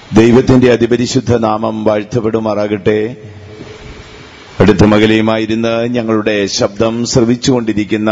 ദൈവത്തിന്റെ അതിപരിശുദ്ധ നാമം വാഴ്ത്തപ്പെടുമാറാകട്ടെ അടുത്ത മകലയുമായിരുന്ന് ഞങ്ങളുടെ ശബ്ദം ശ്രവിച്ചുകൊണ്ടിരിക്കുന്ന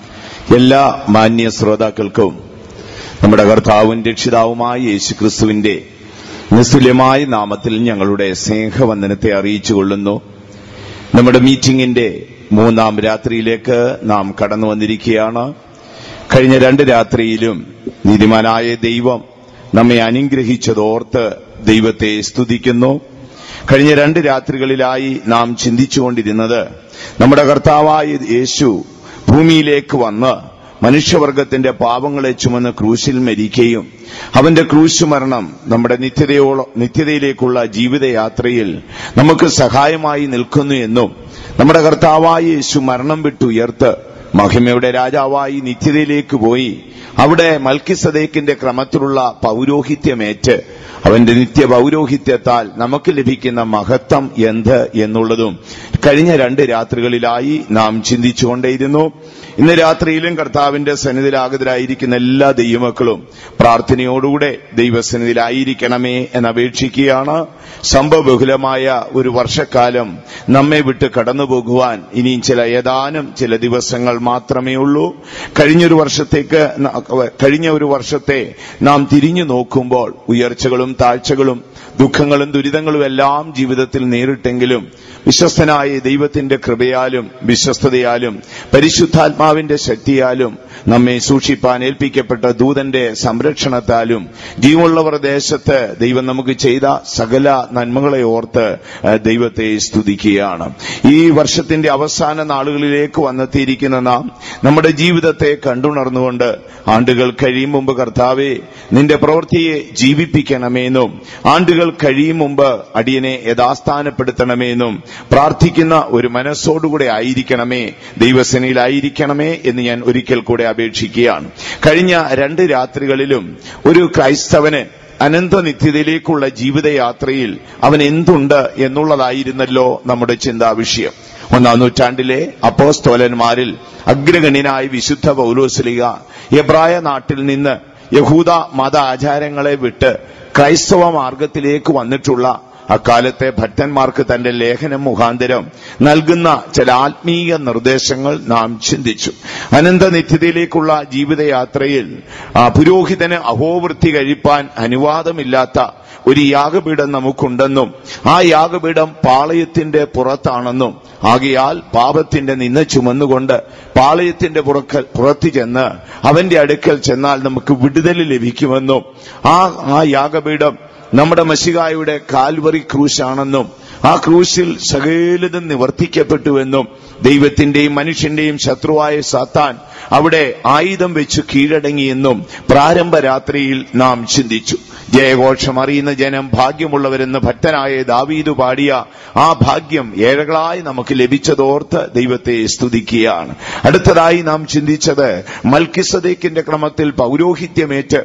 എല്ലാ മാന്യ ശ്രോതാക്കൾക്കും നമ്മുടെ കർത്താവും രക്ഷിതാവുമായ യേശുക്രിസ്തുവിന്റെ നിസ്തുല്യമായ നാമത്തിൽ ഞങ്ങളുടെ സ്നേഹവന്ദനത്തെ അറിയിച്ചു കൊള്ളുന്നു നമ്മുടെ മീറ്റിംഗിന്റെ മൂന്നാം രാത്രിയിലേക്ക് നാം കടന്നു വന്നിരിക്കുകയാണ് കഴിഞ്ഞ രണ്ട് രാത്രിയിലും നീതിമാനായ ദൈവം നമ്മെ അനുഗ്രഹിച്ചതോർത്ത് ദൈവത്തെ സ്തുതിക്കുന്നു കഴിഞ്ഞ രണ്ട് രാത്രികളിലായി നാം ചിന്തിച്ചുകൊണ്ടിരുന്നത് നമ്മുടെ കർത്താവായ യേശു ഭൂമിയിലേക്ക് വന്ന് മനുഷ്യവർഗത്തിന്റെ പാപങ്ങളെ ചുമന്ന് ക്രൂശിൽ മരിക്കുകയും അവന്റെ ക്രൂശ് മരണം നമ്മുടെ നിത്യതയോള നിത്യതയിലേക്കുള്ള ജീവിതയാത്രയിൽ നമുക്ക് സഹായമായി നിൽക്കുന്നു എന്നും നമ്മുടെ കർത്താവായ യേശു മരണം വിട്ടുയർത്ത് മഹിമയുടെ രാജാവായി നിത്യതയിലേക്ക് പോയി അവിടെ മൽക്കിസദേക്കിന്റെ ക്രമത്തിലുള്ള പൗരോഹിത്യമേറ്റ് അവന്റെ നിത്യ പൗരോഹിത്യത്താൽ നമുക്ക് ലഭിക്കുന്ന മഹത്വം എന്ത് എന്നുള്ളതും കഴിഞ്ഞ രണ്ട് രാത്രികളിലായി നാം ചിന്തിച്ചുകൊണ്ടേയിരുന്നു ഇന്ന് രാത്രിയിലും കർത്താവിന്റെ സന്നിധിയിലാഗതരായിരിക്കുന്ന എല്ലാ ദൈവമക്കളും പ്രാർത്ഥനയോടുകൂടെ ദൈവസന്നിധിയിലായിരിക്കണമേ എന്നപേക്ഷിക്കുകയാണ് സംഭവബഹുലമായ ഒരു വർഷക്കാലം നമ്മെ വിട്ട് കടന്നു പോകുവാൻ ഇനിയും ചില ഏതാനും ചില ദിവസങ്ങൾ മാത്രമേ ഉള്ളൂ കഴിഞ്ഞൊരു വർഷത്തേക്ക് ന- കഴിഞ്ഞ ഒരു വർഷത്തെ നാം തിരിഞ്ഞു നോക്കുമ്പോൾ ഉയർച്ചകളും താഴ്ചകളും ദുഃഖങ്ങളും ദുരിതങ്ങളും എല്ലാം ജീവിതത്തിൽ നേരിട്ടെങ്കിലും വിശ്വസ്തനായ ദൈവത്തിന്റെ കൃപയാലും വിശ്വസ്തതയാലും പരിശുദ്ധാത്മാവിന്റെ ശക്തിയാലും നമ്മെ സൂക്ഷിപ്പാൻ ഏൽപ്പിക്കപ്പെട്ട ദൂതന്റെ സംരക്ഷണത്താലും ജീവനുള്ളവർ ദേശത്ത് ദൈവം നമുക്ക് ചെയ്ത സകല നന്മകളെ ഓർത്ത് ഏഹ്, ദൈവത്തെ സ്തുതിക്കുകയാണ് ഈ വർഷത്തിന്റെ അവസാന നാളുകളിലേക്ക് വന്നെത്തിയിരിക്കുന്ന നാം നമ്മുടെ ജീവിതത്തെ കണ്ടുണർന്നുകൊണ്ട് ആണ്ടുകൾ കഴിയും മുമ്പ് കർത്താവെ നിന്റെ പ്രവൃത്തിയെ ജീവിപ്പിക്കണമെന്നും ആണ്ടുകൾ കഴിയും മുമ്പ് അടിയനെ യഥാസ്ഥാനപ്പെടുത്തണമെന്നും പ്രാർത്ഥിക്കുന്ന ഒരു മനസ്സോടുകൂടെ ആയിരിക്കണമേ ദൈവസേനയിലായിരിക്കണമേ എന്ന് ഞാൻ ഒരിക്കൽ കൂടെ അപേക്ഷിക്കുകയാണ് കഴിഞ്ഞ രണ്ട് രാത്രികളിലും ഒരു ക്രൈസ്തവന് അനന്തനിത്യതയിലേക്കുള്ള ജീവിതയാത്രയിൽ അവൻ എന്തുണ്ട് എന്നുള്ളതായിരുന്നല്ലോ നമ്മുടെ ചിന്താ വിഷയം ഒന്നാം നൂറ്റാണ്ടിലെ അപ്പോസ്തോലന്മാരിൽ അഗ്രഗണ്യനായ വിശുദ്ധ പൗലോസ്ലിക എബ്രായ നാട്ടിൽ നിന്ന് യഹൂദ മത ആചാരങ്ങളെ വിട്ട് ക്രൈസ്തവ മാർഗത്തിലേക്ക് വന്നിട്ടുള്ള അക്കാലത്തെ ഭക്തന്മാർക്ക് തന്റെ ലേഖനം മുഖാന്തരം നൽകുന്ന ചില ആത്മീയ നിർദ്ദേശങ്ങൾ നാം ചിന്തിച്ചു അനന്തനിത്യതയിലേക്കുള്ള ജീവിതയാത്രയിൽ ആ, പുരോഹിതന് അഹോവൃത്തി കഴിപ്പാൻ അനുവാദമില്ലാത്ത ഒരു യാഗപീഠം നമുക്കുണ്ടെന്നും ആ യാഗപീഠം പാളയത്തിന്റെ പുറത്താണെന്നും ആകയാൽ പാപത്തിന്റെ നിന്ന ചുമന്നുകൊണ്ട് പാളയത്തിന്റെ പുറക്കൽ പുറത്തു ചെന്ന് അവന്റെ അടുക്കൽ ചെന്നാൽ നമുക്ക് വിടുതൽ ലഭിക്കുമെന്നും ആ ആ യാഗപീഠം നമ്മുടെ മഷികായുടെ കാൽവറി ക്രൂശാണെന്നും ആ ക്രൂശിൽ സകലതും നിവർത്തിക്കപ്പെട്ടുവെന്നും ദൈവത്തിന്റെയും മനുഷ്യന്റെയും ശത്രുവായ സാത്താൻ അവിടെ ആയുധം വെച്ച് കീഴടങ്ങിയെന്നും പ്രാരംഭ രാത്രിയിൽ നാം ചിന്തിച്ചു ജയഘോഷം അറിയുന്ന ജനം ഭാഗ്യമുള്ളവരെന്ന് ഭക്തനായ ദാവീദ് പാടിയ ആ ഭാഗ്യം ഏഴകളായി നമുക്ക് ലഭിച്ചതോർത്ത് ദൈവത്തെ സ്തുതിക്കുകയാണ് അടുത്തതായി നാം ചിന്തിച്ചത് മൽക്കിസദേക്കിന്റെ ക്രമത്തിൽ പൗരോഹിത്യമേറ്റ്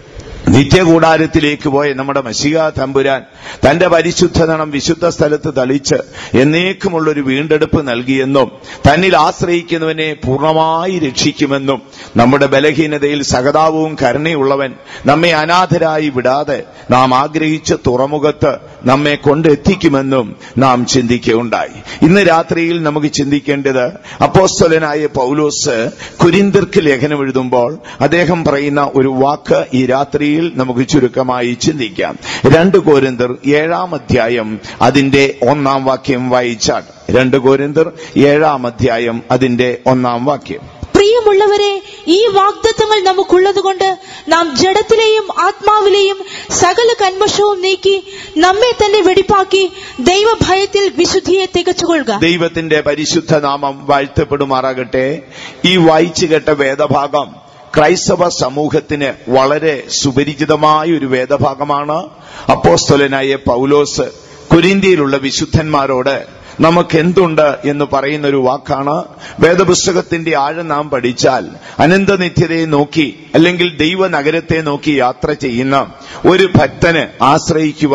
നിത്യകൂടാരത്തിലേക്ക് പോയ നമ്മുടെ മഷിക തമ്പുരാൻ തന്റെ പരിശുദ്ധതണം വിശുദ്ധ സ്ഥലത്ത് തളിച്ച് എന്നേക്കുമുള്ളൊരു വീണ്ടെടുപ്പ് നൽകിയെന്നും തന്നിൽ ആശ്രയിക്കുന്നവനെ പൂർണ്ണമായി രക്ഷിക്കുമെന്നും നമ്മുടെ ബലഹീനതയിൽ സഹതാപവും കരുണയുള്ളവൻ നമ്മെ അനാഥരായി വിടാതെ നാം ആഗ്രഹിച്ച തുറമുഖത്ത് നമ്മെ കൊണ്ടെത്തിക്കുമെന്നും നാം ചിന്തിക്കുകയുണ്ടായി ഇന്ന് രാത്രിയിൽ നമുക്ക് ചിന്തിക്കേണ്ടത് അപ്പോസ്തലനായ പൗലോസ് കുരിന്തിർക്ക് ലേഖനം എഴുതുമ്പോൾ അദ്ദേഹം പറയുന്ന ഒരു വാക്ക് ഈ രാത്രിയിൽ നമുക്ക് ചുരുക്കമായി ചിന്തിക്കാം രണ്ട് കോരിന്തർ ഏഴാം അധ്യായം അതിന്റെ ഒന്നാം വാക്യം വായിച്ചാൽ രണ്ട് കോരിന്തർ ഏഴാം അധ്യായം അതിന്റെ ഒന്നാം വാക്യം പ്രിയമുള്ളവരെ ഈ വാഗ്ദത്തങ്ങൾ നമുക്കുള്ളതുകൊണ്ട് നാം ജഡത്തിലെയും ആത്മാവിലെയും സകല കന്മഷവും നീക്കി നമ്മെ തന്നെ വെടിപ്പാക്കി ദൈവഭയത്തിൽ വിശുദ്ധിയെ തികച്ചുകൊള്ളുക ദൈവത്തിന്റെ പരിശുദ്ധ നാമം വാഴ്ത്തപ്പെടുമാറാകട്ടെ ഈ വായിച്ചു കേട്ട വേദഭാഗം ക്രൈസ്തവ സമൂഹത്തിന് വളരെ സുപരിചിതമായ ഒരു വേദഭാഗമാണ് അപ്പോസ്തലനായ പൗലോസ് കുരിന്തിയിലുള്ള വിശുദ്ധന്മാരോട് നമുക്ക് എന്തുണ്ട് എന്ന് പറയുന്ന ഒരു വാക്കാണ് വേദപുസ്തകത്തിന്റെ ആഴം നാം പഠിച്ചാൽ അനന്തനിത്യതയെ നോക്കി അല്ലെങ്കിൽ ദൈവനഗരത്തെ നോക്കി യാത്ര ചെയ്യുന്ന ഒരു ഭക്തന് ആശ്രയിക്കുവാൻ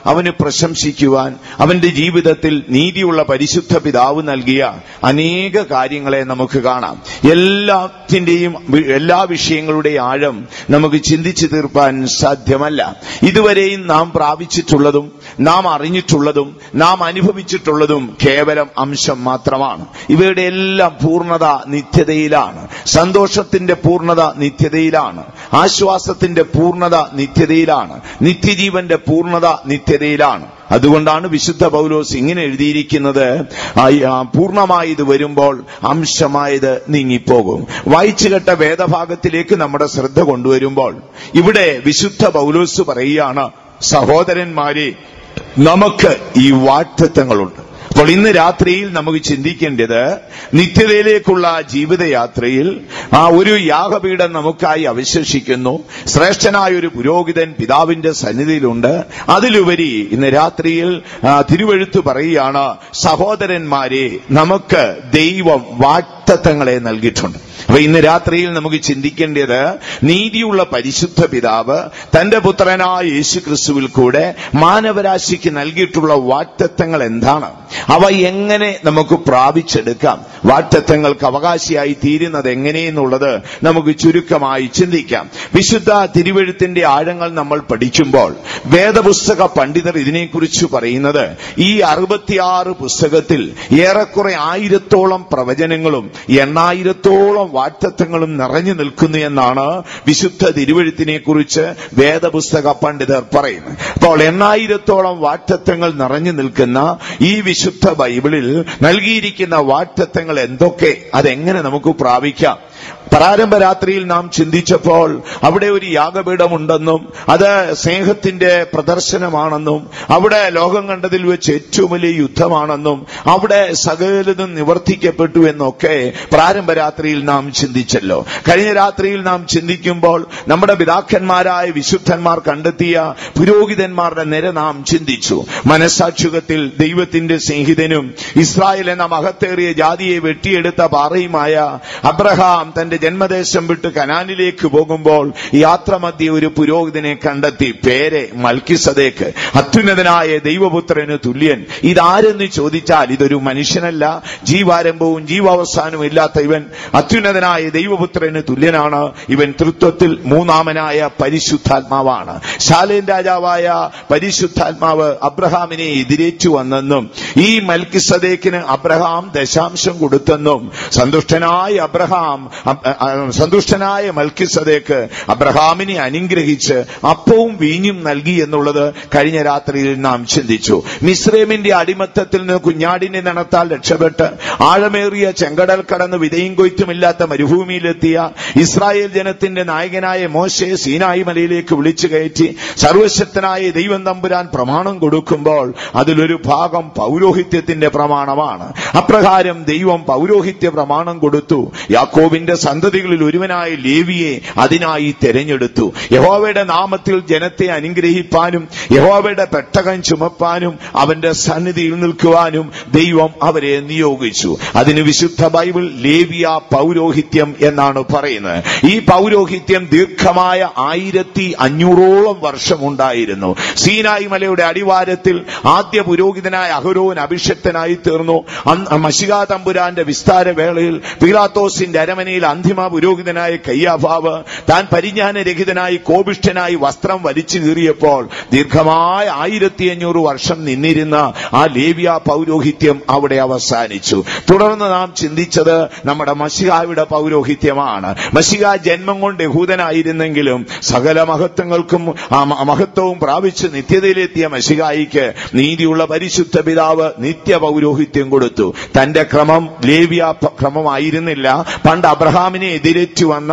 അവന് പ്രശംസിക്കുവാൻ അവന്റെ ജീവിതത്തിൽ നീതിയുള്ള പരിശുദ്ധ പിതാവ് നൽകിയ അനേക കാര്യങ്ങളെ നമുക്ക് കാണാം എല്ലാത്തിന്റെയും വി- എല്ലാ വിഷയങ്ങളുടെയും ആഴം നമുക്ക് ചിന്തിച്ചു തീർപ്പാൻ സാധ്യമല്ല ഇതുവരെയും നാം പ്രാപിച്ചിട്ടുള്ളതും നാം അറിഞ്ഞിട്ടുള്ളതും നാം അനുഭവിച്ചിട്ടുള്ളതും കേവലം അംശം മാത്രമാണ് ഇവയുടെ എല്ലാം പൂർണ്ണത നിത്യതയിലാണ് സന്തോഷത്തിന്റെ പൂർണ്ണത നിത്യതയിലാണ് ആശ്വാസത്തിന്റെ പൂർണ്ണത നിത്യതയിലാണ് നിത്യജീവന്റെ പൂർണ്ണത നിത്യതയിലാണ് അതുകൊണ്ടാണ് വിശുദ്ധ പൗലോസ് ഇങ്ങനെ എഴുതിയിരിക്കുന്നത് ആ, ആ, പൂർണ്ണമായത് വരുമ്പോൾ അംശമായത് നീങ്ങിപ്പോകും വായിച്ചു കേട്ട വേദഭാഗത്തിലേക്ക് നമ്മുടെ ശ്രദ്ധ കൊണ്ടുവരുമ്പോൾ ഇവിടെ വിശുദ്ധ പൗലോസ് പറയുകയാണ് സഹോദരന്മാരെ നമുക്ക് ഈ വാക്തത്വങ്ങളുണ്ട് അപ്പോൾ ഇന്ന് രാത്രിയിൽ നമുക്ക് ചിന്തിക്കേണ്ടത് നിത്യതയിലേക്കുള്ള ജീവിതയാത്രയിൽ ആ ഒരു യാഗപീഠം നമുക്കായി അവശേഷിക്കുന്നു ശ്രേഷ്ഠനായ ഒരു പുരോഹിതൻ പിതാവിന്റെ സന്നിധിയിലുണ്ട് അതിലുപരി ഇന്ന് രാത്രിയിൽ ആ, തിരുവെഴുത്ത് പറയുകയാണ് സഹോദരന്മാരെ നമുക്ക് ദൈവം വാക്തത്വങ്ങളെ നൽകിയിട്ടുണ്ട് അപ്പൊ ഇന്ന് രാത്രിയിൽ നമുക്ക് ചിന്തിക്കേണ്ടത് നീതിയുള്ള പരിശുദ്ധ പിതാവ് തന്റെ പുത്രനായ യേശു ക്രിസ്തുവിൽ കൂടെ മാനവരാശിക്ക് നൽകിയിട്ടുള്ള വാക്തത്വങ്ങൾ എന്താണ് അവ എങ്ങനെ നമുക്ക് പ്രാപിച്ചെടുക്കാം വാക്തത്വങ്ങൾക്ക് അവകാശിയായി തീരുന്നത് എങ്ങനെയെന്നുള്ളത് നമുക്ക് ചുരുക്കമായി ചിന്തിക്കാം വിശുദ്ധ തിരുവെഴുത്തിന്റെ ആഴങ്ങൾ നമ്മൾ പഠിക്കുമ്പോൾ വേദപുസ്തക പണ്ഡിതർ ഇതിനെക്കുറിച്ച് പറയുന്നത് ഈ അറുപത്തിയാറ് പുസ്തകത്തിൽ ഏറെക്കുറെ ആയിരത്തോളം പ്രവചനങ്ങളും എണ്ണായിരത്തോളം വാക്തത്വങ്ങളും നിറഞ്ഞു നിൽക്കുന്നു എന്നാണ് വിശുദ്ധ തിരുവഴുത്തിനെ കുറിച്ച് വേദപുസ്തക പണ്ഡിതർ പറയുന്നത് അപ്പോൾ എണ്ണായിരത്തോളം വാക്തത്വങ്ങൾ നിറഞ്ഞു നിൽക്കുന്ന ഈ വിശുദ്ധ ബൈബിളിൽ നൽകിയിരിക്കുന്ന വാക്തത്വങ്ങൾ എന്തൊക്കെ അതെങ്ങനെ നമുക്ക് പ്രാപിക്കാം പ്രാരംഭ രാത്രിയിൽ നാം ചിന്തിച്ചപ്പോൾ അവിടെ ഒരു യാഗപീഠമുണ്ടെന്നും അത് സ്നേഹത്തിന്റെ പ്രദർശനമാണെന്നും അവിടെ ലോകം കണ്ടതിൽ വെച്ച് ഏറ്റവും വലിയ യുദ്ധമാണെന്നും അവിടെ സകലതും നിവർത്തിക്കപ്പെട്ടു എന്നൊക്കെ പ്രാരംഭ രാത്രിയിൽ നാം ചിന്തിച്ചല്ലോ കഴിഞ്ഞ രാത്രിയിൽ നാം ചിന്തിക്കുമ്പോൾ നമ്മുടെ പിതാക്കന്മാരായ വിശുദ്ധന്മാർ കണ്ടെത്തിയ പുരോഹിതന്മാരുടെ നിര നാം ചിന്തിച്ചു മനസാക്ഷികത്തിൽ ദൈവത്തിന്റെ സ്നേഹിതനും ഇസ്രായേൽ എന്ന മഹത്തേറിയ ജാതിയെ വെട്ടിയെടുത്ത പാറയുമായ അബ്രഹാം തന്റെ ജന്മദേശം വിട്ട് കനാനിലേക്ക് പോകുമ്പോൾ യാത്രമധ്യ ഒരു പുരോഹിതനെ കണ്ടെത്തി പേര് മൽക്കിസദേക്ക് അത്യുന്നതനായ ദൈവപുത്രന് തുല്യൻ ഇതാരെന്ന് ചോദിച്ചാൽ ഇതൊരു മനുഷ്യനല്ല ജീവാരംഭവും ജീവാവസാനവും ഇല്ലാത്ത ഇവൻ അത്യുന്നതനായ ദൈവപുത്രന് തുല്യനാണ് ഇവൻ തൃത്വത്തിൽ മൂന്നാമനായ പരിശുദ്ധാത്മാവാണ് ശാലേൻ രാജാവായ പരിശുദ്ധാത്മാവ് അബ്രഹാമിനെ എതിരേറ്റു വന്നെന്നും ഈ മൽക്കിസദേക്കിന് അബ്രഹാം ദശാംശം കൊടുത്തെന്നും സന്തുഷ്ടനായ അബ്രഹാം അബ്- അ- സന്തുഷ്ടനായ മൽക്കിസദേക്ക് അബ്രഹാമിനെ അനുഗ്രഹിച്ച് അപ്പവും വീഞ്ഞും നൽകി എന്നുള്ളത് കഴിഞ്ഞ രാത്രിയിൽ നാം ചിന്തിച്ചു മിസ്രൈമിന്റെ അടിമത്തത്തിൽ നിന്ന് കുഞ്ഞാടിനെ നടത്താൽ രക്ഷപ്പെട്ട് ആഴമേറിയ ചെങ്കടൽ കടന്ന് വിതയും കൊയ്ത്തുമില്ലാത്ത മരുഭൂമിയിലെത്തിയ ഇസ്രായേൽ ജനത്തിന്റെ നായകനായ മോശയെ സീനായി മലയിലേക്ക് വിളിച്ചു കയറ്റി സർവശക്തനായ ദൈവം തമ്പുരാൻ പ്രമാണം കൊടുക്കുമ്പോൾ അതിലൊരു ഭാഗം പൗരോഹിത്യത്തിന്റെ പ്രമാണമാണ് അപ്രകാരം ദൈവം പൗരോഹിത്യ പ്രമാണം കൊടുത്തു യാക്കോബിന്റെ സന്തതികളിൽ ഒരുവനായ ലേവിയെ അതിനായി തെരഞ്ഞെടുത്തു യഹോവയുടെ നാമത്തിൽ ജനത്തെ അനുഗ്രഹിപ്പാനും യഹോവയുടെ പെട്ടകം ചുമപ്പാനും അവന്റെ സന്നിധിയിൽ നിൽക്കുവാനും ദൈവം അവരെ നിയോഗിച്ചു അതിന് വിശുദ്ധ ബൈബിൾ ലേവിയ പൗരോഹിത്യം എന്നാണ് പറയുന്നത് ഈ പൗരോഹിത്യം ദീർഘമായ ആയിരത്തി അഞ്ഞൂറോളം വർഷമുണ്ടായിരുന്നു സീനായി മലയുടെ അടിവാരത്തിൽ ആദ്യ പുരോഹിതനായ അഹരോൻ അഭിഷക്തനായി തീർന്നു അന്ന് മഷികാ തമ്പുരാന്റെ വിസ്താര വേളയിൽ പീലാത്തോസിന്റെ അരമനയിൽ അന്തിമ പുരോഹിതനായ കയ്യാഭാവ് താൻ പരിജ്ഞാനരഹിതനായി കോപിഷ്ഠനായി വസ്ത്രം വലിച്ചു കീറിയപ്പോൾ ദീർഘമായ ആയിരത്തി അഞ്ഞൂറ് വർഷം നിന്നിരുന്ന ആ ലേവ്യ പൗരോഹിത്യം അവിടെ അവസാനിച്ചു തുടർന്ന് നാം ചിന്തിച്ചത് നമ്മുടെ മഷികായുടെ പൗരോഹിത്യമാണ് മഷിക ജന്മം കൊണ്ട് യഹൂദനായിരുന്നെങ്കിലും സകല മഹത്വങ്ങൾക്കും ആ മ- മഹത്വവും പ്രാപിച്ച് നിത്യതയിലെത്തിയ മഷികായിക്ക് നീതിയുള്ള പരിശുദ്ധ പിതാവ് നിത്യ പൗരോഹിത്യം കൊടുത്തു തന്റെ ക്രമം ലേവ്യ പ- ക്രമമായിരുന്നില്ല പണ്ട് അബ്രഹാമിനെ എതിരേറ്റു വന്ന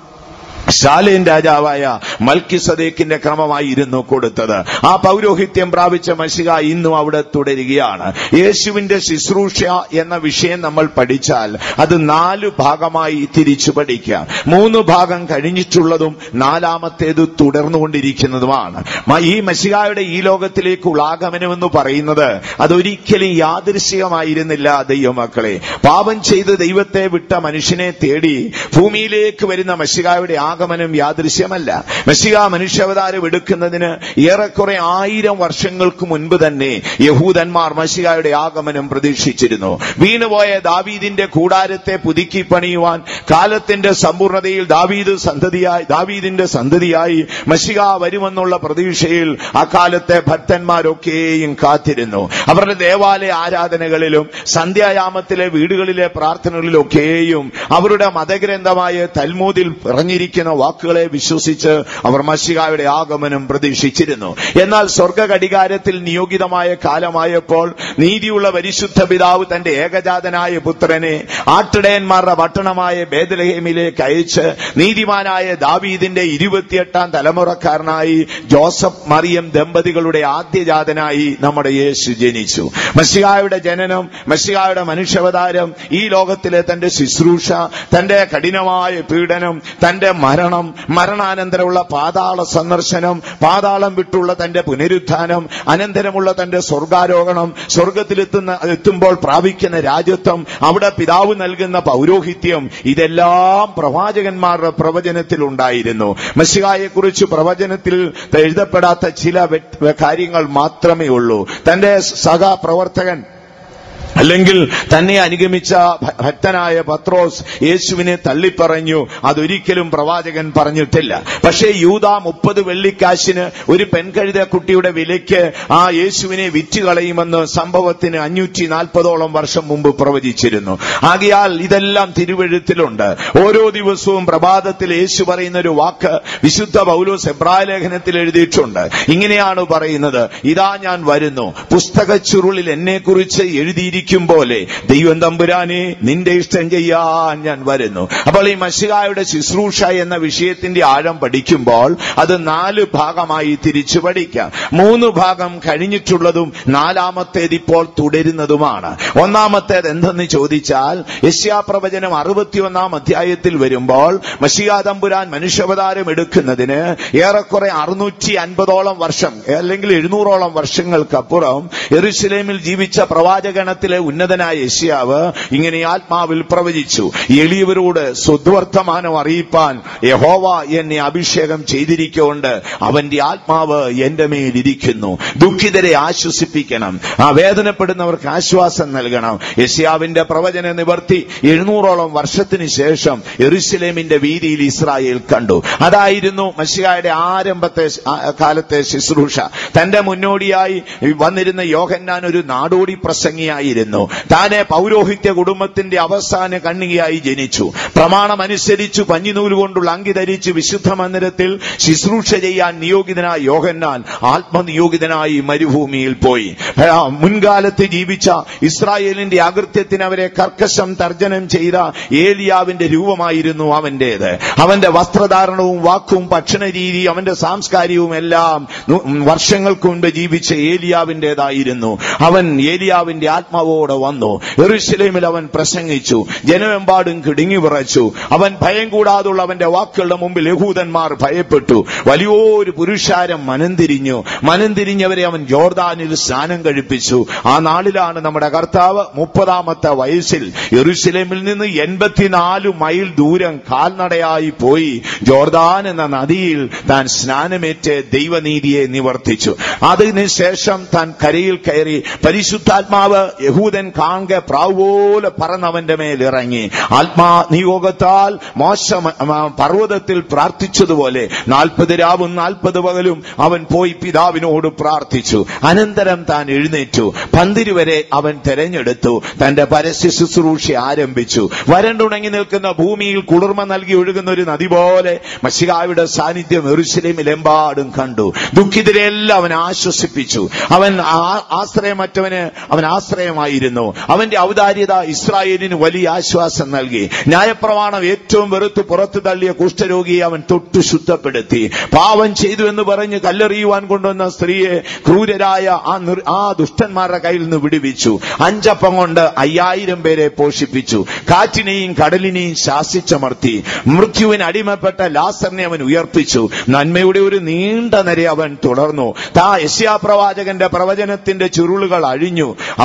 ശാലേൻ രാജാവായ മൽക്കിസദേക്കിന്റെ ക്രമമായിരുന്നു കൊടുത്തത് ആ പൗരോഹിത്യം പ്രാപിച്ച മഷിക ഇന്നും അവിടെ തുടരുകയാണ് യേശുവിന്റെ ശുശ്രൂഷ എന്ന വിഷയം നമ്മൾ പഠിച്ചാൽ അത് നാല് ഭാഗമായി തിരിച്ചു പഠിക്കാം മൂന്ന് ഭാഗം കഴിഞ്ഞിട്ടുള്ളതും നാലാമത്തേത് തുടർന്നുകൊണ്ടിരിക്കുന്നതുമാണ് മ- ഈ മഷികായുടെ ഈ ലോകത്തിലേക്കുള്ള ആഗമനമെന്ന് പറയുന്നത് അതൊരിക്കലും യാദൃശികമായിരുന്നില്ല ദൈവമക്കളെ പാപം ചെയ്ത് ദൈവത്തെ വിട്ട മനുഷ്യനെ തേടി ഭൂമിയിലേക്ക് വരുന്ന മഷികായുടെ ആഗമനം യാദൃശ്യമല്ല മെസ്സിക മനുഷ്യാവതാരം എടുക്കുന്നതിന് ഏറെക്കുറെ ആയിരം വർഷങ്ങൾക്ക് മുൻപ് തന്നെ യഹൂദന്മാർ മഷികായുടെ ആഗമനം പ്രതീക്ഷിച്ചിരുന്നു വീണുപോയ ദാവീദിന്റെ കൂടാരത്തെ പുതുക്കി പണിയുവാൻ കാലത്തിന്റെ സമ്പൂർണതയിൽ ദാവീദ് സന്തതിയായി ദാവീദിന്റെ സന്തതിയായി മഷിക വരുമെന്നുള്ള പ്രതീക്ഷയിൽ അക്കാലത്തെ ഭക്തന്മാരൊക്കെയും കാത്തിരുന്നു അവരുടെ ദേവാലയ ആരാധനകളിലും സന്ധ്യായാമത്തിലെ വീടുകളിലെ പ്രാർത്ഥനകളിലൊക്കെയും അവരുടെ മതഗ്രന്ഥമായ തൽമൂദിൽ പറഞ്ഞിരിക്കുന്ന വാക്കുകളെ വിശ്വസിച്ച് അവർ മഷികായുടെ ആഗമനം പ്രതീക്ഷിച്ചിരുന്നു എന്നാൽ സ്വർഗ ഘടികാരത്തിൽ നിയോഗിതമായ കാലമായപ്പോൾ നീതിയുള്ള പരിശുദ്ധ പിതാവ് തന്റെ ഏകജാതനായ പുത്രനെ ആട്ടിടയന്മാരുടെ പട്ടണമായ ബേദലഹേമിലേക്ക് അയച്ച് നീതിമാനായ ദാവീദിന്റെ ഇരുപത്തിയെട്ടാം തലമുറക്കാരനായി ജോസഫ് മറിയം ദമ്പതികളുടെ ആദ്യജാതനായി നമ്മുടെ യേശു ജനിച്ചു മഷിഹായുടെ ജനനം മഷിഹായുടെ മനുഷ്യാവതാരം ഈ ലോകത്തിലെ തന്റെ ശുശ്രൂഷ തന്റെ കഠിനമായ പീഡനം തന്റെ മരണം മരണാനന്തരമുള്ള പാതാള സന്ദർശനം പാതാളം വിട്ടുള്ള തന്റെ പുനരുത്ഥാനം അനന്തരമുള്ള തന്റെ സ്വർഗാരോഹണം സ്വർഗത്തിലെത്തുന്ന എത്തുമ്പോൾ പ്രാപിക്കുന്ന രാജ്യത്വം അവിടെ പിതാവ് നൽകുന്ന പൗരോഹിത്യം ഇതെല്ലാം പ്രവാചകന്മാരുടെ പ്രവചനത്തിൽ ഉണ്ടായിരുന്നു മഷികായെക്കുറിച്ച് പ്രവചനത്തിൽ എഴുതപ്പെടാത്ത ചില വ്യക്ത- കാര്യങ്ങൾ മാത്രമേ ഉള്ളൂ തന്റെ സഹപ്രവർത്തകൻ അല്ലെങ്കിൽ തന്നെ അനുഗമിച്ച ഭ- ഭക്തനായ പത്രോസ് യേശുവിനെ തള്ളിപ്പറഞ്ഞു അതൊരിക്കലും പ്രവാചകൻ പറഞ്ഞിട്ടില്ല പക്ഷേ യൂത മുപ്പത് വെള്ളിക്കാശിന് ഒരു പെൺകഴുത കുട്ടിയുടെ വിലയ്ക്ക് ആ യേശുവിനെ വിറ്റുകളയുമെന്ന് സംഭവത്തിന് അഞ്ഞൂറ്റി നാൽപ്പതോളം വർഷം മുമ്പ് പ്രവചിച്ചിരുന്നു ആകയാൽ ഇതെല്ലാം തിരുവഴുത്തിലുണ്ട് ഓരോ ദിവസവും പ്രഭാതത്തിൽ യേശു പറയുന്ന ഒരു വാക്ക് വിശുദ്ധ പൗലോസ് എബ്രായ ലേഖനത്തിൽ എഴുതിയിട്ടുണ്ട് ഇങ്ങനെയാണ് പറയുന്നത് ഇതാ ഞാൻ വരുന്നു പുസ്തക ചുരുളിൽ എന്നെക്കുറിച്ച് എഴുതിയിരിക്കും പോലെ ദൈവം തമ്പുരാനെ നിന്റെ ഇഷ്ടം ചെയ്യാൻ ഞാൻ വരുന്നു അപ്പോൾ ഈ മഷികായുടെ ശുശ്രൂഷ എന്ന വിഷയത്തിന്റെ ആഴം പഠിക്കുമ്പോൾ അത് നാല് ഭാഗമായി തിരിച്ചു പഠിക്കാം മൂന്ന് ഭാഗം കഴിഞ്ഞിട്ടുള്ളതും നാലാമത്തേത് ഇപ്പോൾ തുടരുന്നതുമാണ് ഒന്നാമത്തേത് എന്തെന്ന് ചോദിച്ചാൽ യശ്യാപ്രവചനം അറുപത്തിയൊന്നാം അധ്യായത്തിൽ വരുമ്പോൾ മഷികാ തമ്പുരാൻ മനുഷ്യാവതാരം എടുക്കുന്നതിന് ഏറെക്കുറെ അറുന്നൂറ്റി അൻപതോളം വർഷം അല്ലെങ്കിൽ എഴുന്നൂറോളം വർഷങ്ങൾക്കപ്പുറം എറുശലേമിൽ ജീവിച്ച പ്രവാചകണത്തിലെ ഉന്നതനായ യശ്യാവ് ഇങ്ങനെ ആത്മാവിൽ പ്രവചിച്ചു എളിയവരോട് സ്വദ്വർത്തമാനം അറിയിപ്പാൻ യഹോവ എന്നെ അഭിഷേകം ചെയ്തിരിക്കൊണ്ട് അവന്റെ ആത്മാവ് എന്റെ മേലിരിക്കുന്നു ദുഃഖിതരെ ആശ്വസിപ്പിക്കണം ആ വേദനപ്പെടുന്നവർക്ക് ആശ്വാസം നൽകണം യശ്യാവിന്റെ പ്രവചന നിവർത്തി എഴുന്നൂറോളം വർഷത്തിന് ശേഷം എറുസലേമിന്റെ വീതിയിൽ ഇസ്രായേൽ കണ്ടു അതായിരുന്നു മഷിയായുടെ ആരംഭത്തെ ആ, കാലത്തെ ശുശ്രൂഷ തന്റെ മുന്നോടിയായി വന്നിരുന്ന യോഹന്നാൻ ഒരു നാടോടി പ്രസംഗിയായിരുന്നു താനെ പൗരോഹിത്യ കുടുംബത്തിന്റെ അവസാന കണ്ണികയായി ജനിച്ചു പ്രമാണമനുസരിച്ചു പഞ്ഞിനൂല് കൊണ്ടുള്ള അങ്കി ധരിച്ച് വിശുദ്ധ മന്ദിരത്തിൽ ശുശ്രൂഷ ചെയ്യാൻ നിയോഗിതനായ യോഹന്നാൻ ആത്മനിയോഗിതനായി മരുഭൂമിയിൽ പോയി ആ, മുൻകാലത്ത് ജീവിച്ച ഇസ്രായേലിന്റെ അകൃത്യത്തിന് അവരെ കർക്കശം തർജനം ചെയ്ത ഏലിയാവിന്റെ രൂപമായിരുന്നു അവന്റേത് അവന്റെ വസ്ത്രധാരണവും വാക്കും ഭക്ഷണ രീതി അവന്റെ സാംസ്കാരികവും എല്ലാം നു- വർഷങ്ങൾക്ക് മുൻപ് ജീവിച്ച ഏലിയാവിന്റേതായിരുന്നു അവൻ ഏലിയാവിന്റെ ആത്മാവോടെ വന്നു എറുശലേമിൽ അവൻ പ്രസംഗിച്ചു ജനമെമ്പാടും കിടുങ്ങി വിറച്ചു അവൻ ഭയം കൂടാതുള്ള അവന്റെ വാക്കുകളുടെ മുമ്പിൽ യഹൂദന്മാർ ഭയപ്പെട്ടു വലിയൊരു പുരുഷാരം മനംതിരിഞ്ഞു മനംതിരിഞ്ഞവരെ അവൻ ജോർദാനിൽ സ്നാനം കഴിപ്പിച്ചു ആ നാളിലാണ് നമ്മുടെ കർത്താവ് മുപ്പതാമത്തെ വയസ്സിൽ യെറുശലേമിൽ നിന്ന് എൺപത്തിനാല് മൈൽ ദൂരം കാൽനടയായി പോയി ജോർദാൻ എന്ന നദിയിൽ താൻ സ്നാനമേറ്റ് ദൈവനീതിയെ നിവർത്തിച്ചു അതിനുശേഷം താൻ കരയിൽ കയറി പരിശുദ്ധാത്മാവ് യഹൂദൻ കാണെ പ്രാവ് പോലെ പറന്നവന്റെ മേൽ ഇറങ്ങി ആത്മാ നിയോഗത്താൽ മോശ പർവ്വതത്തിൽ പ്രാർത്ഥിച്ചതുപോലെ നാൽപ്പത് രാവും നാൽപ്പത് പകലും അവൻ പോയി പിതാവിനോട് പ്രാർത്ഥിച്ചു അനന്തരം താൻ എഴുന്നേറ്റു പന്തിരി വരെ അവൻ തെരഞ്ഞെടുത്തു തന്റെ പരസ്യ ശുശ്രൂഷ ആരംഭിച്ചു വരണ്ടുണങ്ങി നിൽക്കുന്ന ഭൂമിയിൽ കുളിർമ നൽകി ഒഴുകുന്ന ഒരു നദി പോലെ മഷികായുടെ സാന്നിധ്യം എറുശലേമിലെമ്പാടും കണ്ടു ദുഃഖിതരെല്ലാം അവൻ ആശ്വസിപ്പിച്ചു അവൻ ആ- ആശ്രയമറ്റവന് അവൻ ആശ്രയമായിരുന്നു അവന്റെ ഔദാര്യത ഇസ്രായേലിന് വലിയ ആശ്വാസം നൽകി ന്യായപ്രമാണം ഏറ്റവും വെറുത്ത് പുറത്തു തള്ളിയ കുഷ്ഠരോഗിയെ അവൻ തൊട്ടു ശുദ്ധപ്പെടുത്തി പാവം ചെയ്തു എന്ന് പറഞ്ഞ് കല്ലെറിയുവാൻ കൊണ്ടുവന്ന സ്ത്രീയെ ക്രൂരരായ ആ നിർ- ആ ദുഷ്ടന്മാരുടെ കയ്യിൽ നിന്ന് വിടുവിച്ചു അഞ്ചപ്പം കൊണ്ട് അയ്യായിരം പേരെ പോഷിപ്പിച്ചു കാറ്റിനെയും കടലിനെയും ശാസിച്ചമർത്തി മൃത്യുവിന് അടിമപ്പെട്ട ലാസറിനെ അവൻ ഉയർപ്പിച്ചു നന്മയുടെ ഒരു നീണ്ട നിര അവൻ തുടർന്നു താ യശ്യാപ്രവാചകന്റെ പ്രവചനത്തിന്റെ ചുരുളുകൾ അഴിഞ്ഞു അവൻ ദരിദ്ര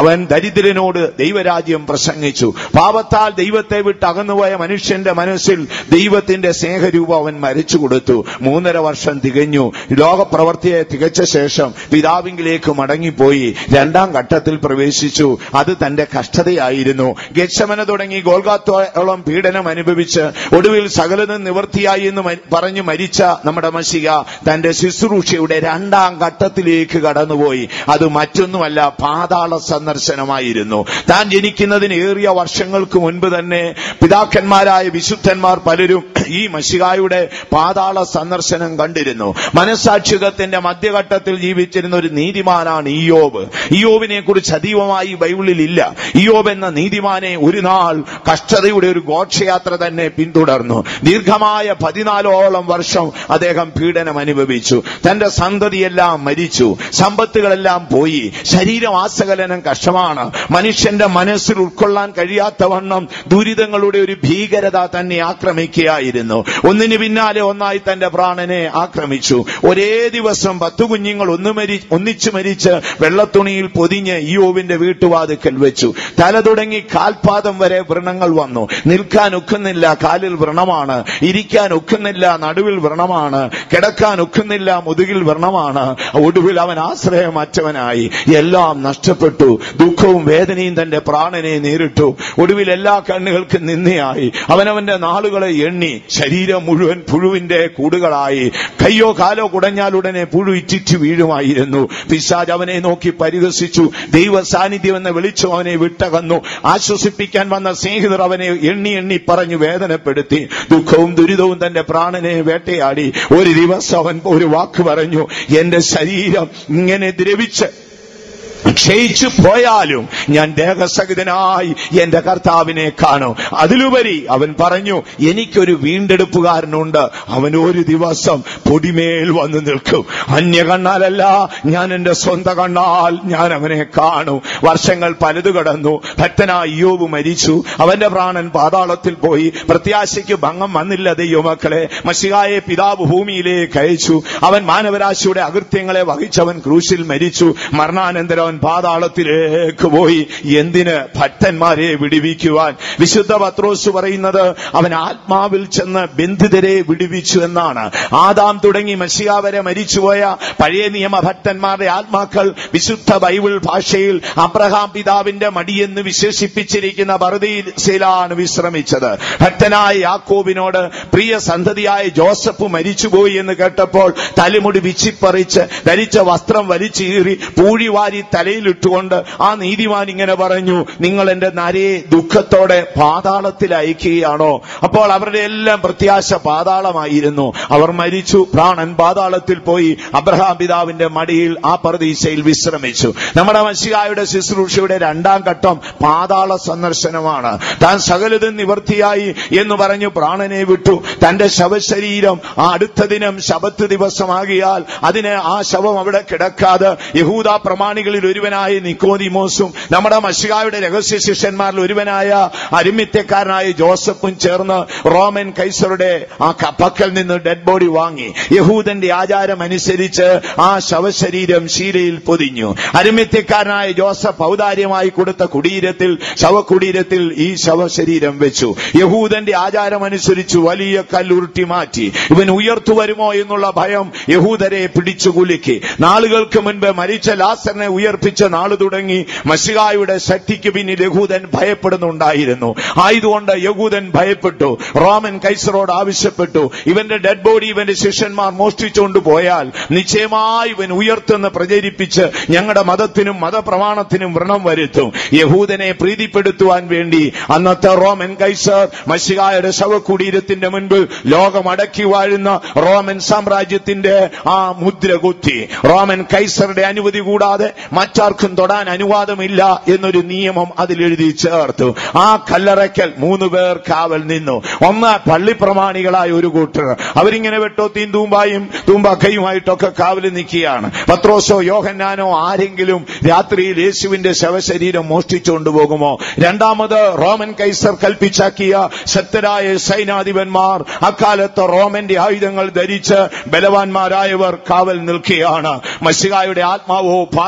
ദരിദ്രനോട് ദൈവരാജ്യം പ്രസംഗിച്ചു പാപത്താൽ ദൈവത്തെ വിട്ട് അകന്നുപോയ മനുഷ്യന്റെ മനസ്സിൽ ദൈവത്തിന്റെ സ്നേഹരൂപം അവൻ മരിച്ചു കൊടുത്തു മൂന്നര വർഷം തികഞ്ഞു ലോകപ്രവർത്തിയെ തികച്ച ശേഷം പിതാവിങ്കിലേക്ക് മടങ്ങിപ്പോയി രണ്ടാം ഘട്ടത്തിൽ പ്രവേശിച്ചു അത് തന്റെ കഷ്ടതയായിരുന്നു ഗക്ഷമന തുടങ്ങി ഗോൽഗാത്തോളം പീഡനം അനുഭവിച്ച് ഒടുവിൽ സകലതും നിവൃത്തിയായി എന്ന് മ- പറഞ്ഞു മരിച്ച നമ്മുടെ മഷിക തന്റെ ശുശ്രൂഷയുടെ രണ്ടാം ഘട്ടത്തിലേക്ക് കടന്നുപോയി അത് മറ്റൊന്നുമല്ല പാതാള സന്ദർശനമായിരുന്നു താൻ ജനിക്കുന്നതിന് ഏറിയ വർഷങ്ങൾക്ക് മുൻപ് തന്നെ പിതാക്കന്മാരായ വിശുദ്ധന്മാർ പലരും ഈ മഷികായുടെ പാതാള സന്ദർശനം കണ്ടിരുന്നു മനസാക്ഷികത്തിന്റെ മധ്യഘട്ടത്തിൽ ജീവിച്ചിരുന്ന ഒരു നീതിമാനാണ് ഇയോബ് ഇയോബിനെ കുറിച്ച് അതീവമായി ബൈബിളിൽ ഇല്ല ഇയോബ് എന്ന നീതിമാനെ ഒരു നാൾ കഷ്ടതയുടെ ഒരു ഘോഷയാത്ര തന്നെ പിന്തുടർന്നു ദീർഘമായ പതിനാലോളം വർഷം അദ്ദേഹം പീഡനം അനുഭവിച്ചു തന്റെ സന്തതിയെല്ലാം മരിച്ചു സമ്പത്തുകളെല്ലാം പോയി ശരീരം ആസകലനം കഷ്ടമാണ് മനുഷ്യന്റെ മനസ്സിൽ ഉൾക്കൊള്ളാൻ കഴിയാത്തവണ്ണം ദുരിതങ്ങളുടെ ഒരു ഭീകരത തന്നെ ആക്രമിക്കുകയായിരുന്നു ഒന്നിനു പിന്നാലെ ഒന്നായി തന്റെ പ്രാണനെ ആക്രമിച്ചു ഒരേ ദിവസം പത്തു കുഞ്ഞുങ്ങൾ ഒന്ന് മരി ഒന്നിച്ചു മരിച്ച് വെള്ളത്തുണിയിൽ പൊതിഞ്ഞ് ഇയോവിന്റെ വീട്ടുവാതുക്കൽ വെച്ചു തല തുടങ്ങി കാൽപാദം വരെ വ്രണങ്ങൾ വന്നു നിൽക്കാൻ ഒക്കുന്നില്ല കാലിൽ വ്രണമാണ് ഇരിക്കാൻ ഒക്കുന്നില്ല നടുവിൽ വ്രണമാണ് കിടക്കാൻ ഒക്കുന്നില്ല മുതുകിൽ വ്രണമാണ് ഒടുവിൽ അവൻ ആശ്രയമറ്റവനായി എല്ലാം നഷ്ടപ്പെട്ടു ദുഃഖവും വേദനയും തന്റെ പ്രാണനെ നേരിട്ടു ഒടുവിൽ എല്ലാ കണ്ണുകൾക്കും നിന്നയായി അവനവന്റെ നാളുകളെ എണ്ണി ശരീരം മുഴുവൻ പുഴുവിന്റെ കൂടുകളായി കയ്യോ കാലോ കുടഞ്ഞാൽ ഉടനെ പുഴു ഇറ്റിറ്റ് വീഴുമായിരുന്നു പിശാജ് അവനെ നോക്കി പരിഹസിച്ചു ദൈവ സാന്നിധ്യം എന്ന വെളിച്ചം അവനെ വിട്ടകന്നു ആശ്വസിപ്പിക്കാൻ വന്ന സ്നേഹിതർ അവനെ എണ്ണി എണ്ണി പറഞ്ഞു വേദനപ്പെടുത്തി ദുഃഖവും ദുരിതവും തന്റെ പ്രാണനെ വേട്ടയാടി ഒരു ദിവസം അവൻ ഒരു വാക്ക് പറഞ്ഞു എന്റെ ശരീരം ഇങ്ങനെ ദ്രവിച്ച് ക്ഷയിച്ചു പോയാലും ഞാൻ ദേഹസഹിതനായി എന്റെ കർത്താവിനെ കാണും അതിലുപരി അവൻ പറഞ്ഞു എനിക്കൊരു വീണ്ടെടുപ്പുകാരനുണ്ട് അവൻ ഒരു ദിവസം പൊടിമേൽ വന്നു നിൽക്കും അന്യ കണ്ണാലല്ല ഞാൻ എന്റെ സ്വന്തം കണ്ണാൽ ഞാൻ അവനെ കാണും വർഷങ്ങൾ പലത് കടന്നു ഭക്തനായ യോബ് മരിച്ചു അവന്റെ പ്രാണൻ പാതാളത്തിൽ പോയി പ്രത്യാശയ്ക്ക് ഭംഗം വന്നില്ല ദൈവമക്കളെ മഷികായെ പിതാവ് ഭൂമിയിലേക്ക് അയച്ചു അവൻ മാനവരാശിയുടെ അകൃത്യങ്ങളെ വഹിച്ചവൻ ക്രൂശിൽ മരിച്ചു മരണാനന്തരം അവൻ പാതാളത്തിലേക്ക് പോയി എന്തിന് ഭക്തന്മാരെ വിടിവിക്കുവാൻ വിശുദ്ധ പത്രോസ് പറയുന്നത് അവൻ ആത്മാവിൽ ചെന്ന് ബന്ധിതരെ വിടുവിച്ചു എന്നാണ് ആദാം തുടങ്ങി മഷിക വരെ മരിച്ചുപോയ പഴയ നിയമ ഭക്തന്മാരുടെ ആത്മാക്കൾ വിശുദ്ധ ബൈബിൾ ഭാഷയിൽ അബ്രഹാം പിതാവിന്റെ മടിയെന്ന് വിശേഷിപ്പിച്ചിരിക്കുന്ന പറുദീസിലാണ് വിശ്രമിച്ചത് ഭക്തനായ യാക്കോബിനോട് പ്രിയ സന്തതിയായ ജോസഫ് മരിച്ചുപോയി എന്ന് കേട്ടപ്പോൾ തലമുടി വിച്ചിപ്പറിച്ച് ധരിച്ച വസ്ത്രം വലിച്ചീറി പൂഴിവാരി തലയിലിട്ടുകൊണ്ട് ആ നീതിമാൻ ഇങ്ങനെ പറഞ്ഞു നിങ്ങൾ എന്റെ നരയെ ദുഃഖത്തോടെ പാതാളത്തിൽ അയക്കുകയാണോ അപ്പോൾ അവരുടെ എല്ലാം പ്രത്യാശ പാതാളമായിരുന്നു അവർ മരിച്ചു പ്രാണൻ പാതാളത്തിൽ പോയി അബ്രഹാം പിതാവിന്റെ മടിയിൽ ആ പർദീശയിൽ വിശ്രമിച്ചു നമ്മുടെ മഷികായുടെ ശുശ്രൂഷയുടെ രണ്ടാം ഘട്ടം പാതാള സന്ദർശനമാണ് താൻ സകലതും നിവർത്തിയായി എന്ന് പറഞ്ഞു പ്രാണനെ വിട്ടു തന്റെ ശവശരീരം ആ അടുത്ത ദിനം ശബത്ത് ദിവസമാകിയാൽ അതിന് ആ ശവം അവിടെ കിടക്കാതെ യഹൂദ പ്രമാണികളിൽ ഒരുവനായ നിക്കോദിമോസും നമ്മുടെ മഷികായുടെ രഹസ്യ ശിഷ്യന്മാരിൽ ഒരുവനായ അരിമിത്യക്കാരനായ ജോസഫും ചേർന്ന് റോമൻ കൈസറുടെ ആ ക- പക്കൽ നിന്ന് ഡെഡ് ബോഡി വാങ്ങി യഹൂദന്റെ ആചാരം അനുസരിച്ച് ആ ശവശരീരം ശീലയിൽ പൊതിഞ്ഞു അരിമിത്യക്കാരനായ ജോസഫ് ഔദാര്യമായി കൊടുത്ത കുടീരത്തിൽ ശവകുടീരത്തിൽ ഈ ശവശരീരം വെച്ചു യഹൂദന്റെ ആചാരം അനുസരിച്ച് വലിയ കല്ലുരുട്ടി മാറ്റി ഇവൻ ഉയർത്തു വരുമോ എന്നുള്ള ഭയം യഹൂദരെ പിടിച്ചു കുലുക്കി നാളുകൾക്ക് മുൻപ് മരിച്ച ലാസറിനെ ഉയർപ്പിച്ച നാള് തുടങ്ങി മഷികായുടെ ശക്തിക്ക് പിന്നിൽ യഹൂദൻ ഭയപ്പെടുന്നുണ്ടായിരുന്നു ആയതുകൊണ്ട് യഹൂദൻ ഭയപ്പെട്ടു റോമൻ കൈസറോട് ആവശ്യപ്പെട്ടു ഇവന്റെ ഡെഡ് ബോഡി ഇവന്റെ ശിഷ്യന്മാർ മോഷ്ടിച്ചുകൊണ്ട് പോയാൽ നിശ്ചയമായി ഇവൻ ഉയർത്തെന്ന് പ്രചരിപ്പിച്ച് ഞങ്ങളുടെ മതത്തിനും മതപ്രമാണത്തിനും വ്രണം വരുത്തും യഹൂദനെ പ്രീതിപ്പെടുത്തുവാൻ വേണ്ടി അന്നത്തെ റോമൻ കൈസർ മഷികായുടെ ശവകുടീരത്തിന്റെ മുൻപിൽ ലോകം അടക്കി വാഴുന്ന റോമൻ സാമ്രാജ്യത്തിന്റെ ആ മുദ്ര കുത്തി റോമൻ കൈസറുടെ അനുമതി കൂടാതെ മറ്റാർക്കും തൊടാൻ അനുവാദമില്ല എന്നൊരു നിയമം അതിൽ എഴുതി ചേർത്തു ആ കല്ലറയ്ക്കൽ മൂന്ന് പേർ കാവൽ നിന്നു ഒന്ന് പള്ളിപ്രമാണികളായ ഒരു കൂട്ടർ അവരിങ്ങനെ വെട്ടോത്തീൻ തൂമ്പായും തൂമ്പാക്കയുമായിട്ടൊക്കെ കാവൽ നിൽക്കുകയാണ് പത്രോസോ യോഹന്നാനോ ആരെങ്കിലും രാത്രിയിൽ യേശുവിന്റെ ശവശരീരം മോഷ്ടിച്ചുകൊണ്ട് പോകുമോ രണ്ടാമത് റോമൻ കൈസർ കൽപ്പിച്ചാക്കിയ ശക്തരായ സൈനാധിപന്മാർ അക്കാലത്ത് റോമന്റെ ആയുധങ്ങൾ ധരിച്ച് ബലവാന്മാരായവർ കാവൽ നിൽക്കുകയാണ് മഷികായുടെ ആത്മാവോ പാതാളത്തിൽ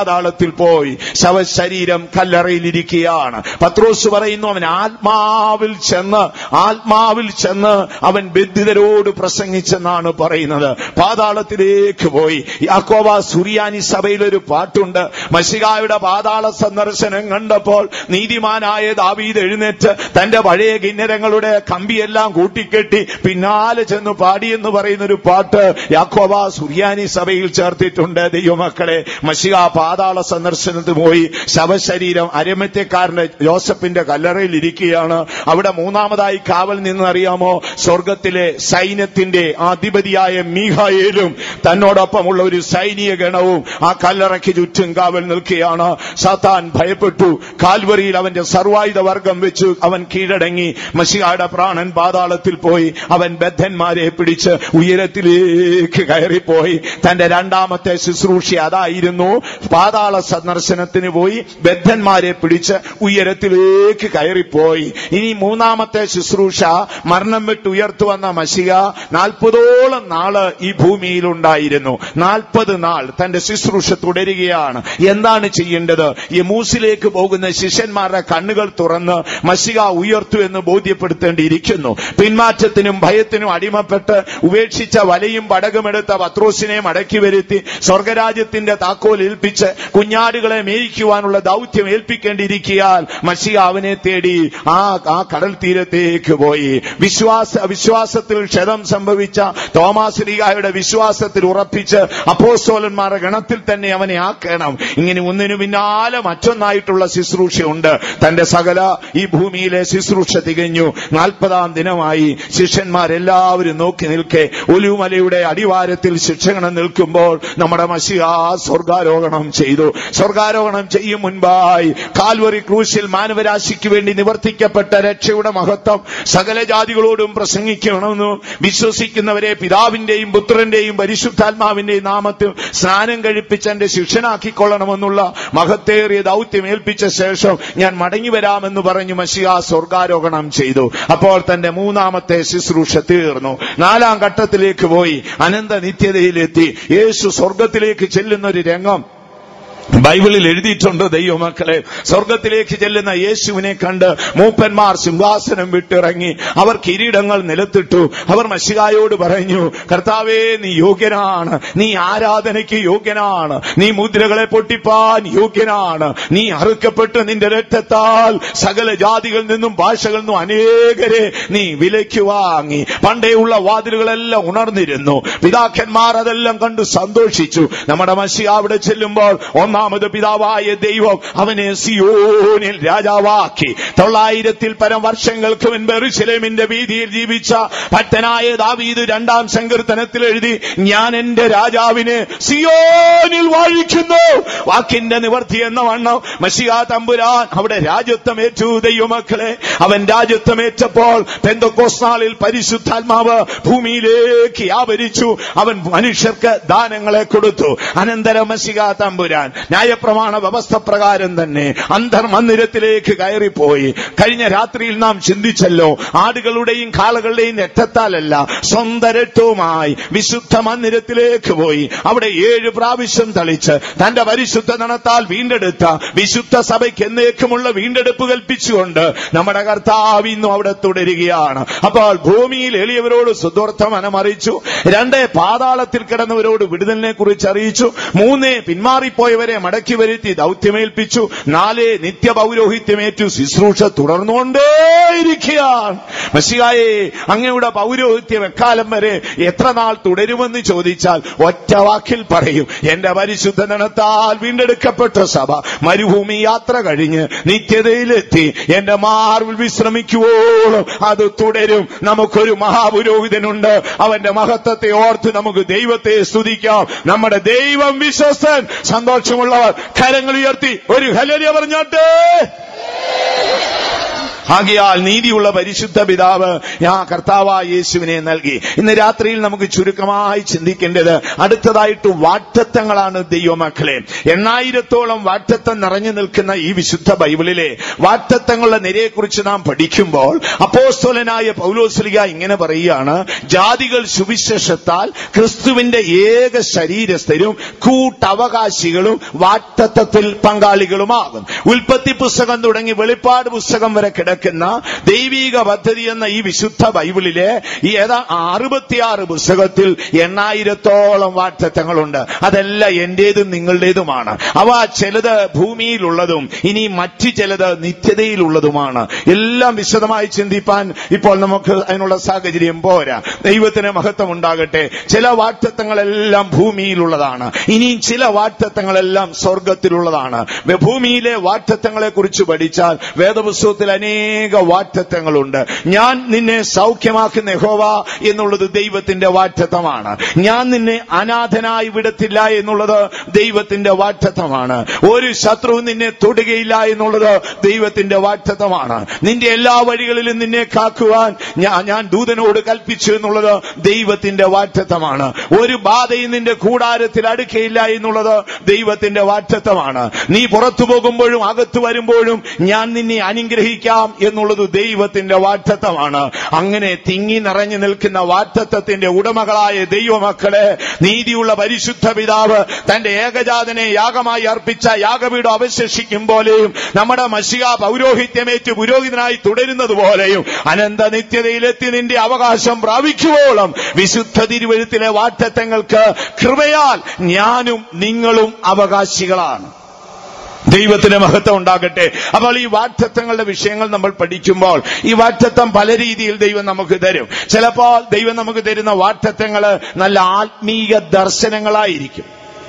പോയി ശവശരീരം കല്ലറയിലിരിക്കുകയാണ് പത്രോസ് പറയുന്നു അവൻ ആത്മാവിൽ ചെന്ന് ആത്മാവിൽ ചെന്ന് അവൻ ബന്ധിതരോട് പ്രസംഗിച്ചെന്നാണ് പറയുന്നത് പാതാളത്തിലേക്ക് പോയി യാക്കോബ സുറിയാനി സഭയിൽ ഒരു പാട്ടുണ്ട് മഷികായുടെ പാതാള സന്ദർശനം കണ്ടപ്പോൾ നീതിമാനായ ദാവീദ് എഴുന്നേറ്റ് തന്റെ പഴയ കിന്നരങ്ങളുടെ കമ്പിയെല്ലാം കൂട്ടിക്കെട്ടി പിന്നാലെ ചെന്ന് പാടിയെന്ന് പറയുന്ന ഒരു പാട്ട് യാക്കോബ സുറിയാനി സഭയിൽ ചേർത്തിട്ടുണ്ട് ദൈവമക്കളെ മഷിക പാതാള സന്ദർശനത്തിന് പോയി ശവശരീരം അരമത്യക്കാരന്റെ ജോസഫിന്റെ കല്ലറയിൽ ഇരിക്കുകയാണ് അവിടെ മൂന്നാമതായി കാവൽ നിന്നറിയാമോ സ്വർഗത്തിലെ സൈന്യത്തിന്റെ അധിപതിയായ മീഹായേലും തന്നോടൊപ്പമുള്ള ഒരു സൈനിക ഗണവും ആ കല്ലറയ്ക്ക് ചുറ്റും കാവൽ നിൽക്കുകയാണ് സാത്താൻ ഭയപ്പെട്ടു കാൽവറിയിൽ അവന്റെ സർവായുധ വർഗം വെച്ചു അവൻ കീഴടങ്ങി മഷിയായുടെ പ്രാണൻ പാതാളത്തിൽ പോയി അവൻ ബദ്ധന്മാരെ പിടിച്ച് ഉയരത്തിലേക്ക് കയറിപ്പോയി തന്റെ രണ്ടാമത്തെ ശുശ്രൂഷ അതായിരുന്നു പാതാള സന്ദർശനത്തിന് പോയി ബദ്ധന്മാരെ പിടിച്ച് ഉയരത്തിലേക്ക് കയറിപ്പോയി ഇനി മൂന്നാമത്തെ ശുശ്രൂഷ മരണം വിട്ട് ഉയർത്തുവന്ന മഷിക നാൽപ്പതോളം നാള് ഈ ഭൂമിയിലുണ്ടായിരുന്നു നാൽപ്പത് നാൾ തന്റെ ശുശ്രൂഷ തുടരുകയാണ് എന്താണ് ചെയ്യേണ്ടത് ഈ മൂസിലേക്ക് പോകുന്ന ശിഷ്യന്മാരുടെ കണ്ണുകൾ തുറന്ന് മഷിക ഉയർത്തു എന്ന് ബോധ്യപ്പെടുത്തേണ്ടിയിരിക്കുന്നു പിന്മാറ്റത്തിനും ഭയത്തിനും അടിമപ്പെട്ട് ഉപേക്ഷിച്ച വലയും പടകുമെടുത്ത പത്രോസിനെ മടക്കി വരുത്തി സ്വർഗരാജ്യത്തിന്റെ താക്കോൽ ഏൽപ്പിച്ച് കുഞ്ഞാടുകളെ മേയിക്കുവാനുള്ള ദൗത്യം ഏൽപ്പിക്കേണ്ടിയിരിക്കിയാൽ മഷിക അവനെ തേടി ആ ആ കടൽ തീരത്തേക്ക് പോയി വിശ്വാസ വിശ്വാസത്തിൽ ക്ഷതം സംഭവിച്ച തോമാസ് ലീഗായുടെ വിശ്വാസത്തിൽ ഉറപ്പിച്ച് അപ്പോസ്തോലന്മാരുടെ ഗണത്തിൽ തന്നെ അവനെ ആക്കണം ഇങ്ങനെ ഒന്നിനു പിന്നാലെ മറ്റൊന്നായിട്ടുള്ള ശുശ്രൂഷയുണ്ട് തന്റെ സകല ഈ ഭൂമിയിലെ ശുശ്രൂഷ തികഞ്ഞു നാൽപ്പതാം ദിനമായി ശിഷ്യന്മാരെല്ലാവരും നോക്കി നിൽക്കെ ഒലുമലയുടെ അടിവാരത്തിൽ ശിക്ഷകണം നിൽക്കുമ്പോൾ നമ്മുടെ മഷിക സ്വർഗാരോഹണം ചെയ്തു സ്വർഗാരോഹണം ചെയ്യും മുൻപായി കാൽവറി ക്രൂശിൽ മാനവരാശിക്ക് വേണ്ടി നിവർത്തിക്കപ്പെട്ട രക്ഷയുടെ മഹത്വം സകല ജാതികളോടും പ്രസംഗിക്കണമെന്നും വിശ്വസിക്കുന്നവരെ പിതാവിന്റെയും പുത്രന്റെയും പരിശുദ്ധാത്മാവിന്റെയും നാമത്തിൽ സ്നാനം കഴിപ്പിച്ച് എന്റെ ശിക്ഷനാക്കിക്കൊള്ളണമെന്നുള്ള മഹത്തേറിയ ദൗത്യം ഏൽപ്പിച്ച ശേഷം ഞാൻ മടങ്ങി വരാമെന്ന് പറഞ്ഞു മഷിയ സ്വർഗാരോഹണം ചെയ്തു അപ്പോൾ തന്റെ മൂന്നാമത്തെ ശുശ്രൂഷ തീർന്നു നാലാം ഘട്ടത്തിലേക്ക് പോയി അനന്ത നിത്യതയിലെത്തി യേശു സ്വർഗത്തിലേക്ക് ചെല്ലുന്ന ഒരു രംഗം ബൈബിളിൽ എഴുതിയിട്ടുണ്ട് ദൈവമക്കളെ സ്വർഗത്തിലേക്ക് ചെല്ലുന്ന യേശുവിനെ കണ്ട് മൂപ്പന്മാർ സിംഹാസനം വിട്ടിറങ്ങി അവർ കിരീടങ്ങൾ നിലത്തിട്ടു അവർ മഷികായോട് പറഞ്ഞു കർത്താവേ നീ യോഗ്യനാണ് നീ ആരാധനയ്ക്ക് യോഗ്യനാണ് നീ മുദ്രകളെ പൊട്ടിപ്പാൻ യോഗ്യനാണ് നീ അറുക്കപ്പെട്ട് നിന്റെ രക്തത്താൽ സകല ജാതികളിൽ നിന്നും ഭാഷകളിൽ നിന്നും അനേകരെ നീ വിലയ്ക്ക് വാങ്ങി പണ്ടേയുള്ള വാതിലുകളെല്ലാം ഉണർന്നിരുന്നു പിതാക്കന്മാർ അതെല്ലാം കണ്ടു സന്തോഷിച്ചു നമ്മുടെ മഷി അവിടെ ചെല്ലുമ്പോൾ ഒന്നാമത് പിതാവായ ദൈവം അവനെ സിയോനിൽ രാജാവാക്കി തൊള്ളായിരത്തിൽ പരം വർഷങ്ങൾക്ക് മുൻപ് എറുശലേമിന്റെ വീതിയിൽ ജീവിച്ച ഭക്തനായ ദാവീദ് രണ്ടാം സങ്കീർത്തനത്തിൽ എഴുതി ഞാൻ എന്റെ രാജാവിനെ സിയോനിൽ വാഴിക്കുന്നു വാക്കിന്റെ നിവർത്തി എന്ന വണ്ണം മഷിക തമ്പുരാൻ അവിടെ രാജ്യത്വമേറ്റു ദൈവമക്കളെ അവൻ രാജ്യത്വമേറ്റപ്പോൾ പെന്തക്കോസ് നാളിൽ പരിശുദ്ധാത്മാവ് ഭൂമിയിലേക്ക് ആവരിച്ചു അവൻ മനുഷ്യർക്ക് ദാനങ്ങളെ കൊടുത്തു അനന്തരം മഷിക തമ്പുരാൻ ന്യായപ്രമാണ വ്യവസ്ഥ പ്രകാരം തന്നെ അന്തർമന്ദിരത്തിലേക്ക് കയറിപ്പോയി കഴിഞ്ഞ രാത്രിയിൽ നാം ചിന്തിച്ചല്ലോ ആടുകളുടെയും കാളകളുടെയും രക്തത്താലല്ല സ്വന്തം രക്തവുമായി വിശുദ്ധ മന്ദിരത്തിലേക്ക് പോയി അവിടെ ഏഴ് പ്രാവശ്യം തളിച്ച് തന്റെ പരിശുദ്ധ നണത്താൽ വീണ്ടെടുത്ത വിശുദ്ധ സഭയ്ക്ക് എന്നേക്കുമുള്ള വീണ്ടെടുപ്പ് കൽപ്പിച്ചുകൊണ്ട് നമ്മുടെ കർത്താവ് ഇന്നും അവിടെ തുടരുകയാണ് അപ്പോൾ ഭൂമിയിൽ എളിയവരോട് സുദൂർത്ഥമനം അറിയിച്ചു രണ്ട് പാതാളത്തിൽ കിടന്നവരോട് വിടുതലിനെ കുറിച്ച് അറിയിച്ചു മൂന്ന് പിന്മാറിപ്പോയവരെ മടക്കി വരുത്തി ദൗത്യമേൽപ്പിച്ചു നാല് നിത്യപൗരോഹിത്യമേറ്റു ശുശ്രൂഷ തുടർന്നുകൊണ്ടേയിരിക്കുകയാണ് മഷികായെ അങ്ങയുടെ പൗരോഹിത്യം എക്കാലം വരെ എത്ര നാൾ തുടരുമെന്ന് ചോദിച്ചാൽ ഒറ്റ വാക്കിൽ പറയും എന്റെ പരിശുദ്ധ നടത്താൽ വീണ്ടെടുക്കപ്പെട്ട സഭ മരുഭൂമി യാത്ര കഴിഞ്ഞ് നിത്യതയിലെത്തി എന്റെ മാർവിൽ വിശ്രമിക്കുവോളം അത് തുടരും നമുക്കൊരു മഹാപുരോഹിതനുണ്ട് അവന്റെ മഹത്വത്തെ ഓർത്ത് നമുക്ക് ദൈവത്തെ സ്തുതിക്കാം നമ്മുടെ ദൈവം വിശ്വസ്തൻ സന്തോഷമുള്ളവർ കരങ്ങൾ ഉയർത്തി ഒരു ഹലരിയ പറഞ്ഞോട്ടെ ആകിയാൽ നീതിയുള്ള പരിശുദ്ധ പിതാവ് ആ കർത്താവായ യേശുവിനെ നൽകി ഇന്ന് രാത്രിയിൽ നമുക്ക് ചുരുക്കമായി ചിന്തിക്കേണ്ടത് അടുത്തതായിട്ട് വാറ്റത്വങ്ങളാണ് ദൈവമക്കളെ എണ്ണായിരത്തോളം വാറ്റത്വം നിറഞ്ഞു നിൽക്കുന്ന ഈ വിശുദ്ധ ബൈബിളിലെ വാറ്റത്വങ്ങളുടെ നിരയെക്കുറിച്ച് നാം പഠിക്കുമ്പോൾ അപ്പോസ്തോലനായ പൗലോസ്ലിക ഇങ്ങനെ പറയുകയാണ് ജാതികൾ സുവിശേഷത്താൽ ക്രിസ്തുവിന്റെ ഏക ശരീരസ്ഥരും കൂട്ടവകാശികളും വാറ്റത്വത്തിൽ പങ്കാളികളുമാകും ഉൽപ്പത്തി പുസ്തകം തുടങ്ങി വെളിപ്പാട് പുസ്തകം വരെ കിടക്കുന്ന ദൈവീക പദ്ധതി എന്ന ഈ വിശുദ്ധ ബൈബിളിലെ ഈ ഏതാ അറുപത്തിയാറ് പുസ്തകത്തിൽ എണ്ണായിരത്തോളം വാറ്റത്വങ്ങളുണ്ട് അതെല്ലാം എന്റേതും നിങ്ങളുടേതുമാണ് അവ ചിലത് ഭൂമിയിലുള്ളതും ഇനി മറ്റു ചിലത് നിത്യതയിലുള്ളതുമാണ് എല്ലാം വിശദമായി ചിന്തിപ്പാൻ ഇപ്പോൾ നമുക്ക് അതിനുള്ള സാഹചര്യം പോരാ ദൈവത്തിന് മഹത്വം ഉണ്ടാകട്ടെ ചില വാറ്റത്വങ്ങളെല്ലാം ഭൂമിയിലുള്ളതാണ് ഇനിയും ചില വാറ്റത്വങ്ങളെല്ലാം സ്വർഗത്തിലുള്ളതാണ് ഭൂമിയിലെ വാറ്റത്വങ്ങളെ കുറിച്ച് പഠിച്ചാൽ വേദപുസ്തകത്തിൽ അനേക വാറ്റത്വങ്ങളുണ്ട് ഞാൻ നിന്നെ സൗഖ്യമാക്കുന്ന യഹോവ എന്നുള്ളത് ദൈവത്തിന്റെ വാറ്റത്വമാണ് ഞാൻ നിന്നെ അനാഥനായി വിടത്തില്ല എന്നുള്ളത് ദൈവത്തിന്റെ വാറ്റത്വമാണ് ഒരു ശത്രു നിന്നെ തൊടുകയില്ല എന്നുള്ളത് ദൈവത്തിന്റെ വാറ്റത്വമാണ് നിന്റെ എല്ലാ വഴികളിലും നിന്നെ കാക്കുവാൻ ഞാൻ ഞാൻ ദൂതനോട് കൽപ്പിച്ചു എന്നുള്ളത് ദൈവത്തിന്റെ വാറ്റത്വമാണ് ഒരു ബാധയും നിന്റെ കൂടാരത്തിൽ അടുക്കയില്ല എന്നുള്ളത് ദൈവത്തിന്റെ വാറ്റത്വമാണ് നീ പുറത്തു പോകുമ്പോഴും അകത്തു വരുമ്പോഴും ഞാൻ നിന്നെ അനുഗ്രഹിക്കാം എന്നുള്ളത് ദൈവത്തിന്റെ വാറ്റത്വമാണ് അങ്ങനെ തിങ്ങി നിറഞ്ഞു നിൽക്കുന്ന വാറ്റത്വത്തിന്റെ ഉടമകളായ ദൈവമക്കളെ നീതിയുള്ള പരിശുദ്ധ പിതാവ് തന്റെ ഏകജാതനെ യാഗമായി അർപ്പിച്ച യാഗപീഠം അവശേഷിക്കും പോലെയും നമ്മുടെ മഷിക പൗരോഹിത്യമേറ്റ് പുരോഹിതനായി തുടരുന്നത് പോലെയും അനന്ത നിത്യതയിലെത്തി നിന്റെ അവകാശം പ്രാപിക്കുവോളം വിശുദ്ധ തിരുവഴുത്തിലെ വാറ്റത്വങ്ങൾക്ക് കൃപയാൽ ഞാനും നിങ്ങളും അവകാശികളാണ് ദൈവത്തിന് മഹത്വം ഉണ്ടാകട്ടെ അപ്പോൾ ഈ വാറ്റത്വങ്ങളുടെ വിഷയങ്ങൾ നമ്മൾ പഠിക്കുമ്പോൾ ഈ വാറ്റത്വം പല രീതിയിൽ ദൈവം നമുക്ക് തരും ചിലപ്പോൾ ദൈവം നമുക്ക് തരുന്ന വാറ്റത്വങ്ങള് നല്ല ആത്മീയ ദർശനങ്ങളായിരിക്കും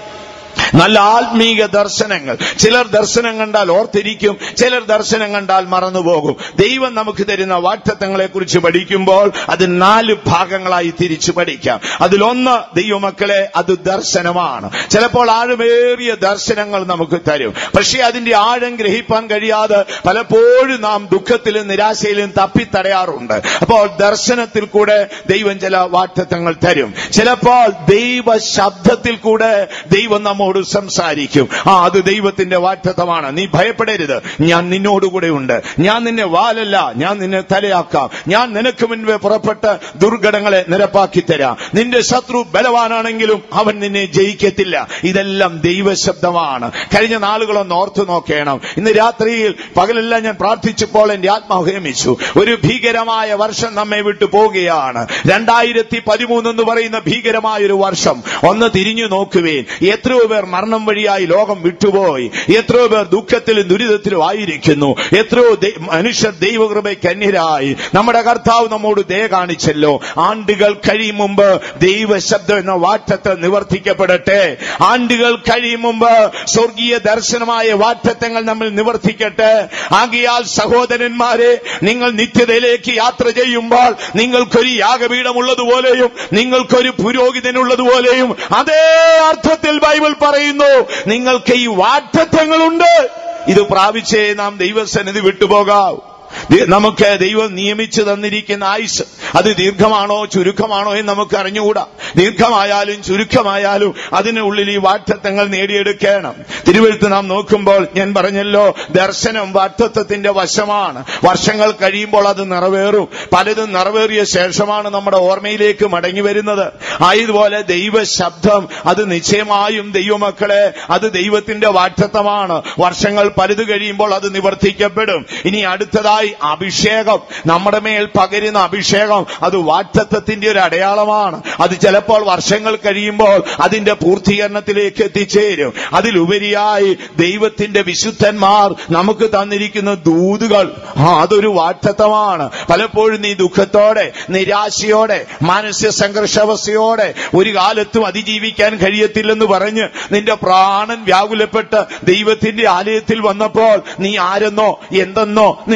നല്ല ആത്മീക ദർശനങ്ങൾ ചിലർ ദർശനം കണ്ടാൽ ഓർത്തിരിക്കും ചിലർ ദർശനം കണ്ടാൽ മറന്നുപോകും ദൈവം നമുക്ക് തരുന്ന വാറ്റത്വങ്ങളെ കുറിച്ച് പഠിക്കുമ്പോൾ അത് നാല് ഭാഗങ്ങളായി തിരിച്ചു പഠിക്കാം അതിലൊന്ന് ദൈവമക്കളെ അത് ദർശനമാണ് ചിലപ്പോൾ ആഴമേറിയ ദർശനങ്ങൾ നമുക്ക് തരും പക്ഷേ അതിന്റെ ആഴം ഗ്രഹിപ്പാൻ കഴിയാതെ പലപ്പോഴും നാം ദുഃഖത്തിലും നിരാശയിലും തപ്പിത്തടയാറുണ്ട് അപ്പോൾ ദർശനത്തിൽ കൂടെ ദൈവം ചില വാറ്റത്വങ്ങൾ തരും ചിലപ്പോൾ ദൈവ ശബ്ദത്തിൽ കൂടെ ദൈവം നമ്മോട് സംസാരിക്കും ആ അത് ദൈവത്തിന്റെ വാറ്റത്വമാണ് നീ ഭയപ്പെടരുത് ഞാൻ നിന്നോടുകൂടെ ഉണ്ട് ഞാൻ നിന്നെ വാലല്ല ഞാൻ നിന്നെ തലയാക്കാം ഞാൻ നിനക്ക് മുൻപേ പുറപ്പെട്ട് ദുർഘടങ്ങളെ നിരപ്പാക്കി തരാം നിന്റെ ശത്രു ബലവാനാണെങ്കിലും അവൻ നിന്നെ ജയിക്കത്തില്ല ഇതെല്ലാം ദൈവശബ്ദമാണ് കഴിഞ്ഞ നാളുകളൊന്ന് ഓർത്തു നോക്കണം ഇന്ന് രാത്രിയിൽ പകലെല്ലാം ഞാൻ പ്രാർത്ഥിച്ചപ്പോൾ എന്റെ ആത്മാവ് ഹേമിച്ചു ഒരു ഭീകരമായ വർഷം നമ്മെ വിട്ടു പോവുകയാണ് രണ്ടായിരത്തി പതിമൂന്ന് എന്ന് പറയുന്ന ഭീകരമായ ഒരു വർഷം ഒന്ന് തിരിഞ്ഞു നോക്കുവേൻ എത്രയോ പേർ മരണം വഴിയായി ലോകം വിട്ടുപോയി എത്രയോ പേർ ദുഃഖത്തിലും ദുരിതത്തിലും ആയിരിക്കുന്നു എത്രയോ ദൈ- മനുഷ്യർ ദൈവകൃപയ്ക്ക് അന്യരായി നമ്മുടെ കർത്താവ് നമ്മോട് ദയ കാണിച്ചല്ലോ ആണ്ടുകൾ കഴിയും മുമ്പ് ദൈവശബ്ദം എന്ന വാറ്റത്തെ നിവർത്തിക്കപ്പെടട്ടെ ആണ്ടുകൾ കഴിയും മുമ്പ് സ്വർഗീയ ദർശനമായ വാറ്റത്വങ്ങൾ നമ്മൾ നിവർത്തിക്കട്ടെ ആകിയാൽ സഹോദരന്മാരെ നിങ്ങൾ നിത്യതയിലേക്ക് യാത്ര ചെയ്യുമ്പോൾ നിങ്ങൾക്കൊരു യാഗപീഠമുള്ളതുപോലെയും നിങ്ങൾക്കൊരു പുരോഹിതനുള്ളതുപോലെയും അതേ അർത്ഥത്തിൽ ബൈബിൾ പറയുന്നു നിങ്ങൾക്ക് ഈ വാറ്റത്വങ്ങളുണ്ട് ഇത് പ്രാപിച്ചേ നാം ദൈവസന്നിധി വിട്ടുപോകാം ദി- നമുക്ക് ദൈവം നിയമിച്ചു തന്നിരിക്കുന്ന ആയുസ് അത് ദീർഘമാണോ ചുരുക്കമാണോ എന്ന് നമുക്ക് അറിഞ്ഞുകൂടാ ദീർഘമായാലും ചുരുക്കമായാലും അതിനുള്ളിൽ ഈ വാറ്റത്വങ്ങൾ നേടിയെടുക്കണം തിരുവഴുത്ത് നാം നോക്കുമ്പോൾ ഞാൻ പറഞ്ഞല്ലോ ദർശനം വാറ്റത്വത്തിന്റെ വശമാണ് വർഷങ്ങൾ കഴിയുമ്പോൾ അത് നിറവേറും പലതും നിറവേറിയ ശേഷമാണ് നമ്മുടെ ഓർമ്മയിലേക്ക് മടങ്ങി വരുന്നത് ആയതുപോലെ ദൈവ ശബ്ദം അത് നിശ്ചയമായും ദൈവമക്കളെ അത് ദൈവത്തിന്റെ വാറ്റത്വമാണ് വർഷങ്ങൾ പലത് കഴിയുമ്പോൾ അത് നിവർത്തിക്കപ്പെടും ഇനി അടുത്തതായി അഭിഷേകം നമ്മുടെ മേൽ പകരുന്ന അഭിഷേകം അത് വാറ്റത്വത്തിന്റെ ഒരു അടയാളമാണ് അത് ചിലപ്പോൾ വർഷങ്ങൾ കഴിയുമ്പോൾ അതിന്റെ പൂർത്തീകരണത്തിലേക്ക് എത്തിച്ചേരും അതിലുപരിയായി ദൈവത്തിന്റെ വിശുദ്ധന്മാർ നമുക്ക് തന്നിരിക്കുന്ന ദൂതുകൾ ആ അതൊരു വാറ്റത്വമാണ് പലപ്പോഴും നീ ദുഃഖത്തോടെ നിരാശയോടെ മാനസിക സംഘർഷാവസ്ഥയോടെ ഒരു കാലത്തും അതിജീവിക്കാൻ കഴിയത്തില്ലെന്ന് പറഞ്ഞ് നിന്റെ പ്രാണൻ വ്യാകുലപ്പെട്ട് ദൈവത്തിന്റെ ആലയത്തിൽ വന്നപ്പോൾ നീ ആരെന്നോ എന്തെന്നോ നിന്റെ അവസ്ഥ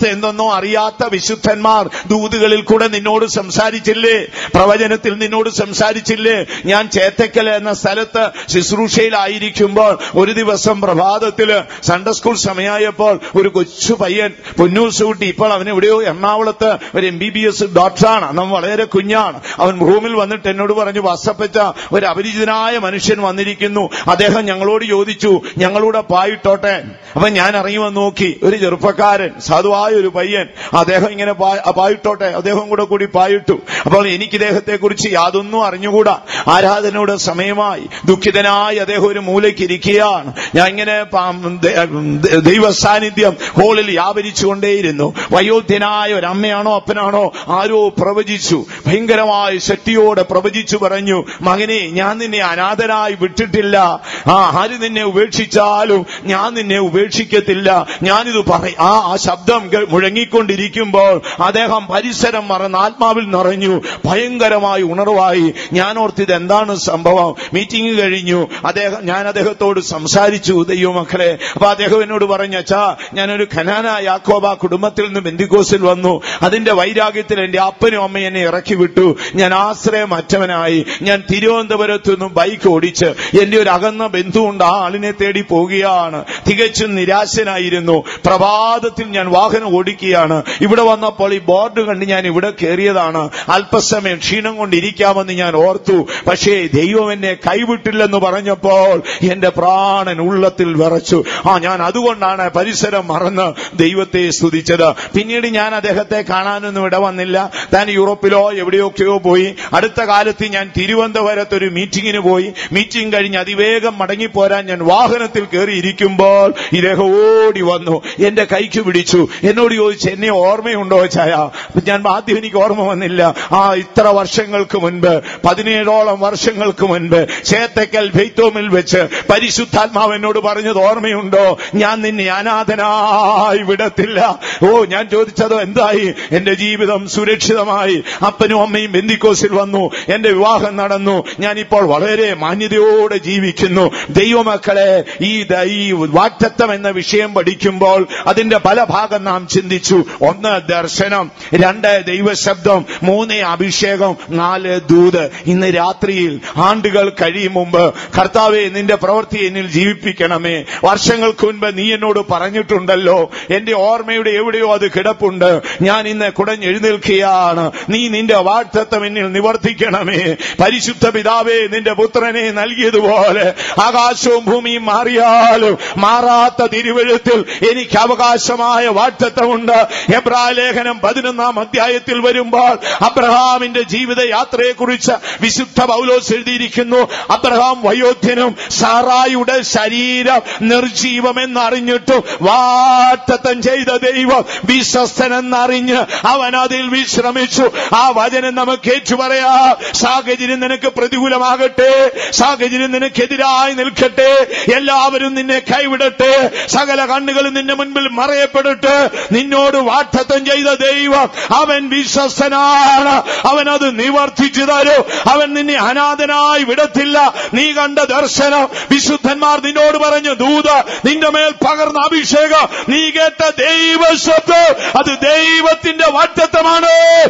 അവസ്ഥ എന്തെന്നോ അറിയാത്ത വിശുദ്ധന്മാർ ദൂതുകളിൽ കൂടെ നിന്നോട് സംസാരിച്ചില്ലേ പ്രവചനത്തിൽ നിന്നോട് സംസാരിച്ചില്ലേ ഞാൻ ചേത്തക്കൽ എന്ന സ്ഥലത്ത് ശുശ്രൂഷയിലായിരിക്കുമ്പോൾ ഒരു ദിവസം പ്രഭാതത്തില് സൺഡേ സ്കൂൾ സമയമായപ്പോൾ ഒരു കൊച്ചു പയ്യൻ പൊന്നൂർ സൂട്ടി ഇപ്പോൾ അവൻ എവിടെയോ എറണാകുളത്ത് ഒരു എം ബി ബി എസ് ഡോക്ടറാണ് അന്ന് വളരെ കുഞ്ഞാണ് അവൻ റൂമിൽ വന്നിട്ട് എന്നോട് പറഞ്ഞു വസപ്പച്ച ഒരു അപരിചിതനായ മനുഷ്യൻ വന്നിരിക്കുന്നു അദ്ദേഹം ഞങ്ങളോട് ചോദിച്ചു ഞങ്ങളൂടെ പായിട്ടോട്ടെ അപ്പൊ ഞാൻ ഇറങ്ങി വന്ന് നോക്കി ഒരു ചെറുപ്പക്കാരൻ സാധുവായ ഒരു പയ്യൻ അദ്ദേഹം ഇങ്ങനെ പാ- പായിട്ടോട്ടെ അദ്ദേഹം കൂടെ കൂടി പായിട്ടു അപ്പോൾ എനിക്ക് ഇദ്ദേഹത്തെ കുറിച്ച് യാതൊന്നും അറിഞ്ഞുകൂടാ ആരാധനയുടെ സമയമായി ദുഃഖിതനായി അദ്ദേഹം ഒരു മൂലയ്ക്ക് ഇരിക്കുകയാണ് ഞാൻ ഇങ്ങനെ പാ- ദ- ദ- ദൈവ സാന്നിധ്യം ഹോളിൽ വ്യാപരിച്ചുകൊണ്ടേയിരുന്നു വയോധ്യനായ ഒരു അമ്മയാണോ അപ്പനാണോ ആരോ പ്രവചിച്ചു ഭയങ്കരമായ ശക്തിയോടെ പ്രവചിച്ചു പറഞ്ഞു മകനെ ഞാൻ നിന്നെ അനാഥനായി വിട്ടിട്ടില്ല ആ ആര് നിന്നെ ഉപേക്ഷിച്ചാലും ഞാൻ നിന്നെ ഉപേക്ഷിക്കത്തില്ല ഞാനിത് പറയും ആ ആ ശബ്ദം കേ- മുഴങ്ങിക്കൊണ്ടിരിക്കുമ്പോൾ അദ്ദേഹം പരിസരം മറന്ന് ആത്മാവിൽ നിറഞ്ഞു ഭയങ്കരമായി ഉണർവായി ഞാൻ ഓർത്തിത് എന്താണ് സംഭവം മീറ്റിംഗ് കഴിഞ്ഞു അദ്ദേഹം ഞാൻ അദ്ദേഹത്തോട് സംസാരിച്ചു ദൈവമക്കളെ അപ്പൊ അദ്ദേഹം എന്നോട് പറഞ്ഞു അച്ഛാ ഞാനൊരു ഖനാന യാക്കോബ കുടുംബത്തിൽ നിന്ന് ബന്ദിക്കോസിൽ വന്നു അതിന്റെ വൈരാഗ്യത്തിൽ എന്റെ അപ്പനും അമ്മയും എന്നെ ഇറക്കി വിട്ടു ഞാൻ ആശ്രയമറ്റവനായി ഞാൻ തിരുവനന്തപുരത്തു നിന്നും ബൈക്ക് ഓടിച്ച് എന്റെ ഒരു അകന്ന ബന്ധുവുണ്ട് ആ ആളിനെ തേടി പോവുകയാണ് തികച്ചും നിരാശനായിരുന്നു പ്രഭാതത്തിൽ ഞാൻ വാഹനം ഓടിക്കുകയാണ് ഇവിടെ വന്നപ്പോൾ ഈ ബോർഡ് കണ്ട് ഞാൻ ഇവിടെ കയറിയതാണ് അല്പസമയം ക്ഷീണം കൊണ്ടിരിക്കാമെന്ന് ഞാൻ ഓർത്തു പക്ഷേ ദൈവം എന്നെ കൈവിട്ടില്ലെന്ന് പറഞ്ഞപ്പോൾ എന്റെ പ്രാണൻ ഉള്ളത്തിൽ വിറച്ചു ആ ഞാൻ അതുകൊണ്ടാണ് പരിസരം മറന്ന് ദൈവത്തെ സ്തുതിച്ചത് പിന്നീട് ഞാൻ അദ്ദേഹത്തെ കാണാനൊന്നും ഇട വന്നില്ല താൻ യൂറോപ്പിലോ എവിടെയൊക്കെയോ പോയി അടുത്ത കാലത്ത് ഞാൻ തിരുവനന്തപുരത്ത് ഒരു മീറ്റിംഗിന് പോയി മീറ്റിംഗ് കഴിഞ്ഞ് അതിവേഗം മടങ്ങിപ്പോരാൻ ഞാൻ വാഹനത്തിൽ കയറി ഇരിക്കുമ്പോൾ ഇദ്ദേഹം ഓടി വന്നു എന്റെ കൈക്ക് പിടിച്ചു എന്നോട് ചോദിച്ചു എന്നെ ഓർമ്മയുണ്ടോ ചായ ഞാൻ ആദ്യം എനിക്ക് ഓർമ്മ വന്നില്ല ആ ഇത്ര വർഷങ്ങൾക്ക് മുൻപ് പതിനേഴോളം വർഷങ്ങൾക്ക് മുൻപ് ചേത്തക്കൽ ഭെയ്ത്തോമിൽ വെച്ച് പരിശുദ്ധാത്മാവ് എന്നോട് പറഞ്ഞത് ഓർമ്മയുണ്ടോ ഞാൻ നിന്നെ അനാഥനായി വിടത്തില്ല ഓ ഞാൻ ചോദിച്ചതോ എന്തായി എന്റെ ജീവിതം സുരക്ഷിതമായി അപ്പനും അമ്മയും ബന്ദിക്കോസിൽ വന്നു എന്റെ വിവാഹം നടന്നു ഞാനിപ്പോൾ വളരെ മാന്യതയോടെ ജീവിക്കുന്നു ദൈവമക്കളെ ഈ ദ- ഈ വാക്തത്വം എന്ന വിഷയം പഠിക്കുമ്പോൾ അതിന്റെ പല ഭാഗം നാം ചിന്തിച്ചു ഒന്ന് ദർശനം രണ്ട് ദൈവശബ്ദം മൂന്ന് അഭിഷേകം നാല് ദൂത് ഇന്ന് രാത്രിയിൽ ആണ്ടുകൾ കഴിയും മുമ്പ് കർത്താവെ നിന്റെ പ്രവൃത്തി എന്നിൽ ജീവിപ്പിക്കണമേ വർഷങ്ങൾക്ക് മുൻപ് നീ എന്നോട് പറഞ്ഞിട്ടുണ്ടല്ലോ എന്റെ ഓർമ്മയുടെ എവിടെയോ അത് കിടപ്പുണ്ട് ഞാൻ ഇന്ന് കുടഞ്ഞെഴുന്നേൽക്കുകയാണ് നീ നിന്റെ വാഴ്ത്തത്വം എന്നിൽ നിവർത്തിക്കണമേ പരിശുദ്ധ പിതാവേ നിന്റെ പുത്രനെ നൽകിയതുപോലെ ആകാശവും ഭൂമിയും മാറിയാലും മാറാത്ത തിരുവഴുത്തിൽ എനിക്ക് അവകാശമായ വാഴ്ത്തത്വമുണ്ട് എബ്രാ ലേഖനം പതിനൊന്നാം അധ്യായത്തിൽ വരുമ്പോൾ അബ്രഹാമിന്റെ ജീവിത യാത്രയെക്കുറിച്ച് വിശുദ്ധ പൗലോസ് എഴുതിയിരിക്കുന്നു അബ്രഹാം വയോധ്യനും സാറായുടെ ശരീരം നിർജീവമെന്നറിഞ്ഞിട്ടും വാറ്റത്തം ചെയ്ത ദൈവം വിശ്വസ്തനെന്നറിഞ്ഞ് അവൻ അതിൽ വിശ്രമിച്ചു ആ വചനം നമുക്ക് ഏറ്റുപറയാ സാഹചര്യം നിനക്ക് പ്രതികൂലമാകട്ടെ സാഹചര്യം നിനക്കെതിരായി നിൽക്കട്ടെ എല്ലാവരും നിന്നെ കൈവിടട്ടെ സകല കണ്ണുകളും നിന്റെ മുൻപിൽ മറയപ്പെടട്ടെ നിന്നോട് വാറ്റത്തം ചെയ്ത ദൈവം അവൻ വിശ്വസ്തനാണ് അവൻ അത് നിവർത്തിച്ചു തരും അവൻ നിന്നെ അനാഥനായി വിടത്തില്ല നീ കണ്ട ദർശനം വിശുദ്ധന്മാർ നിന്നോട് പറഞ്ഞു ദൂത നിന്റെ മേൽ പകർന്ന അഭിഷേകം നീ കേട്ട ദൈവ ശബ്ദം അത് ദൈവത്തിന്റെ വാറ്റത്വമാണ്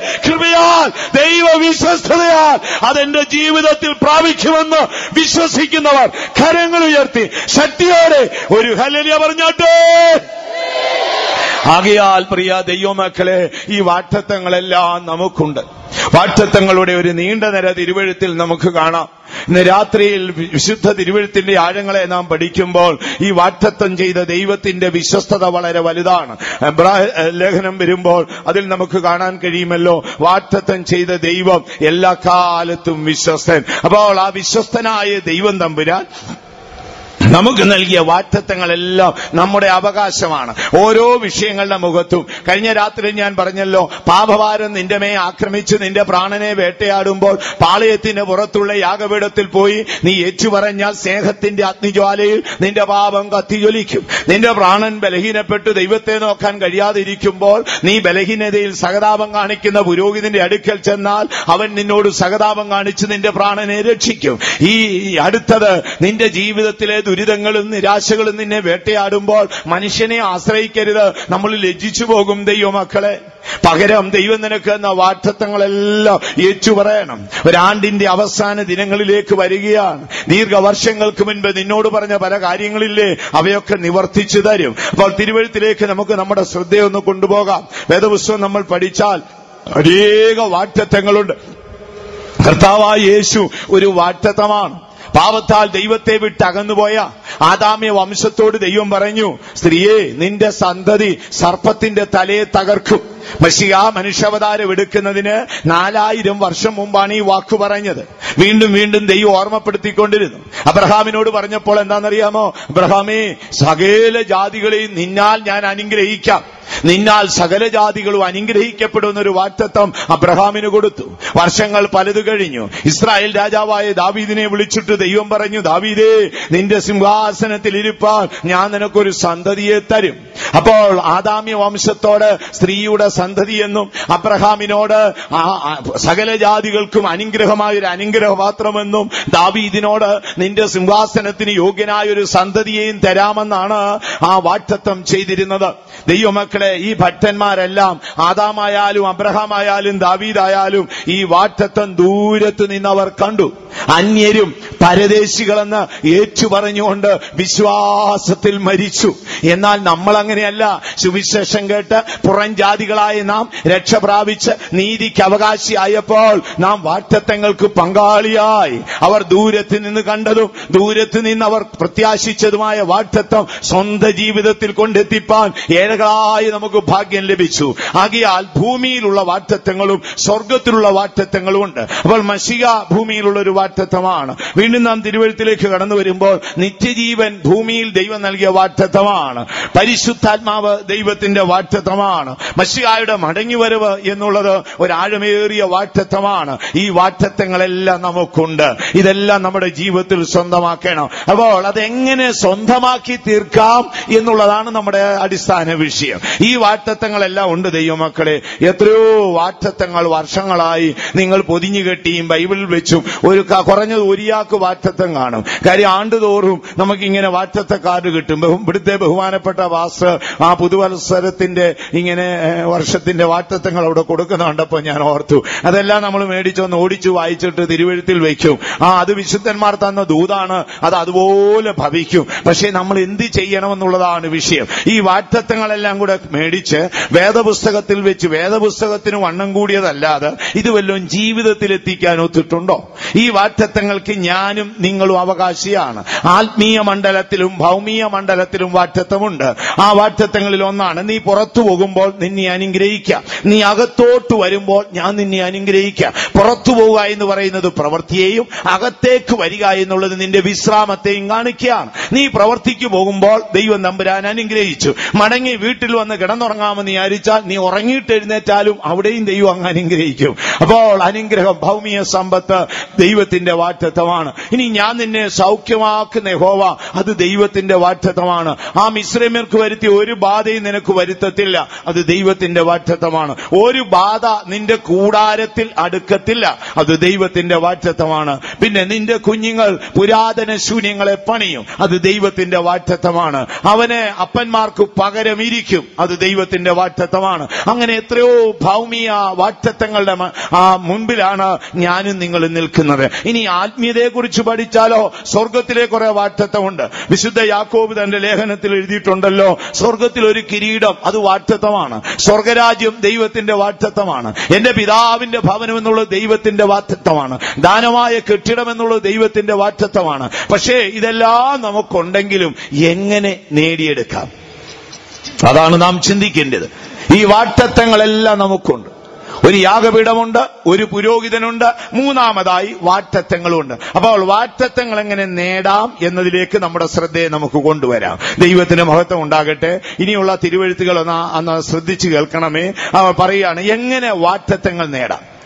കൃപയാൽ ദൈവ വിശ്വസ്തതയാൽ അതെന്റെ ജീവിതത്തിൽ പ്രാപിക്കുമെന്ന് വിശ്വസിക്കുന്നവർ കരങ്ങൾ ഉയർത്തി ശക്തിയോടെ ഒരു ഹലലിയ പറഞ്ഞാട്ടെ ആകയാൽ പ്രിയ ദൈവമക്കളെ ഈ വാറ്റത്വങ്ങളെല്ലാം നമുക്കുണ്ട് വാറ്റത്വങ്ങളുടെ ഒരു നീണ്ട നിര തിരുവഴുത്തിൽ നമുക്ക് കാണാം ഇന്ന് രാത്രിയിൽ വിശുദ്ധ തിരുവഴുത്തിന്റെ ആഴങ്ങളെ നാം പഠിക്കുമ്പോൾ ഈ വാറ്റത്വം ചെയ്ത ദൈവത്തിന്റെ വിശ്വസ്തത വളരെ വലുതാണ് എബ്രായ ലേഖനം വരുമ്പോൾ അതിൽ നമുക്ക് കാണാൻ കഴിയുമല്ലോ വാറ്റത്വം ചെയ്ത ദൈവം എല്ലാ കാലത്തും വിശ്വസ്തൻ അപ്പോൾ ആ വിശ്വസ്തനായ ദൈവം തമ്പുരാൻ നമുക്ക് നൽകിയ വാറ്റത്വങ്ങളെല്ലാം നമ്മുടെ അവകാശമാണ് ഓരോ വിഷയങ്ങളുടെ മുഖത്തും കഴിഞ്ഞ രാത്രി ഞാൻ പറഞ്ഞല്ലോ പാപഭാരം നിന്റെ മേ ആക്രമിച്ച് നിന്റെ പ്രാണനെ വേട്ടയാടുമ്പോൾ പാളയത്തിന്റെ പുറത്തുള്ള യാഗപീഠത്തിൽ പോയി നീ ഏറ്റുപറഞ്ഞാൽ സ്നേഹത്തിന്റെ അഗ്നിജ്വാലയിൽ നിന്റെ പാപം കത്തിജ്വലിക്കും നിന്റെ പ്രാണൻ ബലഹീനപ്പെട്ട് ദൈവത്തെ നോക്കാൻ കഴിയാതിരിക്കുമ്പോൾ നീ ബലഹീനതയിൽ സഹതാപം കാണിക്കുന്ന പുരോഹിതന്റെ അടുക്കൽ ചെന്നാൽ അവൻ നിന്നോട് സഹതാപം കാണിച്ച് നിന്റെ പ്രാണനെ രക്ഷിക്കും ഈ അടുത്തത് നിന്റെ ജീവിതത്തിലെ ദുരിതങ്ങളും നിരാശകളും നിന്നെ വേട്ടയാടുമ്പോൾ മനുഷ്യനെ ആശ്രയിക്കരുത് നമ്മൾ ലജ്ജിച്ചു പോകും ദൈവമക്കളെ പകരം ദൈവം നിനക്ക് എന്ന വാറ്റത്വങ്ങളെല്ലാം ഏറ്റു പറയണം ഒരാണ്ടിന്റെ അവസാന ദിനങ്ങളിലേക്ക് വരികയാണ് ദീർഘവർഷങ്ങൾക്ക് മുൻപ് നിന്നോട് പറഞ്ഞ പല കാര്യങ്ങളില്ലേ അവയൊക്കെ നിവർത്തിച്ചു തരും അപ്പോൾ തിരുവഴുത്തിലേക്ക് നമുക്ക് നമ്മുടെ ശ്രദ്ധയൊന്ന് കൊണ്ടുപോകാം വേദപുസ്തകം നമ്മൾ പഠിച്ചാൽ അനേക വാറ്റത്വങ്ങളുണ്ട് കർത്താവായ യേശു ഒരു വാറ്റത്തമാണ് പാവത്താൽ ദൈവത്തെ വിട്ട് അകന്നുപോയ ആദാമ്യ വംശത്തോട് ദൈവം പറഞ്ഞു സ്ത്രീയെ നിന്റെ സന്തതി സർപ്പത്തിന്റെ തലയെ തകർക്കും മഷിക മനുഷ്യാവതാരം എടുക്കുന്നതിന് നാലായിരം വർഷം മുമ്പാണ് ഈ വാക്ക് പറഞ്ഞത് വീണ്ടും വീണ്ടും ദൈവം ഓർമ്മപ്പെടുത്തിക്കൊണ്ടിരുന്നു അബ്രഹാമിനോട് പറഞ്ഞപ്പോൾ എന്താണെന്നറിയാമോ അബ്രഹാമേ സകല ജാതികളെയും നിന്നാൽ ഞാൻ അനുഗ്രഹിക്കാം നിന്നാൽ സകല ജാതികളും അനുഗ്രഹിക്കപ്പെടുന്ന ഒരു വാറ്റത്വം അബ്രഹാമിന് കൊടുത്തു വർഷങ്ങൾ പലത് കഴിഞ്ഞു ഇസ്രായേൽ രാജാവായ ദാവീദിനെ വിളിച്ചിട്ട് ദൈവം പറഞ്ഞു ദാവീദേ നിന്റെ സിംഹാസനത്തിൽ ഇരിപ്പാൻ ഞാൻ നിനക്കൊരു സന്തതിയെ തരും അപ്പോൾ ആദാമ്യ വംശത്തോട് സ്ത്രീയുടെ സന്തതി എന്നും അബ്രഹാമിനോട് ആ- ആ സകല ജാതികൾക്കും അനുഗ്രഹമായ ഒരു അനുഗ്രഹപാത്രമെന്നും ദാവീദിനോട് നിന്റെ സിംഹാസനത്തിന് യോഗ്യനായ ഒരു സന്തതിയെയും തരാമെന്നാണ് ആ വാറ്റത്വം ചെയ്തിരുന്നത് ദൈവമക്കളെ ഈ ഭക്തന്മാരെല്ലാം ആദാമായാലും അബ്രഹാമായാലും ദാവീദായാലും ഈ വാറ്റത്വം ദൂരത്ത് നിന്നവർ കണ്ടു അന്യരും പരദേശികളെന്ന് ഏറ്റു പറഞ്ഞുകൊണ്ട് വിശ്വാസത്തിൽ മരിച്ചു എന്നാൽ നമ്മൾ അങ്ങനെയല്ല സുവിശേഷം കേട്ട് പുറം ജാതികളായ നാം രക്ഷ പ്രാപിച്ച് നീതിക്ക് അവകാശിയായപ്പോൾ നാം വാറ്റത്വങ്ങൾക്ക് പങ്കാളിയായി അവർ ദൂരത്ത് നിന്ന് കണ്ടതും ദൂരത്ത് നിന്ന് അവർ പ്രത്യാശിച്ചതുമായ വാറ്റത്വം സ്വന്തം ജീവിതത്തിൽ കൊണ്ടെത്തിപ്പാൻ ഏഴകളായി നമുക്ക് ഭാഗ്യം ലഭിച്ചു ആകിയാൽ ഭൂമിയിലുള്ള വാറ്റത്വങ്ങളും സ്വർഗത്തിലുള്ള വാറ്റത്വങ്ങളും ഉണ്ട് അപ്പോൾ മഷിക ഭൂമിയിലുള്ള ഒരു വാറ്റത്വമാണ് വീണ്ടും നാം തിരുവഴുത്തിലേക്ക് കടന്നു വരുമ്പോൾ നിത്യജീവൻ ഭൂമിയിൽ ദൈവം നൽകിയ വാറ്റത്വമാണ് പരിശുദ്ധാത്മാവ് ദൈവത്തിന്റെ വാറ്റത്വമാണ് മഷികായുടെ മടങ്ങിവരവ് എന്നുള്ളത് ഒരാഴമേറിയ വാറ്റത്വമാണ് ഈ വാറ്റത്വങ്ങളെല്ലാം നമുക്കുണ്ട് ഇതെല്ലാം നമ്മുടെ ജീവിതത്തിൽ സ്വന്തമാക്കണം അപ്പോൾ അതെങ്ങനെ സ്വന്തമാക്കി തീർക്കാം എന്നുള്ളതാണ് നമ്മുടെ അടിസ്ഥാന വിഷയം ഈ വാറ്റത്വങ്ങളെല്ലാം ഉണ്ട് ദൈവമക്കളെ എത്രയോ വാറ്റത്വങ്ങൾ വർഷങ്ങളായി നിങ്ങൾ പൊതിഞ്ഞു കെട്ടിയും ബൈബിളിൽ വെച്ചും ഒരു ക- കുറഞ്ഞത് ഒരിയാക്ക് വാറ്റത്വം കാണും കാര്യം ആണ്ടുതോറും നമുക്കിങ്ങനെ വാറ്റത്വ കാർഡ് കിട്ടും ബഹു- ഇവിടുത്തെ ബഹുമാനപ്പെട്ട വാസ് ആ പുതുവത്സരത്തിന്റെ ഇങ്ങനെ ഏഹ്, വർഷത്തിന്റെ വാറ്റത്വങ്ങൾ അവിടെ കൊടുക്കുന്ന കണ്ടപ്പോൾ ഞാൻ ഓർത്തു അതെല്ലാം നമ്മൾ മേടിച്ചൊന്ന് ഓടിച്ചു വായിച്ചിട്ട് തിരുവഴുത്തിൽ വയ്ക്കും ആ അത് വിശുദ്ധന്മാർ തന്ന ദൂതാണ് അത് അതുപോലെ ഭവിക്കും പക്ഷേ നമ്മൾ എന്ത് ചെയ്യണമെന്നുള്ളതാണ് വിഷയം ഈ വാറ്റത്വങ്ങളെല്ലാം കൂടെ മേടിച്ച് വേദപുസ്തകത്തിൽ വെച്ച് വേദപുസ്തകത്തിന് വണ്ണം കൂടിയതല്ലാതെ ഇത് വല്ലതും ജീവിതത്തിൽ എത്തിക്കാൻ ഒത്തിട്ടുണ്ടോ ഈ വാറ്റത്വങ്ങൾക്ക് ഞാനും നിങ്ങളും അവകാശിയാണ് ആത്മീയ മണ്ഡലത്തിലും ഭൗമീയ മണ്ഡലത്തിലും വാറ്റത്വമുണ്ട് ആ വാറ്റത്വങ്ങളിൽ ഒന്നാണ് നീ പുറത്തു പോകുമ്പോൾ നിന്നെ അനുഗ്രഹിക്കാം നീ അകത്തോട്ട് വരുമ്പോൾ ഞാൻ നിന്നെ അനുഗ്രഹിക്കാം പുറത്തു പോവുക എന്ന് പറയുന്നത് പ്രവൃത്തിയെയും അകത്തേക്ക് വരിക എന്നുള്ളത് നിന്റെ വിശ്രാമത്തെയും കാണിക്കുകയാണ് നീ പ്രവർത്തിക്ക് പോകുമ്പോൾ ദൈവം നമ്പുരാൻ അനുഗ്രഹിച്ചു മടങ്ങി വീട്ടിൽ വന്ന് കിടന്നുറങ്ങാമെന്ന് വിചാരിച്ചാൽ നീ ഉറങ്ങിയിട്ട് എഴുന്നേറ്റാലും അവിടെയും ദൈവം അങ്ങ് അനുഗ്രഹിക്കും അപ്പോൾ അനുഗ്രഹം ഭൗമിക സമ്പത്ത് ദൈവത്തിന്റെ വാറ്റത്വമാണ് ഇനി ഞാൻ നിന്നെ സൗഖ്യമാക്കുന്ന യഹോവ അത് ദൈവത്തിന്റെ വാറ്റത്വമാണ് ആ മിശ്രമ്യർക്ക് വരുത്തിയ ഒരു ബാധയും നിനക്ക് വരുത്തത്തില്ല അത് ദൈവത്തിന്റെ വാറ്റത്വമാണ് ഒരു ബാധ നിന്റെ കൂടാരത്തിൽ അടുക്കത്തില്ല അത് ദൈവത്തിന്റെ വാറ്റത്വമാണ് പിന്നെ നിന്റെ കുഞ്ഞുങ്ങൾ പുരാതന ശൂന്യങ്ങളെ പണിയും അത് ദൈവത്തിന്റെ വാറ്റത്വമാണ് അവന് അപ്പന്മാർക്ക് പകരം ഇരിക്കും അത് ദൈവത്തിന്റെ വാറ്റത്വമാണ് അങ്ങനെ എത്രയോ ഭൗമിക വാറ്റത്വങ്ങളുടെ മ- ആ മുൻപിലാണ് ഞാനും നിങ്ങളും നിൽക്കുന്നത് ഇനി ആത്മീയതയെ കുറിച്ച് പഠിച്ചാലോ സ്വർഗത്തിലെ കുറെ വാറ്റത്വമുണ്ട് വിശുദ്ധ യാക്കോബ് തന്റെ ലേഖനത്തിൽ എഴുതിയിട്ടുണ്ടല്ലോ സ്വർഗത്തിൽ ഒരു കിരീടം അത് വാറ്റത്വമാണ് സ്വർഗരാജ്യം ദൈവത്തിന്റെ വാറ്റത്വമാണ് എന്റെ പിതാവിന്റെ ഭവനം എന്നുള്ളത് ദൈവത്തിന്റെ വാറ്റത്വമാണ് ദാനമായ കെട്ടിടം എന്നുള്ളത് ദൈവത്തിന്റെ വാറ്റത്വമാണ് പക്ഷേ ഇതെല്ലാം നമുക്കുണ്ടെങ്കിലും എങ്ങനെ നേടിയെടുക്കാം അതാണ് നാം ചിന്തിക്കേണ്ടത് ഈ വാറ്റത്വങ്ങളെല്ലാം നമുക്കുണ്ട് ഒരു യാഗപീഠമുണ്ട് ഒരു പുരോഹിതനുണ്ട് മൂന്നാമതായി വാറ്റത്വങ്ങളുണ്ട് അപ്പോൾ വാറ്റത്വങ്ങൾ എങ്ങനെ നേടാം എന്നതിലേക്ക് നമ്മുടെ ശ്രദ്ധയെ നമുക്ക് കൊണ്ടുവരാം ദൈവത്തിന് മഹത്വം ഉണ്ടാകട്ടെ ഇനിയുള്ള തിരുവഴുത്തുകൾ ഒന്ന് അന്ന് ശ്രദ്ധിച്ചു കേൾക്കണമേ അവർ പറയുകയാണ് എങ്ങനെ വാറ്റത്വങ്ങൾ നേടാം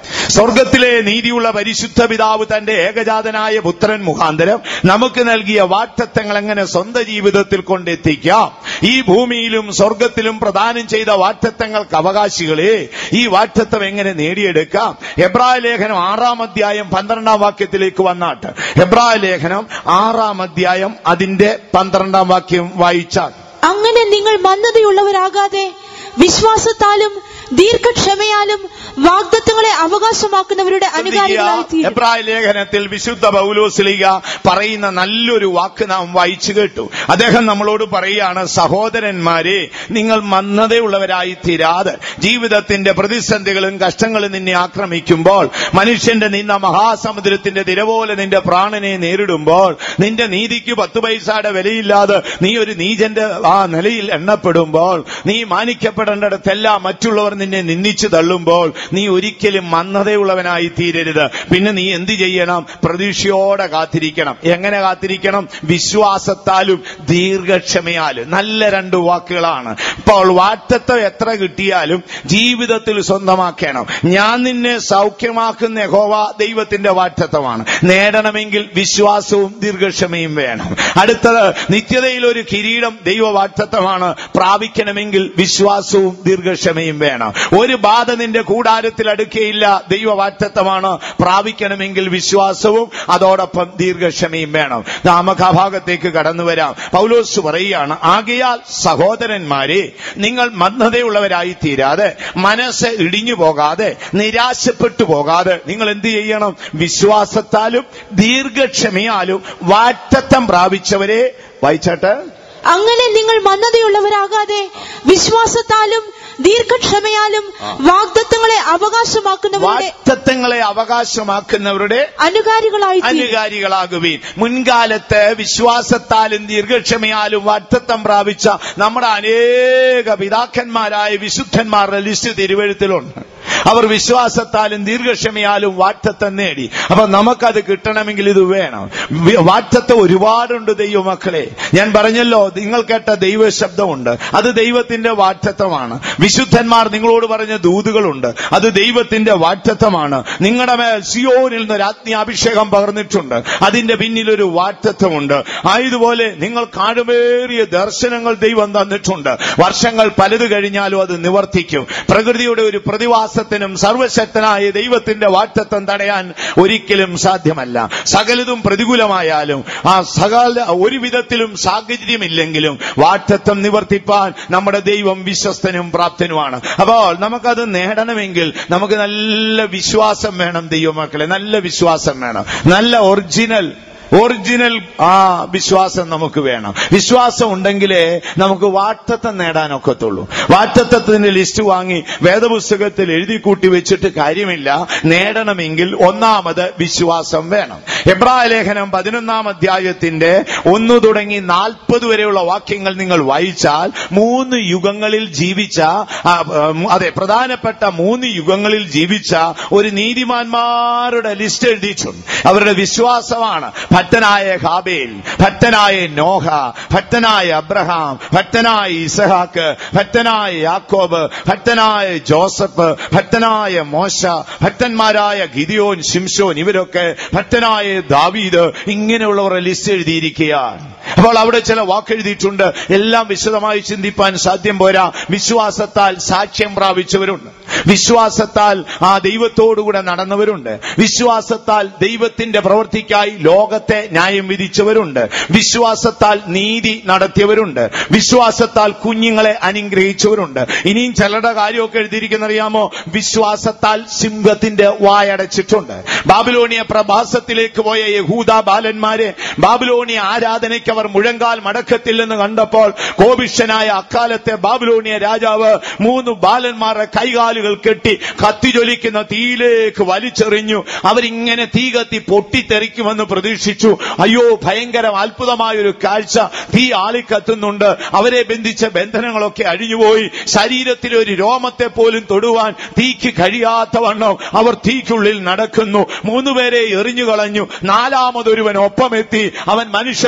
സ്വർഗത്തിലെ നീതിയുള്ള പരിശുദ്ധ പിതാവ് തന്റെ ഏകജാതനായ പുത്രൻ മുഖാന്തരം നമുക്ക് നൽകിയ വാക്തത്വങ്ങൾ എങ്ങനെ സ്വന്തം ജീവിതത്തിൽ കൊണ്ടെത്തിക്കാം ഈ ഭൂമിയിലും സ്വർഗത്തിലും പ്രദാനം ചെയ്ത വാക്തത്വങ്ങൾക്ക് അവകാശികളെ ഈ വാക്തത്വം എങ്ങനെ നേടിയെടുക്കാം എബ്രായ ലേഖനം ആറാം അധ്യായം പന്ത്രണ്ടാം വാക്യത്തിലേക്ക് വന്നാട്ട് എബ്രായ ലേഖനം ആറാം അധ്യായം അതിന്റെ പന്ത്രണ്ടാം വാക്യം വായിച്ചാൽ അങ്ങനെ നിങ്ങൾ മന്ദതയുള്ളവരാകാതെ വിശ്വാസത്താലും ദീർഘക്ഷമയാലും വാഗ്ദത്തങ്ങളെ അവകാശമാക്കുന്നവരുടെ അനുകാരികളായി തീരും എബ്രായ ലേഖനത്തിൽ വിശുദ്ധ പൗലോസ്ലിക പറയുന്ന നല്ലൊരു വാക്ക് നാം വായിച്ചു കേട്ടു അദ്ദേഹം നമ്മളോട് പറയുകയാണ് സഹോദരന്മാരെ നിങ്ങൾ മന്ദതയുള്ളവരായി തീരാതെ ജീവിതത്തിന്റെ പ്രതിസന്ധികളും കഷ്ടങ്ങളും നിന്നെ ആക്രമിക്കുമ്പോൾ മനുഷ്യന്റെ നിന്ന മഹാസമുദ്രത്തിന്റെ തിരപോലെ നിന്റെ പ്രാണനെ നേരിടുമ്പോൾ നിന്റെ നീതിക്ക് പത്ത് പൈസയുടെ വിലയില്ലാതെ നീ ഒരു നീചന്റെ ആ നിലയിൽ എണ്ണപ്പെടുമ്പോൾ നീ മാനിക്കപ്പെടേണ്ടിടത്തെല്ലാം മറ്റുള്ളവർ നിന്നെ നിന്ദിച്ചു തള്ളുമ്പോൾ നീ ഒരിക്കലും മന്ദതയുള്ളവനായി തീരരുത് പിന്നെ നീ എന്ത് ചെയ്യണം പ്രതീക്ഷയോടെ കാത്തിരിക്കണം എങ്ങനെ കാത്തിരിക്കണം വിശ്വാസത്താലും ദീർഘക്ഷമയാലും നല്ല രണ്ട് വാക്കുകളാണ് ഇപ്പോൾ വാറ്റത്വം എത്ര കിട്ടിയാലും ജീവിതത്തിൽ സ്വന്തമാക്കണം ഞാൻ നിന്നെ സൗഖ്യമാക്കുന്ന യഹോവ ദൈവത്തിന്റെ വാറ്റത്വമാണ് നേടണമെങ്കിൽ വിശ്വാസവും ദീർഘക്ഷമയും വേണം അടുത്തത് നിത്യതയിൽ ഒരു കിരീടം ദൈവ വാറ്റത്വമാണ് പ്രാപിക്കണമെങ്കിൽ വിശ്വാസവും ദീർഘക്ഷമയും വേണം ഒരു ബാധ നിന്റെ കൂടാരത്തിൽ അടുക്കുകയില്ല ദൈവ വാറ്റത്വമാണ് പ്രാപിക്കണമെങ്കിൽ വിശ്വാസവും അതോടൊപ്പം ദീർഘക്ഷമയും വേണം നമുക്ക് ആ ഭാഗത്തേക്ക് കടന്നു വരാം പൗലോസ് പറയുകയാണ് ആകയാൽ സഹോദരന്മാരെ നിങ്ങൾ മന്ദതയുള്ളവരായി തീരാതെ മനസ്സ് ഇടിഞ്ഞു പോകാതെ നിരാശപ്പെട്ടു പോകാതെ നിങ്ങൾ എന്ത് ചെയ്യണം വിശ്വാസത്താലും ദീർഘക്ഷമയാലും വാറ്റത്വം പ്രാപിച്ചവരെ വായിച്ചാട്ട് അങ്ങനെ നിങ്ങൾ മന്ദതയുള്ളവരാകാതെ വിശ്വാസത്താലും ദീർഘക്ഷമയാലും വാഗ്ദത്തങ്ങളെ അവകാശമാക്കുന്നവരുടെ വാറ്റത്വങ്ങളെ അവകാശമാക്കുന്നവരുടെ അനുകാരികളായി തീരും അനുകാരികളാകുവീൻ മുൻകാലത്ത് വിശ്വാസത്താലും ദീർഘക്ഷമയാലും വാറ്റത്വം പ്രാപിച്ച നമ്മുടെ അനേക പിതാക്കന്മാരായ വിശുദ്ധന്മാരുടെ ലിസ്റ്റ് തിരുവഴുത്തിലുണ്ട് അവർ വിശ്വാസത്താലും ദീർഘക്ഷമയാലും വാറ്റത്വം നേടി അപ്പൊ നമുക്കത് കിട്ടണമെങ്കിൽ ഇത് വേണം വി- വാറ്റത്വം ഒരുപാടുണ്ട് ദൈവമക്കളെ ഞാൻ പറഞ്ഞല്ലോ നിങ്ങൾ കേട്ട ദൈവ ശബ്ദമുണ്ട് അത് ദൈവത്തിന്റെ വാറ്റത്വമാണ് വിശുദ്ധന്മാർ നിങ്ങളോട് പറഞ്ഞ ദൂതുകളുണ്ട് അത് ദൈവത്തിന്റെ വാറ്റത്വമാണ് നിങ്ങളുടെ മേൽ സിയോനിൽ നിന്ന് ഒരു ആത്മീയാഭിഷേകം പകർന്നിട്ടുണ്ട് അതിന്റെ പിന്നിൽ ഒരു വാറ്റത്വമുണ്ട് ആയതുപോലെ നിങ്ങൾ കാണുമേറിയ ദർശനങ്ങൾ ദൈവം തന്നിട്ടുണ്ട് വർഷങ്ങൾ പലത് കഴിഞ്ഞാലും അത് നിവർത്തിക്കും പ്രകൃതിയുടെ ഒരു പ്രതിവാസത്തിനും സർവശക്തനായ ദൈവത്തിന്റെ വാറ്റത്വം തടയാൻ ഒരിക്കലും സാധ്യമല്ല സകലതും പ്രതികൂലമായാലും ആ സകല ഒരു വിധത്തിലും സാഹചര്യമില്ലെങ്കിലും വാറ്റത്വം നിവർത്തിപ്പാൻ നമ്മുടെ ദൈവം വിശ്വസ്തനും പ്രാപ്തനുമാണ് അപ്പോൾ നമുക്കത് നേടണമെങ്കിൽ നമുക്ക് നല്ല വിശ്വാസം വേണം ദൈവമക്കളെ നല്ല വിശ്വാസം വേണം നല്ല ഒറിജിനൽ ഒറിജിനൽ ആ വിശ്വാസം നമുക്ക് വേണം വിശ്വാസം ഉണ്ടെങ്കിലേ നമുക്ക് വാറ്റത്വം നേടാനൊക്കത്തുള്ളൂ വാറ്റത്വത്തിന്റെ ലിസ്റ്റ് വാങ്ങി വേദപുസ്തകത്തിൽ എഴുതി കൂട്ടി വെച്ചിട്ട് കാര്യമില്ല നേടണമെങ്കിൽ ഒന്നാമത് വിശ്വാസം വേണം എബ്രായ ലേഖനം പതിനൊന്നാം അധ്യായത്തിന്റെ ഒന്ന് തുടങ്ങി നാൽപ്പത് വരെയുള്ള വാക്യങ്ങൾ നിങ്ങൾ വായിച്ചാൽ മൂന്ന് യുഗങ്ങളിൽ ജീവിച്ച ആ, ഉം, അതെ പ്രധാനപ്പെട്ട മൂന്ന് യുഗങ്ങളിൽ ജീവിച്ച ഒരു നീതിമാന്മാരുടെ ലിസ്റ്റ് എഴുതിയിട്ടുണ്ട് അവരുടെ വിശ്വാസമാണ് ഭക്തനായ ഹാബേൽ ഭക്തനായ നോഹ ഭക്തനായ അബ്രഹാം ഭക്തനായ ഇസഹാക്ക് ഭക്തനായ യാക്കോബ് ഭക്തനായ ജോസഫ് ഭക്തനായ മോശ ഭക്തന്മാരായ ഗിദിയോൻ ശിംഷോൻ ഇവരൊക്കെ ഭക്തനായ ദാവീദ് ഇങ്ങനെയുള്ളവരുടെ ലിസ്റ്റ് എഴുതിയിരിക്കുകയാണ് അപ്പോൾ അവിടെ ചില വാക്കെഴുതിയിട്ടുണ്ട് എല്ലാം വിശദമായി ചിന്തിപ്പാൻ സാധ്യം പോരാ വിശ്വാസത്താൽ സാക്ഷ്യം പ്രാപിച്ചവരുണ്ട് വിശ്വാസത്താൽ ആ ദൈവത്തോടുകൂടെ നടന്നവരുണ്ട് വിശ്വാസത്താൽ ദൈവത്തിന്റെ പ്രവൃത്തിക്കായി ലോകത്തെ ന്യായം വിധിച്ചവരുണ്ട് വിശ്വാസത്താൽ നീതി നടത്തിയവരുണ്ട് വിശ്വാസത്താൽ കുഞ്ഞുങ്ങളെ അനുഗ്രഹിച്ചവരുണ്ട് ഇനിയും ചിലരുടെ കാര്യമൊക്കെ എഴുതിയിരിക്കുന്ന അറിയാമോ വിശ്വാസത്താൽ സിംഹത്തിന്റെ വായടച്ചിട്ടുണ്ട് ബാബിലോണിയ പ്രഭാസത്തിലേക്ക് പോയ യഹൂദ ബാലന്മാരെ ബാബിലോണിയ ആരാധനയ്ക്ക് അവർ മുഴങ്കാൽ മടക്കത്തില്ലെന്ന് കണ്ടപ്പോൾ കോപിഷ്യനായ അക്കാലത്തെ ബാബിലോണിയ രാജാവ് മൂന്ന് ബാലന്മാരുടെ കൈകാലുകൾ കെട്ടി കത്തിജ്വലിക്കുന്ന തീയിലേക്ക് വലിച്ചെറിഞ്ഞു അവരിങ്ങനെ തീ കത്തി പൊട്ടിത്തെറിക്കുമെന്ന് പ്രതീക്ഷിച്ചു അയ്യോ ഭയങ്കര അത്ഭുതമായ ഒരു കാഴ്ച തീ ആളിക്കത്തുന്നുണ്ട് അവരെ ബന്ധിച്ച ബന്ധനങ്ങളൊക്കെ അഴിഞ്ഞുപോയി ശരീരത്തിലെ ഒരു രോമത്തെ പോലും തൊടുവാൻ തീക്ക് കഴിയാത്ത വണ്ണം അവർ തീക്കുള്ളിൽ നടക്കുന്നു മൂന്നുപേരെ എറിഞ്ഞു കളഞ്ഞു നാലാമതൊരുവൻ ഒപ്പമെത്തി അവൻ മനുഷ്യപുത്രന്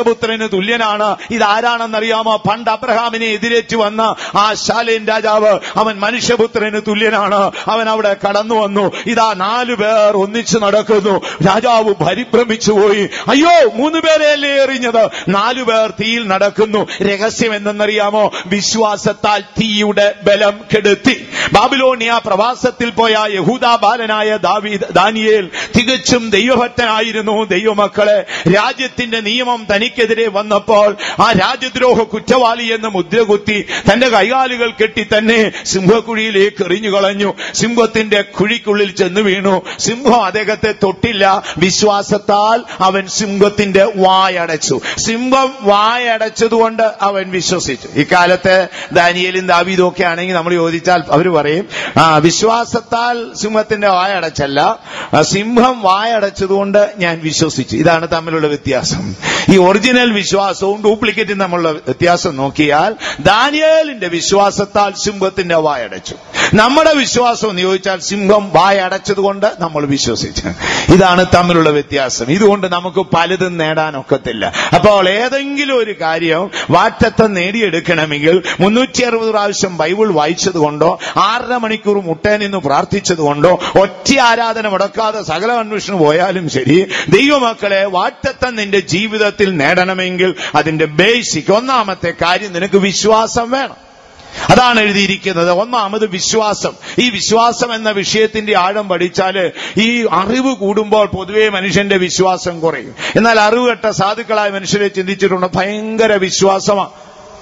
തുല്യനാണ് ഇതാരാണെന്നറിയാമോ പണ്ട് അബ്രഹാമിനെ എതിരേറ്റ് വന്ന ആ ശാലേൻ രാജാവ് അവൻ മനുഷ്യപുത്രന് തുല്യനാണ് അവൻ അവിടെ കടന്നു വന്നു ഇതാ നാലു പേർ ഒന്നിച്ചു നടക്കുന്നു രാജാവ് പരിഭ്രമിച്ചു പോയി അയ്യോ മൂന്ന് പേരെയല്ലേ എറിഞ്ഞത് നാലു പേർ തീയിൽ നടക്കുന്നു രഹസ്യം എന്തെന്നറിയാമോ വിശ്വാസത്താൽ തീയുടെ ബലം കെടുത്തി ബാബിലോണിയ പ്രവാസത്തിൽ പോയ യഹൂദ ബാലനായ ദാവീദ് ദാനിയേൽ തികച്ചും ദൈവഭക്തനായിരുന്നു ദൈവമക്കളെ രാജ്യത്തിന്റെ നിയമം തനിക്കെതിരെ വന്നപ്പോൾ ആ രാജ്യദ്രോഹ കുറ്റവാളി എന്ന് മുദ്രകുത്തി തന്റെ കൈകാലുകൾ കെട്ടി തന്നെ സിംഹക്കുഴിയിലേക്ക് എറിഞ്ഞു കളഞ്ഞു സിംഹത്തിന്റെ കുഴിക്കുള്ളിൽ ചെന്ന് വീണു സിംഹം അദ്ദേഹത്തെ തൊട്ടില്ല വിശ്വാസത്താൽ അവൻ സിംഹത്തിന്റെ വായടച്ചു സിംഹം വായടച്ചതുകൊണ്ട് അവൻ വിശ്വസിച്ചു ഇക്കാലത്ത് ദാനിയലും ദാവീദും ഒക്കെ ആണെങ്കിൽ നമ്മൾ ചോദിച്ചാൽ അവർ പറയും ആ വിശ്വാസത്താൽ സിംഹത്തിന്റെ വായടച്ചല്ല ആ, സിംഹം വായടച്ചതുകൊണ്ട് ഞാൻ വിശ്വസിച്ചു ഇതാണ് തമ്മിലുള്ള വ്യത്യാസം ഈ ഒറിജിനൽ വിശ്വാസവും ഡ്യൂപ്ലിക്കേറ്റും തമ്മിലുള്ള വ്യത്യാസം നോക്കിയാൽ ദാനിയേലിന്റെ വിശ്വാസത്താൽ സിംഹത്തിന്റെ വായടച്ചു നമ്മുടെ വിശ്വാസം എന്ന് ചോദിച്ചാൽ സിംഹം വായടച്ചതുകൊണ്ട് നമ്മൾ വിശ്വസിച്ചു ഇതാണ് തമ്മിലുള്ള വ്യത്യാസം ഇതുകൊണ്ട് നമുക്ക് പലതും നേടാനൊക്കത്തില്ല അപ്പോൾ ഏതെങ്കിലും ഒരു കാര്യം വാറ്റത്വം നേടിയെടുക്കണമെങ്കിൽ മുന്നൂറ്റി അറുപത് പ്രാവശ്യം ബൈബിൾ വായിച്ചത് കൊണ്ടോ ആറര മണിക്കൂർ മുട്ടേ നിന്ന് പ്രാർത്ഥിച്ചത് കൊണ്ടോ ഒറ്റ ആരാധന മുടക്കാതെ സകല കൺവെൻഷന് പോയാലും ശരി ദൈവമക്കളെ വാറ്റത്വം നിന്റെ ജീവിതത്തിൽ നേടണമെങ്കിൽ അതിന്റെ ബേസിക് ഒന്നാമത്തെ കാര്യം നിനക്ക് വിശ്വാസം വേണം അതാണ് എഴുതിയിരിക്കുന്നത് ഒന്നാമത് വിശ്വാസം ഈ വിശ്വാസം എന്ന വിഷയത്തിന്റെ ആഴം പഠിച്ചാല് ഈ അറിവ് കൂടുമ്പോൾ പൊതുവെ മനുഷ്യന്റെ വിശ്വാസം കുറയും എന്നാൽ അറിവ് കെട്ട സാധുക്കളായ മനുഷ്യരെ ചിന്തിച്ചിട്ടുണ്ട് ഭയങ്കര വിശ്വാസമാണ്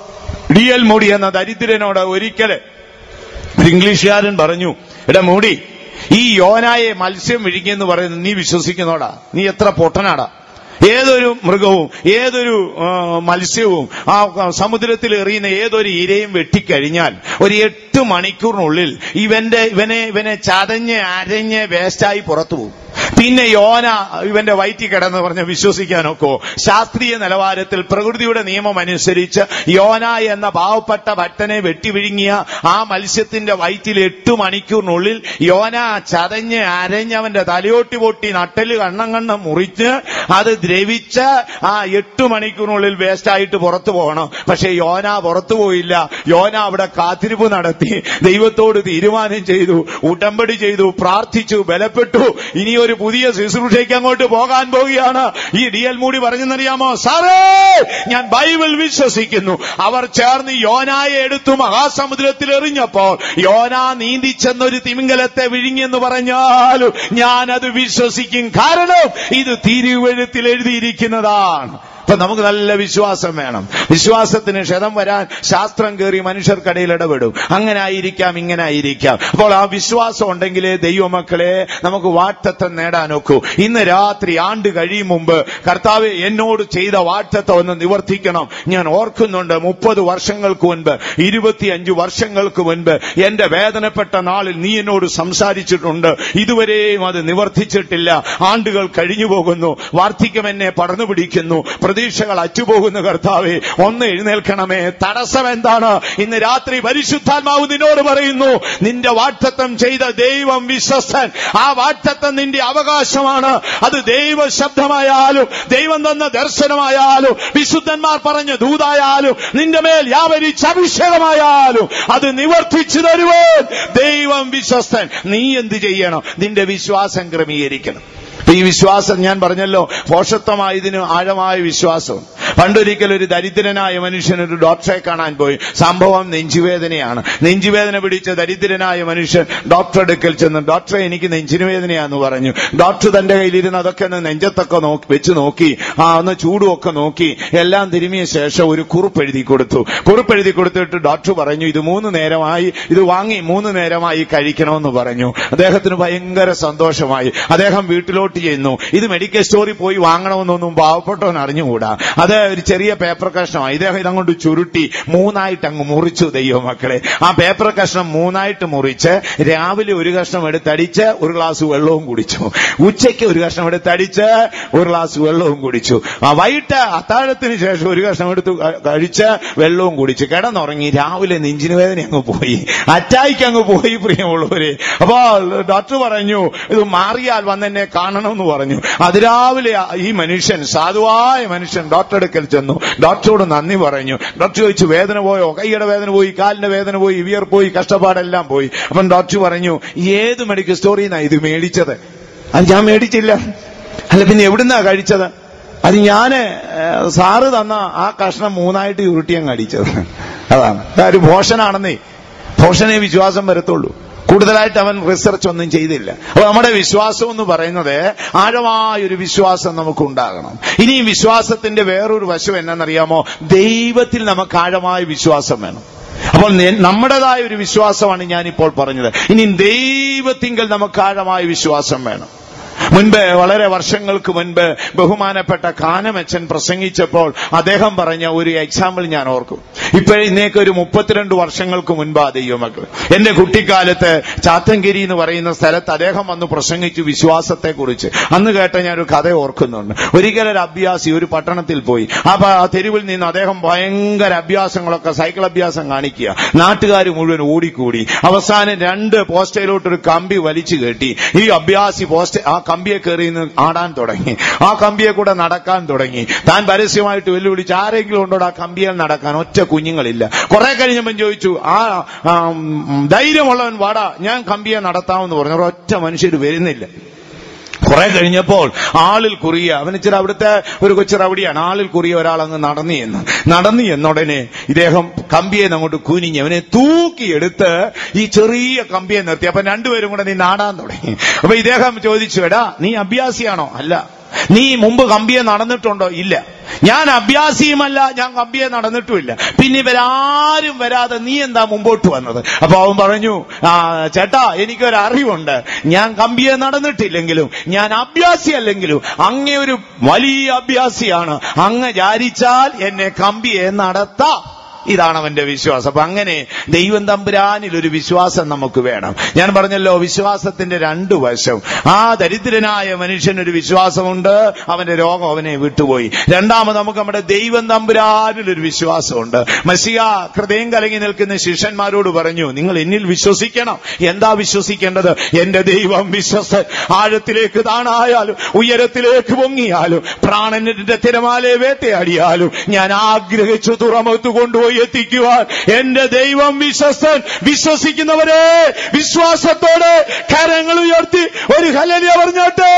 ഡി എൽ മോഡി എന്ന ദരിദ്രനോട് ഒരിക്കല് ഒരു ഇംഗ്ലീഷുകാരൻ പറഞ്ഞു എടാ മോഡി ഈ യോനായെ മത്സ്യം വിഴുങ്ങിയെന്ന് പറയുന്നത് നീ വിശ്വസിക്കുന്നോടാ നീ എത്ര പൊട്ടനാടാ ഏതൊരു മൃഗവും ഏതൊരു ആ, മത്സ്യവും ആ സമുദ്രത്തിൽ എറിയുന്ന ഏതൊരു ഇരയും വെട്ടിക്കഴിഞ്ഞാൽ ഒരു എട്ട് മണിക്കൂറിനുള്ളിൽ ഇവന്റെ ഇവനെ ഇവനെ ചതഞ്ഞ് അരഞ്ഞ് വേസ്റ്റായി പുറത്തു പോകും പിന്നെ യോന ഇവന്റെ വയറ്റിൽ കിടന്ന് പറഞ്ഞ് വിശ്വസിക്കാനൊക്കോ ശാസ്ത്രീയ നിലവാരത്തിൽ പ്രകൃതിയുടെ നിയമം അനുസരിച്ച് യോന എന്ന പാവപ്പെട്ട ഭക്തനെ വെട്ടിവിഴുങ്ങിയ ആ മത്സ്യത്തിന്റെ വയറ്റിൽ എട്ട് മണിക്കൂറിനുള്ളിൽ യോന ചതഞ്ഞ് അരഞ്ഞവന്റെ തലയോട്ടി പൊട്ടി നട്ടല് കണ്ണം കണ്ണം മുറിച്ച് അത് ദ്രവിച്ച് ആ എട്ട് മണിക്കൂറിനുള്ളിൽ വേസ്റ്റായിട്ട് പുറത്തു പോകണം പക്ഷെ യോന പുറത്തു പോയില്ല യോന അവിടെ കാത്തിരിപ്പ് നടത്തി ദൈവത്തോട് തീരുമാനം ചെയ്തു ഉടമ്പടി ചെയ്തു പ്രാർത്ഥിച്ചു ബലപ്പെട്ടു ഇനി ഒരു പുതിയ ശുശ്രൂഷയ്ക്ക് അങ്ങോട്ട് പോകാൻ പോവുകയാണ് ഈ ഡി എൽ മൂടി പറഞ്ഞെന്നറിയാമോ സാറേ ഞാൻ ബൈബിൾ വിശ്വസിക്കുന്നു അവർ ചേർന്ന് യോനായെ എടുത്തു മഹാസമുദ്രത്തിൽ എറിഞ്ഞപ്പോൾ യോന നീന്തി ചെന്നൊരു തിമിംഗലത്തെ വിഴുങ്ങിയെന്ന് പറഞ്ഞാലും ഞാൻ അത് വിശ്വസിക്കും കാരണം ഇത് തിരുവഴുത്തിൽ എഴുതിയിരിക്കുന്നതാണ് അപ്പൊ നമുക്ക് നല്ല വിശ്വാസം വേണം വിശ്വാസത്തിന് ക്ഷതം വരാൻ ശാസ്ത്രം കയറി മനുഷ്യർക്കിടയിൽ ഇടപെടും അങ്ങനെ ആയിരിക്കാം ഇങ്ങനെ ആയിരിക്കാം അപ്പോൾ ആ വിശ്വാസം ഉണ്ടെങ്കിലേ ദൈവമക്കളെ നമുക്ക് വാറ്റത്വം നേടാനൊക്കൂ ഇന്ന് രാത്രി ആണ്ട് കഴിയും മുമ്പ് കർത്താവ് എന്നോട് ചെയ്ത വാറ്റത്വം ഒന്ന് നിവർത്തിക്കണം ഞാൻ ഓർക്കുന്നുണ്ട് മുപ്പത് വർഷങ്ങൾക്ക് മുൻപ് ഇരുപത്തിയഞ്ച് വർഷങ്ങൾക്ക് മുൻപ് എന്റെ വേദനപ്പെട്ട നാളിൽ നീ എന്നോട് സംസാരിച്ചിട്ടുണ്ട് ഇതുവരെയും അത് നിവർത്തിച്ചിട്ടില്ല ആണ്ടുകൾ കഴിഞ്ഞു പോകുന്നു വാർദ്ധക്യം എന്നെ പടർന്നു പിടിക്കുന്നു പ്രതീക്ഷകൾ അറ്റുപോകുന്നു കർത്താവെ ഒന്ന് എഴുന്നേൽക്കണമേ തടസ്സം എന്താണ് ഇന്ന് രാത്രി പരിശുദ്ധാത്മാവ് നിന്നോട് പറയുന്നു നിന്റെ വാക്തത്വം ചെയ്ത ദൈവം വിശ്വസ്തൻ ആ വാക്തത്വം നിന്റെ അവകാശമാണ് അത് ദൈവ ശബ്ദമായാലും ദൈവം തന്ന ദർശനമായാലും വിശുദ്ധന്മാർ പറഞ്ഞ ദൂതായാലും നിന്റെ മേൽ യാവരിച്ച അഭിഷേകമായാലും അത് നിവർത്തിച്ചു തരുവാൻ ദൈവം വിശ്വസ്തൻ നീ എന്ത് ചെയ്യണം നിന്റെ വിശ്വാസം ക്രമീകരിക്കണം അപ്പൊ ഈ വിശ്വാസം ഞാൻ പറഞ്ഞല്ലോ പോഷത്വമായതിന് ആഴമായ വിശ്വാസം പണ്ടൊരിക്കൽ ഒരു ദരിദ്രനായ മനുഷ്യൻ ഒരു ഡോക്ടറെ കാണാൻ പോയി സംഭവം നെഞ്ചുവേദനയാണ് നെഞ്ചുവേദന പിടിച്ച ദരിദ്രനായ മനുഷ്യൻ ഡോക്ടർ അടുക്കൽ ചെന്ന് ഡോക്ടറെ എനിക്ക് നെഞ്ചിനുവേദനയാന്ന് പറഞ്ഞു ഡോക്ടർ തന്റെ കയ്യിലിരുന്ന് അതൊക്കെ ഒന്ന് നെഞ്ചത്തൊക്കെ നോക്കി വെച്ച് നോക്കി ആ ഒന്ന് ചൂടുമൊക്കെ നോക്കി എല്ലാം തിരുമിയ ശേഷം ഒരു കുറിപ്പ് എഴുതി കൊടുത്തു കുറിപ്പ് എഴുതി കൊടുത്തിട്ട് ഡോക്ടർ പറഞ്ഞു ഇത് മൂന്ന് നേരമായി ഇത് വാങ്ങി മൂന്ന് നേരമായി കഴിക്കണമെന്ന് പറഞ്ഞു അദ്ദേഹത്തിന് ഭയങ്കര സന്തോഷമായി അദ്ദേഹം വീട്ടിലോട്ട് ചെയ്യുന്നു ഇത് മെഡിക്കൽ സ്റ്റോറിൽ പോയി വാങ്ങണമെന്നൊന്നും പാവപ്പെട്ടവൻ അറിഞ്ഞുകൂടാ അത് ഒരു ചെറിയ പേപ്പർ കഷ്ണമായി ഇദ്ദേഹം ഇതങ്ങോട്ട് ചുരുട്ടി മൂന്നായിട്ട് അങ്ങ് മുറിച്ചു ദൈവമക്കളെ ആ പേപ്പർ കഷ്ണം മൂന്നായിട്ട് മുറിച്ച് രാവിലെ ഒരു കഷ്ണം എടുത്തടിച്ച് ഒരു ഗ്ലാസ് വെള്ളവും കുടിച്ചു ഉച്ചയ്ക്ക് ഒരു കഷ്ണം എടുത്തടിച്ച് ഒരു ഗ്ലാസ് വെള്ളവും കുടിച്ചു ആ വൈകിട്ട് അത്താഴത്തിന് ശേഷം ഒരു കഷ്ണം എടുത്ത് ക- കഴിച്ച് വെള്ളവും കുടിച്ചു കിടന്നുറങ്ങി രാവിലെ നെഞ്ചിന് വേദന അങ്ങ് പോയി അറ്റായിക്ക് അങ്ങ് പോയി പ്രിയമുള്ളവരെ അപ്പോൾ ഡോക്ടർ പറഞ്ഞു ഇത് മാറിയാൽ വന്നെന്നെ കാണണമെന്ന് പറഞ്ഞു അതിരാവിലെ ഈ മനുഷ്യൻ സാധുവായ മനുഷ്യൻ ഡോക്ടർ അടുക്കൽ അടുക്കൽ ചെന്നു ഡോക്ടറോട് നന്ദി പറഞ്ഞു ഡോക്ടർ ചോദിച്ചു വേദന പോയോ കൈയുടെ വേദന പോയി കാലിന്റെ വേദന പോയി വിയർ പോയി കഷ്ടപ്പാടെല്ലാം പോയി അപ്പം ഡോക്ടർ പറഞ്ഞു ഏത് മെഡിക്കൽ സ്റ്റോറിൽ നിന്നാ ഇത് മേടിച്ചത് അത് ഞാൻ മേടിച്ചില്ല അല്ല പിന്നെ എവിടുന്നാ കഴിച്ചത് അത് ഞാന് ഏഹ്, സാറ് തന്ന ആ കഷ്ണം മൂന്നായിട്ട് ഉരുട്ടി അങ്ങ് അടിച്ചത് അതാണ് അതൊരു ഭോഷനാണെന്നേ ഭോഷനെ വിശ്വാസം വരത്തുള്ളൂ കൂടുതലായിട്ട് അവൻ റിസർച്ച് ഒന്നും ചെയ്തില്ല അപ്പൊ നമ്മുടെ വിശ്വാസം എന്ന് പറയുന്നത് ആഴമായൊരു വിശ്വാസം നമുക്ക് ഉണ്ടാകണം ഇനി ഈ വിശ്വാസത്തിന്റെ വേറൊരു വശം എന്നറിയാമോ ദൈവത്തിൽ നമുക്ക് ആഴമായ വിശ്വാസം വേണം അപ്പോൾ നെ- നമ്മുടേതായ ഒരു വിശ്വാസമാണ് ഞാനിപ്പോൾ പറഞ്ഞത് ഇനി ദൈവത്തിങ്കൽ നമുക്ക് ആഴമായ വിശ്വാസം വേണം മുൻപ് വളരെ വർഷങ്ങൾക്ക് മുൻപ് ബഹുമാനപ്പെട്ട കാനമച്ചൻ പ്രസംഗിച്ചപ്പോൾ അദ്ദേഹം പറഞ്ഞ ഒരു എക്സാമ്പിൾ ഞാൻ ഓർക്കും ഇപ്പോഴേ ഇന്നേക്ക് ഒരു മുപ്പത്തിരണ്ട് വർഷങ്ങൾക്ക് മുൻപാ ദൈവമക്കൾ എന്റെ കുട്ടിക്കാലത്ത് ചാത്തങ്കേരി എന്ന് പറയുന്ന സ്ഥലത്ത് അദ്ദേഹം വന്ന് പ്രസംഗിച്ചു വിശ്വാസത്തെ കുറിച്ച് അന്ന് കേട്ട ഞാനൊരു കഥ ഓർക്കുന്നുണ്ട് ഒരിക്കലൊരു അഭ്യാസി ഒരു പട്ടണത്തിൽ പോയി അപ്പൊ ആ തെരുവിൽ നിന്ന് അദ്ദേഹം ഭയങ്കര അഭ്യാസങ്ങളൊക്കെ സൈക്കിൾ അഭ്യാസം കാണിക്കുക നാട്ടുകാർ മുഴുവൻ ഓടിക്കൂടി അവസാനം രണ്ട് പോസ്റ്റയിലോട്ട് ഒരു കമ്പി വലിച്ചു കെട്ടി ഈ അഭ്യാസി പോസ്റ്റ് ആ കമ്പിയെ കയറി നിന്ന് ആടാൻ തുടങ്ങി ആ കമ്പിയെ കൂടെ നടക്കാൻ തുടങ്ങി താൻ പരസ്യമായിട്ട് വെല്ലുവിളിച്ച് ആരെങ്കിലും ഉണ്ടോ ആ കമ്പിയിൽ നടക്കാൻ ഒറ്റ കുഞ്ഞുങ്ങളില്ല കുറെ കഴിഞ്ഞപ്പം ചോദിച്ചു ആ ആ, ഉം, ധൈര്യമുള്ളവൻ വാടാ ഞാൻ കമ്പിയെ നടത്താമെന്ന് പറഞ്ഞു ഒറ്റ മനുഷ്യർ വരുന്നില്ല കുറെ കഴിഞ്ഞപ്പോൾ ആളിൽ കുറിയ അവൻ ഇച്ചിരി അവിടുത്തെ ഒരു കൊച്ചു റവടിയാണ് ആളിൽ കുറിയ ഒരാൾ അങ്ങ് നടന്നു എന്ന് നടന്നു എന്നുടനെ ഇദ്ദേഹം കമ്പിയെ അങ്ങോട്ട് കുനിഞ്ഞ് അവനെ തൂക്കിയെടുത്ത് ഈ ചെറിയ കമ്പിയെ നിർത്തി അപ്പൊ രണ്ടുപേരും കൂടെ നീ നാടാൻ തുടങ്ങി അപ്പൊ ഇദ്ദേഹം ചോദിച്ചു എടാ നീ അഭ്യാസിയാണോ അല്ല നീ മുമ്പ് കമ്പിയെ നടന്നിട്ടുണ്ടോ ഇല്ല ഞാൻ അഭ്യാസിയുമല്ല ഞാൻ കമ്പിയെ നടന്നിട്ടുമില്ല പിന്നെ ഇവരാരും വരാതെ നീ എന്താ മുമ്പോട്ട് വന്നത് അപ്പൊ അവൻ പറഞ്ഞു ആ ചേട്ടാ എനിക്കൊരു അറിവുണ്ട് ഞാൻ കമ്പിയെ നടന്നിട്ടില്ലെങ്കിലും ഞാൻ അഭ്യാസിയല്ലെങ്കിലും അങ്ങേ ഒരു വലിയ അഭ്യാസിയാണ് അങ്ങ് വിചാരിച്ചാൽ എന്നെ കമ്പിയെ നടത്താം ഇതാണ് അവന്റെ വിശ്വാസം അപ്പൊ അങ്ങനെ ദൈവം തമ്പുരാനിൽ ഒരു വിശ്വാസം നമുക്ക് വേണം ഞാൻ പറഞ്ഞല്ലോ വിശ്വാസത്തിന്റെ രണ്ടു വശം ആ ദരിദ്രനായ മനുഷ്യനൊരു വിശ്വാസമുണ്ട് അവന്റെ രോഗം അവനെ വിട്ടുപോയി രണ്ടാമത് നമുക്ക് നമ്മുടെ ദൈവം തമ്പുരാനിൽ ഒരു വിശ്വാസമുണ്ട് മസിക ഹൃദയം കലങ്ങി നിൽക്കുന്ന ശിഷ്യന്മാരോട് പറഞ്ഞു നിങ്ങൾ എന്നിൽ വിശ്വസിക്കണം എന്താ വിശ്വസിക്കേണ്ടത് എന്റെ ദൈവം വിശ്വസൻ ആഴത്തിലേക്ക് താണായാലും ഉയരത്തിലേക്ക് പൊങ്ങിയാലും പ്രാണന്റെ തിരമാലയെ വേട്ടയാടിയാലും ഞാൻ ആഗ്രഹിച്ചു തുറമുഖത്ത് കൊണ്ടുപോയി എത്തിക്കുവാൻ എന്റെ ദൈവം വിശ്വസൻ വിശ്വസിക്കുന്നവരെ വിശ്വാസത്തോടെ കരങ്ങൾ ഉയർത്തി ഒരു ഹലലിയ പറഞ്ഞോട്ടെ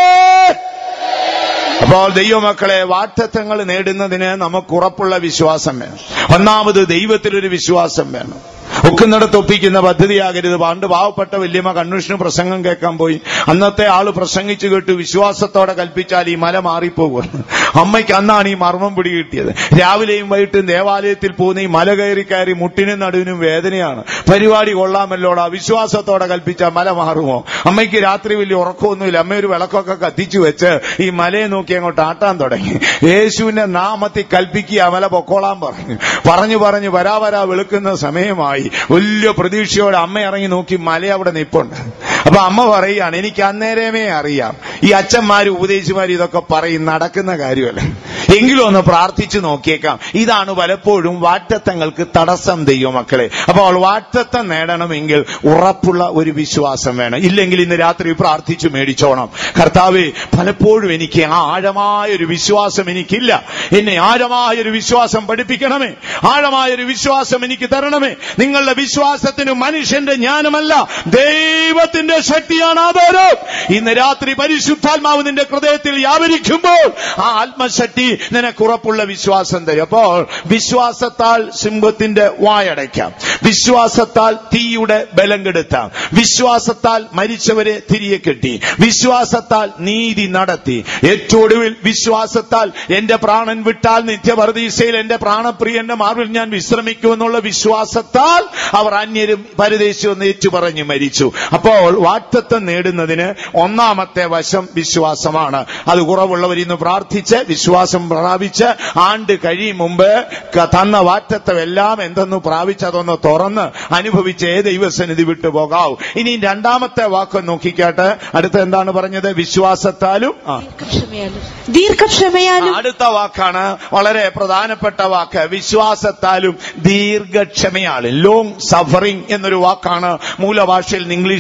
അപ്പോൾ ദൈവമക്കളെ വാറ്റത്വങ്ങൾ നേടുന്നതിന് നമുക്ക് ഉറപ്പുള്ള വിശ്വാസം വേണം ഒന്നാമത് ദൈവത്തിലൊരു വിശ്വാസം വേണം ഒക്കുന്നിടത്ത് ഒപ്പിക്കുന്ന പദ്ധതിയാകരുത് പണ്ട് പാവപ്പെട്ട വല്യമ്മ കൺവെൻഷന് പ്രസംഗം കേൾക്കാൻ പോയി അന്നത്തെ ആള് പ്രസംഗിച്ചു കേട്ടു വിശ്വാസത്തോടെ കൽപ്പിച്ചാൽ ഈ മല മാറിപ്പോകുമെന്ന് അമ്മയ്ക്ക് അന്നാണ് ഈ മർമ്മം പിടികിട്ടിയത് രാവിലെയും വൈകിട്ടും ദേവാലയത്തിൽ പോകുന്ന ഈ മല കയറി കയറി മുട്ടിനും നടുവിനും വേദനയാണ് പരിപാടി കൊള്ളാമല്ലോടാ വിശ്വാസത്തോടെ കൽപ്പിച്ചാൽ മല മാറുമോ അമ്മയ്ക്ക് രാത്രി വലിയ ഉറക്കമൊന്നുമില്ല അമ്മ ഒരു വിളക്കൊക്കെ കത്തിച്ചു വെച്ച് ഈ മലയെ നോക്കി അങ്ങോട്ട് ആട്ടാൻ തുടങ്ങി യേശുവിന്റെ നാമത്തിൽ കൽപ്പിക്കുക ആ മല പൊക്കോളാൻ പറഞ്ഞു പറഞ്ഞു പറഞ്ഞു വരാ വരാ വെളുക്കുന്ന സമയമായി വലിയ പ്രതീക്ഷയോടെ അമ്മ ഇറങ്ങി നോക്കി മല അവിടെ നിപ്പുണ്ട് അപ്പൊ അമ്മ പറയുകയാണ് എനിക്ക് അന്നേരമേ അറിയാം ഈ അച്ഛന്മാരും ഉപദേശിമാരും ഇതൊക്കെ പറയും നടക്കുന്ന കാര്യമല്ല എങ്കിലും ഒന്ന് പ്രാർത്ഥിച്ചു നോക്കിയേക്കാം ഇതാണ് പലപ്പോഴും വാറ്റത്തങ്ങൾക്ക് തടസ്സം ദൈവം മക്കളെ അപ്പോൾ വാറ്റത്തം നേടണമെങ്കിൽ ഉറപ്പുള്ള ഒരു വിശ്വാസം വേണം ഇല്ലെങ്കിൽ ഇന്ന് രാത്രി പ്രാർത്ഥിച്ചു മേടിച്ചോണം കർത്താവെ പലപ്പോഴും എനിക്ക് ആ ആഴമായ ഒരു വിശ്വാസം എനിക്കില്ല എന്നെ ആഴമായ ഒരു വിശ്വാസം പഠിപ്പിക്കണമേ ആഴമായ ഒരു വിശ്വാസം എനിക്ക് തരണമേ നിങ്ങളുടെ വിശ്വാസത്തിന് മനുഷ്യന്റെ ജ്ഞാനമല്ല ദൈവത്തിന്റെ ശക്തിയാണ് ആധാരം ഇന്ന് രാത്രി പരിശുദ്ധാത്മാവ് നിന്റെ ഹൃദയത്തിൽ വ്യാപരിക്കുമ്പോൾ ആ ആത്മശക്തി നിനക്ക് ഉറപ്പുള്ള വിശ്വാസം തരും അപ്പോൾ വിശ്വാസത്താൽ സിംഹത്തിന്റെ വായടയ്ക്കാം വിശ്വാസത്താൽ തീയുടെ ബലം കെടുത്താം വിശ്വാസത്താൽ മരിച്ചവരെ തിരികെ കെട്ടി വിശ്വാസത്താൽ നീതി നടത്തി ഏറ്റൊടുവിൽ വിശ്വാസത്താൽ എന്റെ പ്രാണൻ വിട്ടാൽ നിത്യപരദീസയിൽ എന്റെ പ്രാണപ്രിയന്റെ മാർവിൽ ഞാൻ വിശ്രമിക്കുമെന്നുള്ള വിശ്വാസത്താൽ അവർ അന്യരും പരദേശിയും ഏറ്റുപറഞ്ഞു മരിച്ചു അപ്പോൾ വാക്തത്വം നേടുന്നതിന് ഒന്നാമത്തെ വശം വിശ്വാസമാണ് അത് കുറവുള്ളവർ ഇന്ന് പ്രാർത്ഥിച്ച് വിശ്വാസം പ്രാപിച്ച് ആണ്ട് കഴിയും മുമ്പ് ക- തന്ന വാറ്റത്വം എല്ലാം എന്തെന്ന് പ്രാപിച്ച് അതൊന്ന് തുറന്ന് അനുഭവിച്ച് ദൈവസന്നിധി വിട്ടു പോകാവൂ ഇനി രണ്ടാമത്തെ വാക്ക് നോക്കിക്കാട്ടെ അടുത്ത എന്താണ് പറഞ്ഞത് വിശ്വാസത്താലും ആ ദീർഘക്ഷമയാലും ദീർഘക്ഷമയാലും അടുത്ത വാക്കാണ് വളരെ പ്രധാനപ്പെട്ട വാക്ക് വിശ്വാസത്താലും ദീർഘക്ഷമയാലും ലോങ് സഫറിംഗ് എന്നൊരു വാക്കാണ് മൂലഭാഷയിൽ നിന്ന് ഇംഗ്ലീഷുകാരെടുത്ത്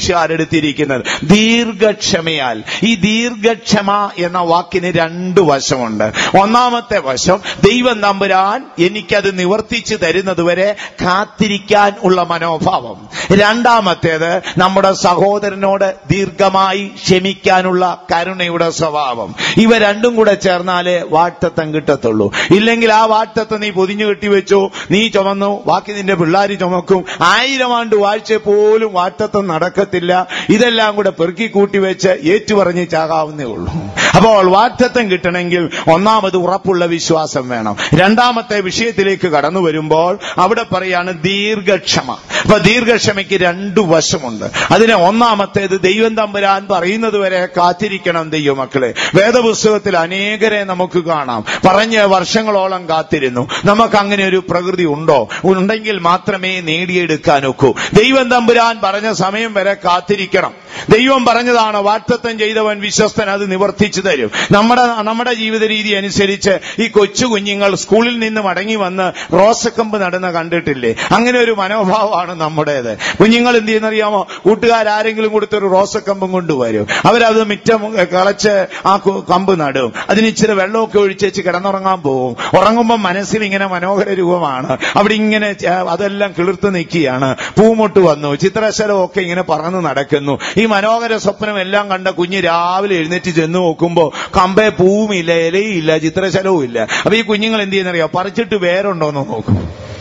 കൊടുത്തിരിക്കുന്നത് ദീർഘക്ഷമയാൽ ഈ ദീർഘക്ഷമ എന്ന വാക്കിന് രണ്ട് വശമുണ്ട് ഒന്നാമത്തെ വശം ദൈവം തമ്പുരാൻ എനിക്കത് നിവർത്തിച്ചു തരുന്നതുവരെ കാത്തിരിക്കാൻ ഉള്ള മനോഭാവം രണ്ടാമത്തേത് നമ്മുടെ സഹോദരനോട് ദീർഘമായി ക്ഷമിക്കാനുള്ള കരുണയുടെ സ്വഭാവം ഇവ രണ്ടും കൂടെ ചേർന്നാലേ വാട്ടത്തം കിട്ടത്തുള്ളൂ ഇല്ലെങ്കിൽ ആ വാട്ടത്തം നീ പൊതിഞ്ഞു കെട്ടിവെച്ചു നീ ചുമന്നു ബാക്കി നിന്റെ പിള്ളാര് ചുമക്കും ആയിരം ആണ്ട് വാഴ്ച പോലും വാട്ടത്തം നടക്കത്തില്ല ഇതെല്ലാം കൂടെ പെറുക്കി കൂട്ടി വെച്ച് ഏറ്റുപറഞ്ഞ് ചാകാവുന്നേ ഉള്ളൂ അപ്പോൾ വാറ്റത്വം കിട്ടണമെങ്കിൽ ഒന്നാമത് ഉറപ്പുള്ള വിശ്വാസം വേണം രണ്ടാമത്തെ വിഷയത്തിലേക്ക് കടന്നു വരുമ്പോൾ അവിടെ പറയാണ് ദീർഘക്ഷമ അപ്പൊ ദീർഘക്ഷമയ്ക്ക് രണ്ടു വശമുണ്ട് അതിന് ഒന്നാമത്തേത് ദൈവം തമ്പുരാൻ പറയുന്നത് വരെ കാത്തിരിക്കണം ദൈവമക്കളെ വേദപുസ്തകത്തിൽ അനേകരെ നമുക്ക് കാണാം പറഞ്ഞ് വർഷങ്ങളോളം കാത്തിരുന്നു നമുക്ക് അങ്ങനെ ഒരു പ്രകൃതി ഉണ്ടോ ഉണ്ടെങ്കിൽ മാത്രമേ നേടിയെടുക്കാൻ ഒക്കൂ ദൈവം തമ്പുരാൻ പറഞ്ഞ സമയം വരെ കാത്തിരിക്കണം ദൈവം പറഞ്ഞതാണ് വാക്തത്വം ചെയ്തവൻ വിശ്വസ്തൻ അത് നിവർത്തിച്ചു തരും നമ്മുടെ നമ്മുടെ ജീവിത രീതി അനുസരിച്ച് ഈ കൊച്ചു കുഞ്ഞുങ്ങൾ സ്കൂളിൽ നിന്ന് മടങ്ങി വന്ന് റോസക്കമ്പ് നടുന്ന കണ്ടിട്ടില്ലേ അങ്ങനെ ഒരു മനോഭാവമാണ് നമ്മുടേത് കുഞ്ഞുങ്ങൾ എന്ത് ചെയ്യുന്നറിയാമോ കൂട്ടുകാരാരെങ്കിലും കൊടുത്തൊരു റോസക്കമ്പും കൊണ്ടുവരും അവരത് മിറ്റം കളച്ച് ആ കു- കമ്പ് നടും അതിന് ഇച്ചിരി വെള്ളമൊക്കെ ഒഴിച്ചേച്ച് കിടന്നുറങ്ങാൻ പോകും ഉറങ്ങുമ്പോൾ മനസ്സിൽ ഇങ്ങനെ മനോഹര രൂപമാണ് അവിടെ ഇങ്ങനെ ചെ- അതെല്ലാം കിളിർത്ത് നിൽക്കുകയാണ് പൂമൊട്ട് വന്നു ചിത്രശലം ഒക്കെ ഇങ്ങനെ പറന്ന് നടക്കുന്നു ഈ മനോഹര സ്വപ്നം എല്ലാം കണ്ട കുഞ്ഞ് രാവിലെ എഴുന്നേറ്റ് ചെന്ന് നോക്കുമ്പോ കമ്പേ പൂവുമില്ല ഇലയും ഇല്ല ചിത്രശലവും ഇല്ല അപ്പൊ ഈ കുഞ്ഞുങ്ങൾ എന്ത് ചെയ്യുന്നറിയോ പറിച്ചിട്ട് വേറുണ്ടോന്ന് നോക്കും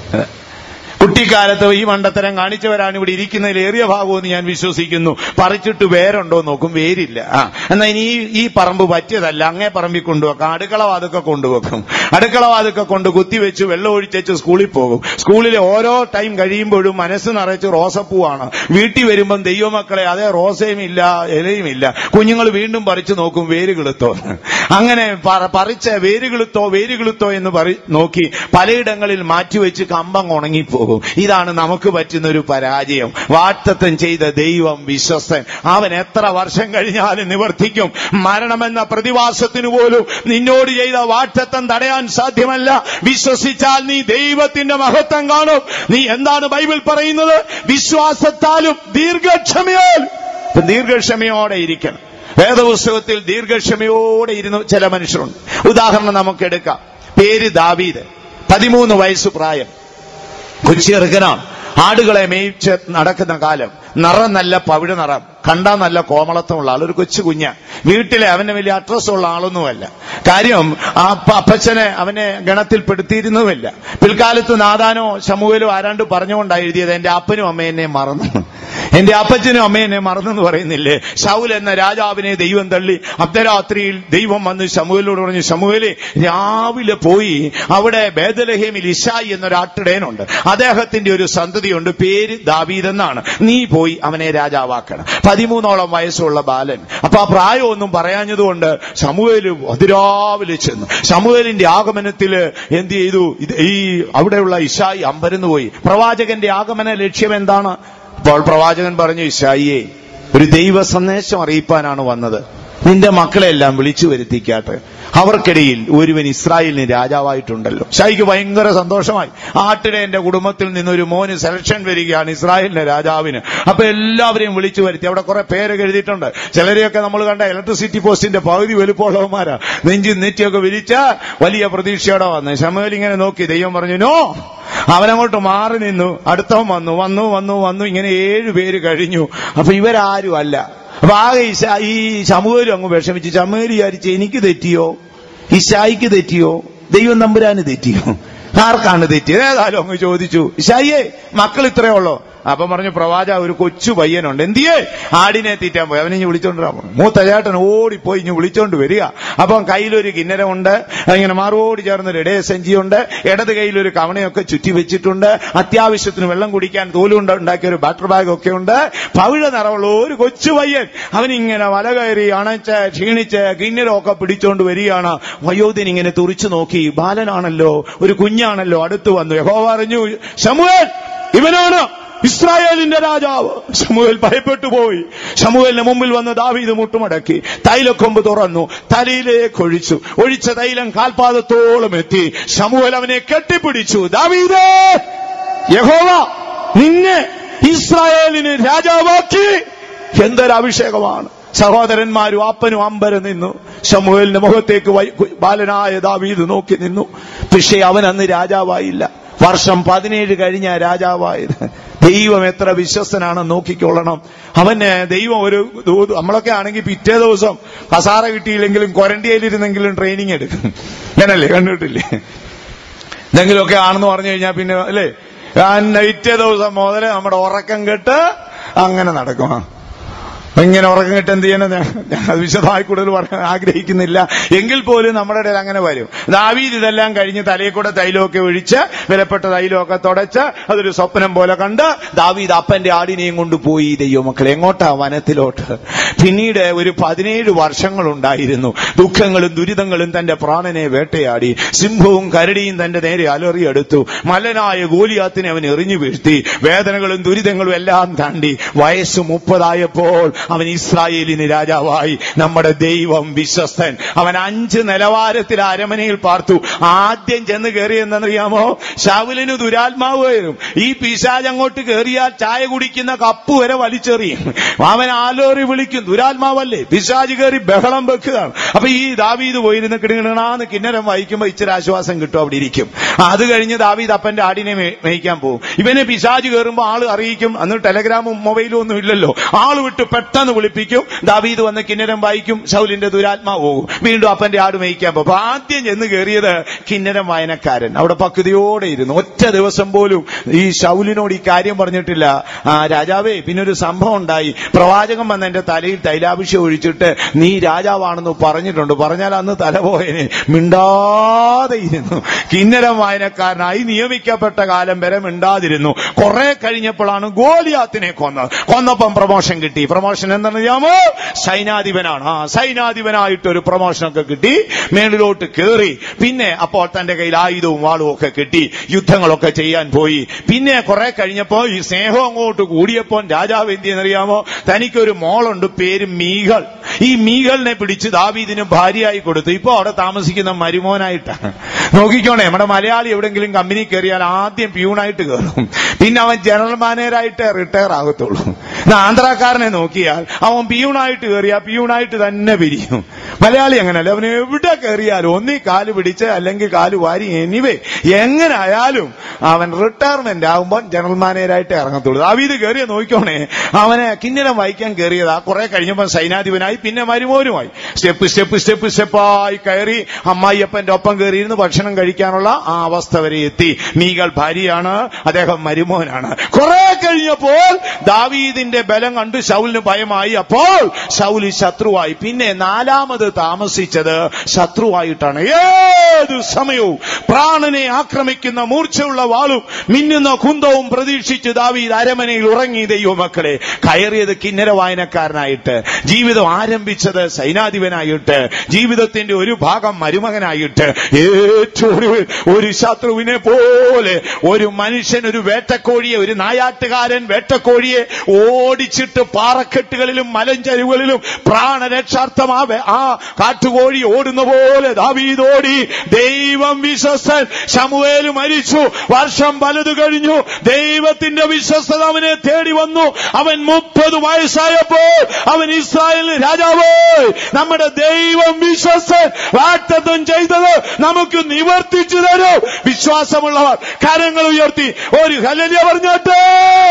കുട്ടിക്കാലത്ത് ഈ മണ്ടത്തരം കാണിച്ചവരാണ് ഇവിടെ ഇരിക്കുന്നതിൽ ഏറിയ ഭാഗമെന്ന് ഞാൻ വിശ്വസിക്കുന്നു പറിച്ചിട്ട് വേരുണ്ടോ നോക്കും വേരില്ല ആ എന്നാ ഇനി ഈ- ഈ പറമ്പ് പറ്റിയതല്ല അങ്ങേ പറമ്പിൽ കൊണ്ടുവെക്കാം അടുക്കള വാതൊക്കെ കൊണ്ടുവെക്കും അടുക്കള വാതൊക്കെ കൊണ്ട് കുത്തിവെച്ച് വെള്ളം ഒഴിച്ചേച്ച് സ്കൂളിൽ പോകും സ്കൂളിൽ ഓരോ ടൈം കഴിയുമ്പോഴും മനസ്സ് നിറച്ച് റോസപ്പൂവാണ് വീട്ടിൽ വരുമ്പം ദൈവമക്കളെ അതേ റോസയും ഇല്ല ഇലയും ഇല്ല കുഞ്ഞുങ്ങൾ വീണ്ടും പറിച്ചു നോക്കും വേര് കിളുത്തോ അങ്ങനെ പറ- പറിച്ച വേര് കിളുത്തോ വേര് കിളുത്തോ എന്ന് പറി നോക്കി പലയിടങ്ങളിൽ മാറ്റിവെച്ച് കമ്പം ഉണങ്ങിപ്പോകും ഇതാണ് നമുക്ക് പറ്റുന്ന ഒരു പരാജയം വാക്തത്വം ചെയ്ത ദൈവം വിശ്വസ്തൻ അവൻ എത്ര വർഷം കഴിഞ്ഞാലും നിവർത്തിക്കും മരണമെന്ന പ്രതിഭാസത്തിന് പോലും നിന്നോട് ചെയ്ത വാക്തത്വം തടയാൻ സാധ്യമല്ല വിശ്വസിച്ചാൽ നീ ദൈവത്തിന്റെ മഹത്വം കാണും നീ എന്താണ് ബൈബിൾ പറയുന്നത് വിശ്വാസത്താലും ദീർഘക്ഷമയാൽ ഇപ്പൊ ദീർഘക്ഷമയോടെ ഇരിക്കണം വേദപുസ്തകത്തിൽ ദീർഘക്ഷമയോടെ ഇരുന്ന ചില മനുഷ്യരുണ്ട് ഉദാഹരണം നമുക്ക് എടുക്കാം പേര് ദാവീദ് പതിമൂന്ന് വയസ്സ് പ്രായം കൊച്ചിയെറുക്കനാണ് ആടുകളെ മേയിച്ച് നടക്കുന്ന കാലം നിറം നല്ല പവിഴ നിറം കണ്ടാൽ നല്ല കോമളത്വമുള്ള ആൾ ഒരു കൊച്ചു കുഞ്ഞ വീട്ടിലെ അവന് വലിയ അഡ്രസ്സുള്ള ആളൊന്നുമല്ല കാര്യം ആ അപ്പ- അപ്പച്ചനെ അവനെ ഗണത്തിൽപ്പെടുത്തിയിരുന്നുമില്ല പിൽക്കാലത്ത് നാദാനോ ശമുവേലോ ആരാണ്ട് പറഞ്ഞുകൊണ്ടാണ് എഴുതിയത് എന്റെ അപ്പനും അമ്മ എന്നെ മറന്നു എന്റെ അപ്പച്ചനും അമ്മ എന്നെ മറന്നെന്ന് പറയുന്നില്ലേ ശൗൽ എന്ന രാജാവിനെ ദൈവം തള്ളി അർദ്ധരാത്രിയിൽ ദൈവം വന്ന് ശമുവേലോട് പറഞ്ഞു ശമുവേലെ രാവിലെ പോയി അവിടെ ബേദലഹേമിൽ ഇഷായി എന്നൊരാട്ടിടയനുണ്ട് അദ്ദേഹത്തിന്റെ ഒരു സന്തതിയുണ്ട് പേര് ദാവീദ് എന്നാണ് നീ പോയി അവനെ രാജാവാക്കണം പതിമൂന്നോളം വയസ്സുള്ള ബാലൻ അപ്പൊ ആ പ്രായമൊന്നും പറയാഞ്ഞതുകൊണ്ട് ശമുവേല് അതിരാവിലെ ചെന്നു ശമുവേലിന്റെ ആഗമനത്തില് എന്ത് ചെയ്തു ഇത് ഈ അവിടെയുള്ള ഇഷായി അമ്പരന്ന് പോയി പ്രവാചകന്റെ ആഗമന ലക്ഷ്യം എന്താണ് അപ്പോൾ പ്രവാചകൻ പറഞ്ഞു ഇഷായിയെ ഒരു ദൈവ സന്ദേശം അറിയിപ്പാനാണ് വന്നത് നിന്റെ മക്കളെല്ലാം വിളിച്ചു വരുത്തിക്കാട്ടെ അവർക്കിടയിൽ ഒരുവൻ ഇസ്രായേലിന് രാജാവായിട്ടുണ്ടല്ലോ ഷായിക്ക് ഭയങ്കര സന്തോഷമായി ആട്ടിടെ എന്റെ കുടുംബത്തിൽ നിന്നൊരു മോന് സെലക്ഷൻ വരികയാണ് ഇസ്രായേലിന്റെ രാജാവിന് അപ്പൊ എല്ലാവരെയും വിളിച്ചു വരുത്തി അവിടെ കുറെ പേരൊക്കെ എഴുതിയിട്ടുണ്ട് ചിലരെയൊക്കെ നമ്മൾ കണ്ട ഇലക്ട്രിസിറ്റി പോസ്റ്റിന്റെ പകുതി വലുപ്പമുള്ളവന്മാരാ നെഞ്ചി നെറ്റിയൊക്കെ വിരിച്ച വലിയ പ്രതീക്ഷയോടെ വന്ന് ശമേൽ ഇങ്ങനെ നോക്കി ദൈവം പറഞ്ഞു നോ അവനങ്ങോട്ട് മാറി നിന്നു അടുത്തവൻ വന്നു വന്നു വന്നു വന്നു ഇങ്ങനെ ഏഴു പേര് കഴിഞ്ഞു അപ്പൊ ഇവരാരും അല്ല അപ്പൊ ആകെ ഇശാ ഈ ശമുവേലും അങ്ങ് വിഷമിച്ച് ശമുവേൽ വിചാരിച്ച് എനിക്ക് തെറ്റിയോ ഇഷായിക്ക് തെറ്റിയോ ദൈവം നമ്പുരാന് തെറ്റിയോ ആർക്കാണ് തെറ്റിയത് ഏതായാലും അങ്ങ് ചോദിച്ചു ഇഷായിയെ മക്കൾ ഇത്രയേ ഉള്ളോ അപ്പം പറഞ്ഞു പ്രവാചക ഒരു കൊച്ചു പയ്യനുണ്ട് എന്തിയേ ആടിനെ തീറ്റാൻ പോയി അവനെ ഇനി വിളിച്ചോണ്ട് മൂത്ത ചേട്ടൻ ഓടിപ്പോയി ഇനി വിളിച്ചോണ്ട് വരിക അപ്പം കയ്യിലൊരു കിന്നരമുണ്ട് ഇങ്ങനെ മാറോടി ചേർന്നൊരു ഇടയ സഞ്ചിയുണ്ട് ഇടത് കയ്യിലൊരു കവണയൊക്കെ ചുറ്റി വെച്ചിട്ടുണ്ട് അത്യാവശ്യത്തിന് വെള്ളം കുടിക്കാൻ തോലുകൊണ്ട് ഉണ്ടാക്കിയ ഒരു ബാറ്റർ ബാഗ് ഒക്കെ ഉണ്ട് പവിഴ നിറമുള്ള ഒരു കൊച്ചു പയ്യൻ അവനിങ്ങനെ വല കയറി അണച്ച് ക്ഷീണിച്ച് കിന്നരമൊക്കെ പിടിച്ചോണ്ട് വരികയാണ് വയോധിൻ ഇങ്ങനെ തുറിച്ചു നോക്കി ബാലനാണല്ലോ ഒരു കുഞ്ഞാണല്ലോ അടുത്ത് വന്നു യഹോവ പറഞ്ഞു ശമുവേൽ ഇവനാണ് ഇസ്രായേലിന്റെ രാജാവ് ശമുവേൽ ഭയപ്പെട്ടു പോയി ശമുവേലിന് മുമ്പിൽ വന്ന് ദാവീദ് മുട്ടുമടക്കി തൈലക്കൊമ്പ് തുറന്നു തലയിലേക്ക് ഒഴിച്ചു ഒഴിച്ച തൈലം കാൽപാദത്തോളം എത്തി ശമുവേൽ അവനെ കെട്ടിപ്പിടിച്ചു ദാവീദേ യഹോവ നിന്നെ ഇസ്രായേലിന് രാജാവാക്കി എന്തൊരു അഭിഷേകമാണ് സഹോദരന്മാരും അപ്പനും അമ്പരം നിന്നു ശമുവേലിന്റെ മുഖത്തേക്ക് വൈ- ബാലനായ ദാവീദ് നോക്കി നിന്നു പക്ഷേ അവൻ അന്ന് രാജാവായില്ല വർഷം പതിനേഴ് കഴിഞ്ഞ രാജാവായത് ദൈവം എത്ര വിശ്വസ്തനാണെന്ന് നോക്കിക്കൊള്ളണം അവന് ദൈവം ഒരു ദൂത് നമ്മളൊക്കെ ആണെങ്കിൽ പിറ്റേ ദിവസം കസാറ കിട്ടിയില്ലെങ്കിലും ക്വാറന്റൈനിലിരുന്നെങ്കിലും ട്രെയിനിങ് എടുക്കും ഞാനല്ലേ കണ്ടിട്ടില്ലേ എന്തെങ്കിലുമൊക്കെ ആണെന്ന് പറഞ്ഞു കഴിഞ്ഞാൽ പിന്നെ അല്ലേ ഞാൻ പിറ്റേ ദിവസം മുതൽ നമ്മുടെ ഉറക്കം കെട്ട് അങ്ങനെ നടക്കും ആ. ഇങ്ങനെ ഉറക്കം കിട്ട് എന്ത് ചെയ്യണം ഞാൻ ഞാൻ അത് വിശദമായി കൂടുതൽ പറയാൻ ആഗ്രഹിക്കുന്നില്ല എങ്കിൽ പോലും നമ്മുടെ ഇടയിൽ അങ്ങനെ വരും ദാവീദ് ഇതെല്ലാം കഴിഞ്ഞ് തലയിൽ കൂടെ തൈലമൊക്കെ ഒഴിച്ച് വിലപ്പെട്ട തൈലമൊക്കെ തുടച്ച് അതൊരു സ്വപ്നം പോലെ കണ്ട് ദാവീദ് അപ്പന്റെ ആടിനെയും കൊണ്ട് പോയി ദൈവമക്കളെ എങ്ങോട്ടാ വനത്തിലോട്ട് പിന്നീട് ഒരു പതിനേഴ് വർഷങ്ങളുണ്ടായിരുന്നു ദുഃഖങ്ങളും ദുരിതങ്ങളും തന്റെ പ്രാണനെ വേട്ടയാടി സിംഹവും കരടിയും തന്റെ നേരെ അലറിയെടുത്തു മലനായ ഗോലിയാത്തിനെ അവൻ എറിഞ്ഞു വീഴ്ത്തി വേദനകളും ദുരിതങ്ങളും എല്ലാം താണ്ടി വയസ്സ് മുപ്പതായപ്പോൾ അവൻ ഇസ്രായേലിന് രാജാവായി നമ്മുടെ ദൈവം വിശ്വസ്തൻ അവൻ അഞ്ച് നിലവാരത്തിൽ അരമനയിൽ പാർത്തു ആദ്യം ചെന്ന് കയറിയെന്നറിയാമോ ശൗലിന് ദുരാത്മാവ് വരും ഈ പിശാജ് അങ്ങോട്ട് കയറിയാൽ ചായ കുടിക്കുന്ന കപ്പ് വരെ വലിച്ചെറിയും അവൻ ആലോറി വിളിക്കും ദുരാത്മാവല്ലേ പിശാജ് കയറി ബഹളം വെക്കുകയാണ് അപ്പൊ ഈ ദാവീദ് പോയിരുന്ന് കിടുകിണാന്ന് കിന്നരം വായിക്കുമ്പോ ഇച്ചിരി ആശ്വാസം കിട്ടും അവിടെ ഇരിക്കും അത് കഴിഞ്ഞ് ദാവീദ് അപ്പന്റെ ആടിനെ മേ- മേയ്ക്കാൻ പോകും ഇവനെ പിശാജ് കയറുമ്പോ ആള് അറിയിക്കും അന്ന് ടെലഗ്രാമും മൊബൈലും ഒന്നും ഇല്ലല്ലോ ആള് വിട്ട് പെട്ടെന്ന് വിളിപ്പിക്കും ദാവീദ് വന്ന് കിന്നരം വായിക്കും ശൗലിന്റെ ദുരാത്മാവ് പോകും വീണ്ടും അപ്പന്റെ ആട് മേയ്ക്കാൻ പോകും അപ്പൊ ആദ്യം ചെന്ന് കയറിയത് കിന്നരം വായനക്കാരൻ അവിടെ പക്വതയോടെ ഇരുന്നു ഒറ്റ ദിവസം പോലും ഈ ശൗലിനോട് ഈ കാര്യം പറഞ്ഞിട്ടില്ല ആ രാജാവേ പിന്നെ ഒരു സംഭവം ഉണ്ടായി പ്രവാചകൻ വന്ന് എന്റെ തലയിൽ തൈലാഭിഷേകം ഒഴിച്ചിട്ട് നീ രാജാവാണെന്ന് പറഞ്ഞിട്ടുണ്ട് പറഞ്ഞാൽ അന്ന് തല പോയനെ മിണ്ടാതെ ഇരുന്നു കിന്നരം വായനക്കാരനായി നിയമിക്കപ്പെട്ട കാലം വരെ മിണ്ടാതിരുന്നു കുറെ കഴിഞ്ഞപ്പോഴാണ് ഗോലിയാത്തിനെ കൊന്നത് കൊന്നപ്പം പ്രമോഷൻ കിട്ടി പ്രമോഷൻ എന്താണെന്നറിയാമോ സൈനാധിപനാണ് ആ സൈനാധിപനായിട്ട് ഒരു പ്രമോഷനൊക്കെ കിട്ടി മേളിലോട്ട് കയറി പിന്നെ അപ്പോൾ തന്റെ കയ്യിൽ ആയുധവും വാളും ഒക്കെ കിട്ടി യുദ്ധങ്ങളൊക്കെ ചെയ്യാൻ പോയി പിന്നെ കുറെ കഴിഞ്ഞപ്പോ ഈ സ്നേഹം അങ്ങോട്ട് കൂടിയപ്പോൾ രാജാവ് എന്ത് ചെയ്യുന്നറിയാമോ തനിക്കൊരു മോളുണ്ട് പേര് മീകൾ ഈ മീകളിനെ പിടിച്ച് ദാവീദിന് ഭാര്യയായി കൊടുത്തു ഇപ്പൊ അവിടെ താമസിക്കുന്ന മരുമോനായിട്ടാണ് നോക്കിക്കോണേ നമ്മുടെ മലയാളി എവിടെങ്കിലും കമ്പനി കയറിയാൽ ആദ്യം പ്യൂണായിട്ട് കയറും പിന്നെ അവൻ ജനറൽ മാനേജറായിട്ട് റിട്ടയർ ആകത്തുള്ളൂ എന്നാ ആന്ധ്രാക്കാരനെ നോക്കിയാൽ അവൻ പിയൂണായിട്ട് കയറിയാൽ പിയൂണായിട്ട് തന്നെ പിരിയും മലയാളി അങ്ങനല്ല അവൻ എവിടെ കയറിയാലും ഒന്നീ കാല് പിടിച്ച് അല്ലെങ്കിൽ കാല് വാരി എനിവേ എങ്ങനെ ആയാലും അവൻ റിട്ടയർമെന്റ് ആകുമ്പോൾ ജനറൽ മാനേജറായിട്ട് ഇറങ്ങത്തുള്ളൂ ദാവീദ് കയറിയ നോക്കിക്കോണേ അവനെ കിന്നരം വായിക്കാൻ കയറിയതാ കുറെ കഴിഞ്ഞപ്പോൾ സൈനാധിപനായി പിന്നെ മരുമോനുമായി സ്റ്റെപ്പ് സ്റ്റെപ്പ് സ്റ്റെപ്പ് സ്റ്റെപ്പായി കയറി അമ്മായിയപ്പന്റെ ഒപ്പം കയറിയിരുന്ന് ഭക്ഷണം കഴിക്കാനുള്ള ആ അവസ്ഥ വരെ എത്തി മീകൾ ഭാര്യയാണ് അദ്ദേഹം മരുമോനാണ് കുറെ കഴിഞ്ഞപ്പോൾ ദാവീദിന്റെ ബലം കണ്ട് ശൗലിന് ഭയമായി അപ്പോൾ ശൗലി ശത്രുവായി പിന്നെ നാലാമത് താമസിച്ചത് ശത്രുവായിട്ടാണ് ഏത് സമയവും പ്രാണനെ ആക്രമിക്കുന്ന മൂർച്ചയുള്ള വാളും മിന്നുന്ന കുന്തവും പ്രതീക്ഷിച്ച് ദാവീദ് അരമനയിൽ ഉറങ്ങി ദൈവമക്കളെ കയറിയത് കിന്നര വായനക്കാരനായിട്ട് ജീവിതം ആരംഭിച്ചത് സൈനാധിപനായിട്ട് ജീവിതത്തിന്റെ ഒരു ഭാഗം മരുമകനായിട്ട് ഏറ്റവും ഒടുവിൽ ഒരു ശത്രുവിനെ പോലെ ഒരു മനുഷ്യൻ ഒരു വേട്ടക്കോഴിയെ ഒരു നായാട്ടുകാരൻ വേട്ടക്കോഴിയെ ഓടിച്ചിട്ട് പാറക്കെട്ടുകളിലും മലഞ്ചരിവുകളിലും പ്രാണരക്ഷാർത്ഥം ആ വേ- ആ കാട്ടുകോഴി ഓടുന്ന പോലെ ദാവീദ് ഓടി ദൈവം വിശ്വസ്തൻ ശമുവേല് മരിച്ചു വർഷം പലത് കഴിഞ്ഞു ദൈവത്തിന്റെ വിശ്വസ്തത അവനെ തേടി വന്നു അവൻ മുപ്പത് വയസ്സായപ്പോൾ അവൻ ഇസ്രായേലിന് രാജാവ് നമ്മുടെ ദൈവം വിശ്വസ്തൻ വാക്തത്വം ചെയ്തത് നമുക്ക് നിവർത്തിച്ചു തരും വിശ്വാസമുള്ളവർ കരങ്ങൾ ഉയർത്തി ഒരു ഹലലിയ പറഞ്ഞോട്ടെ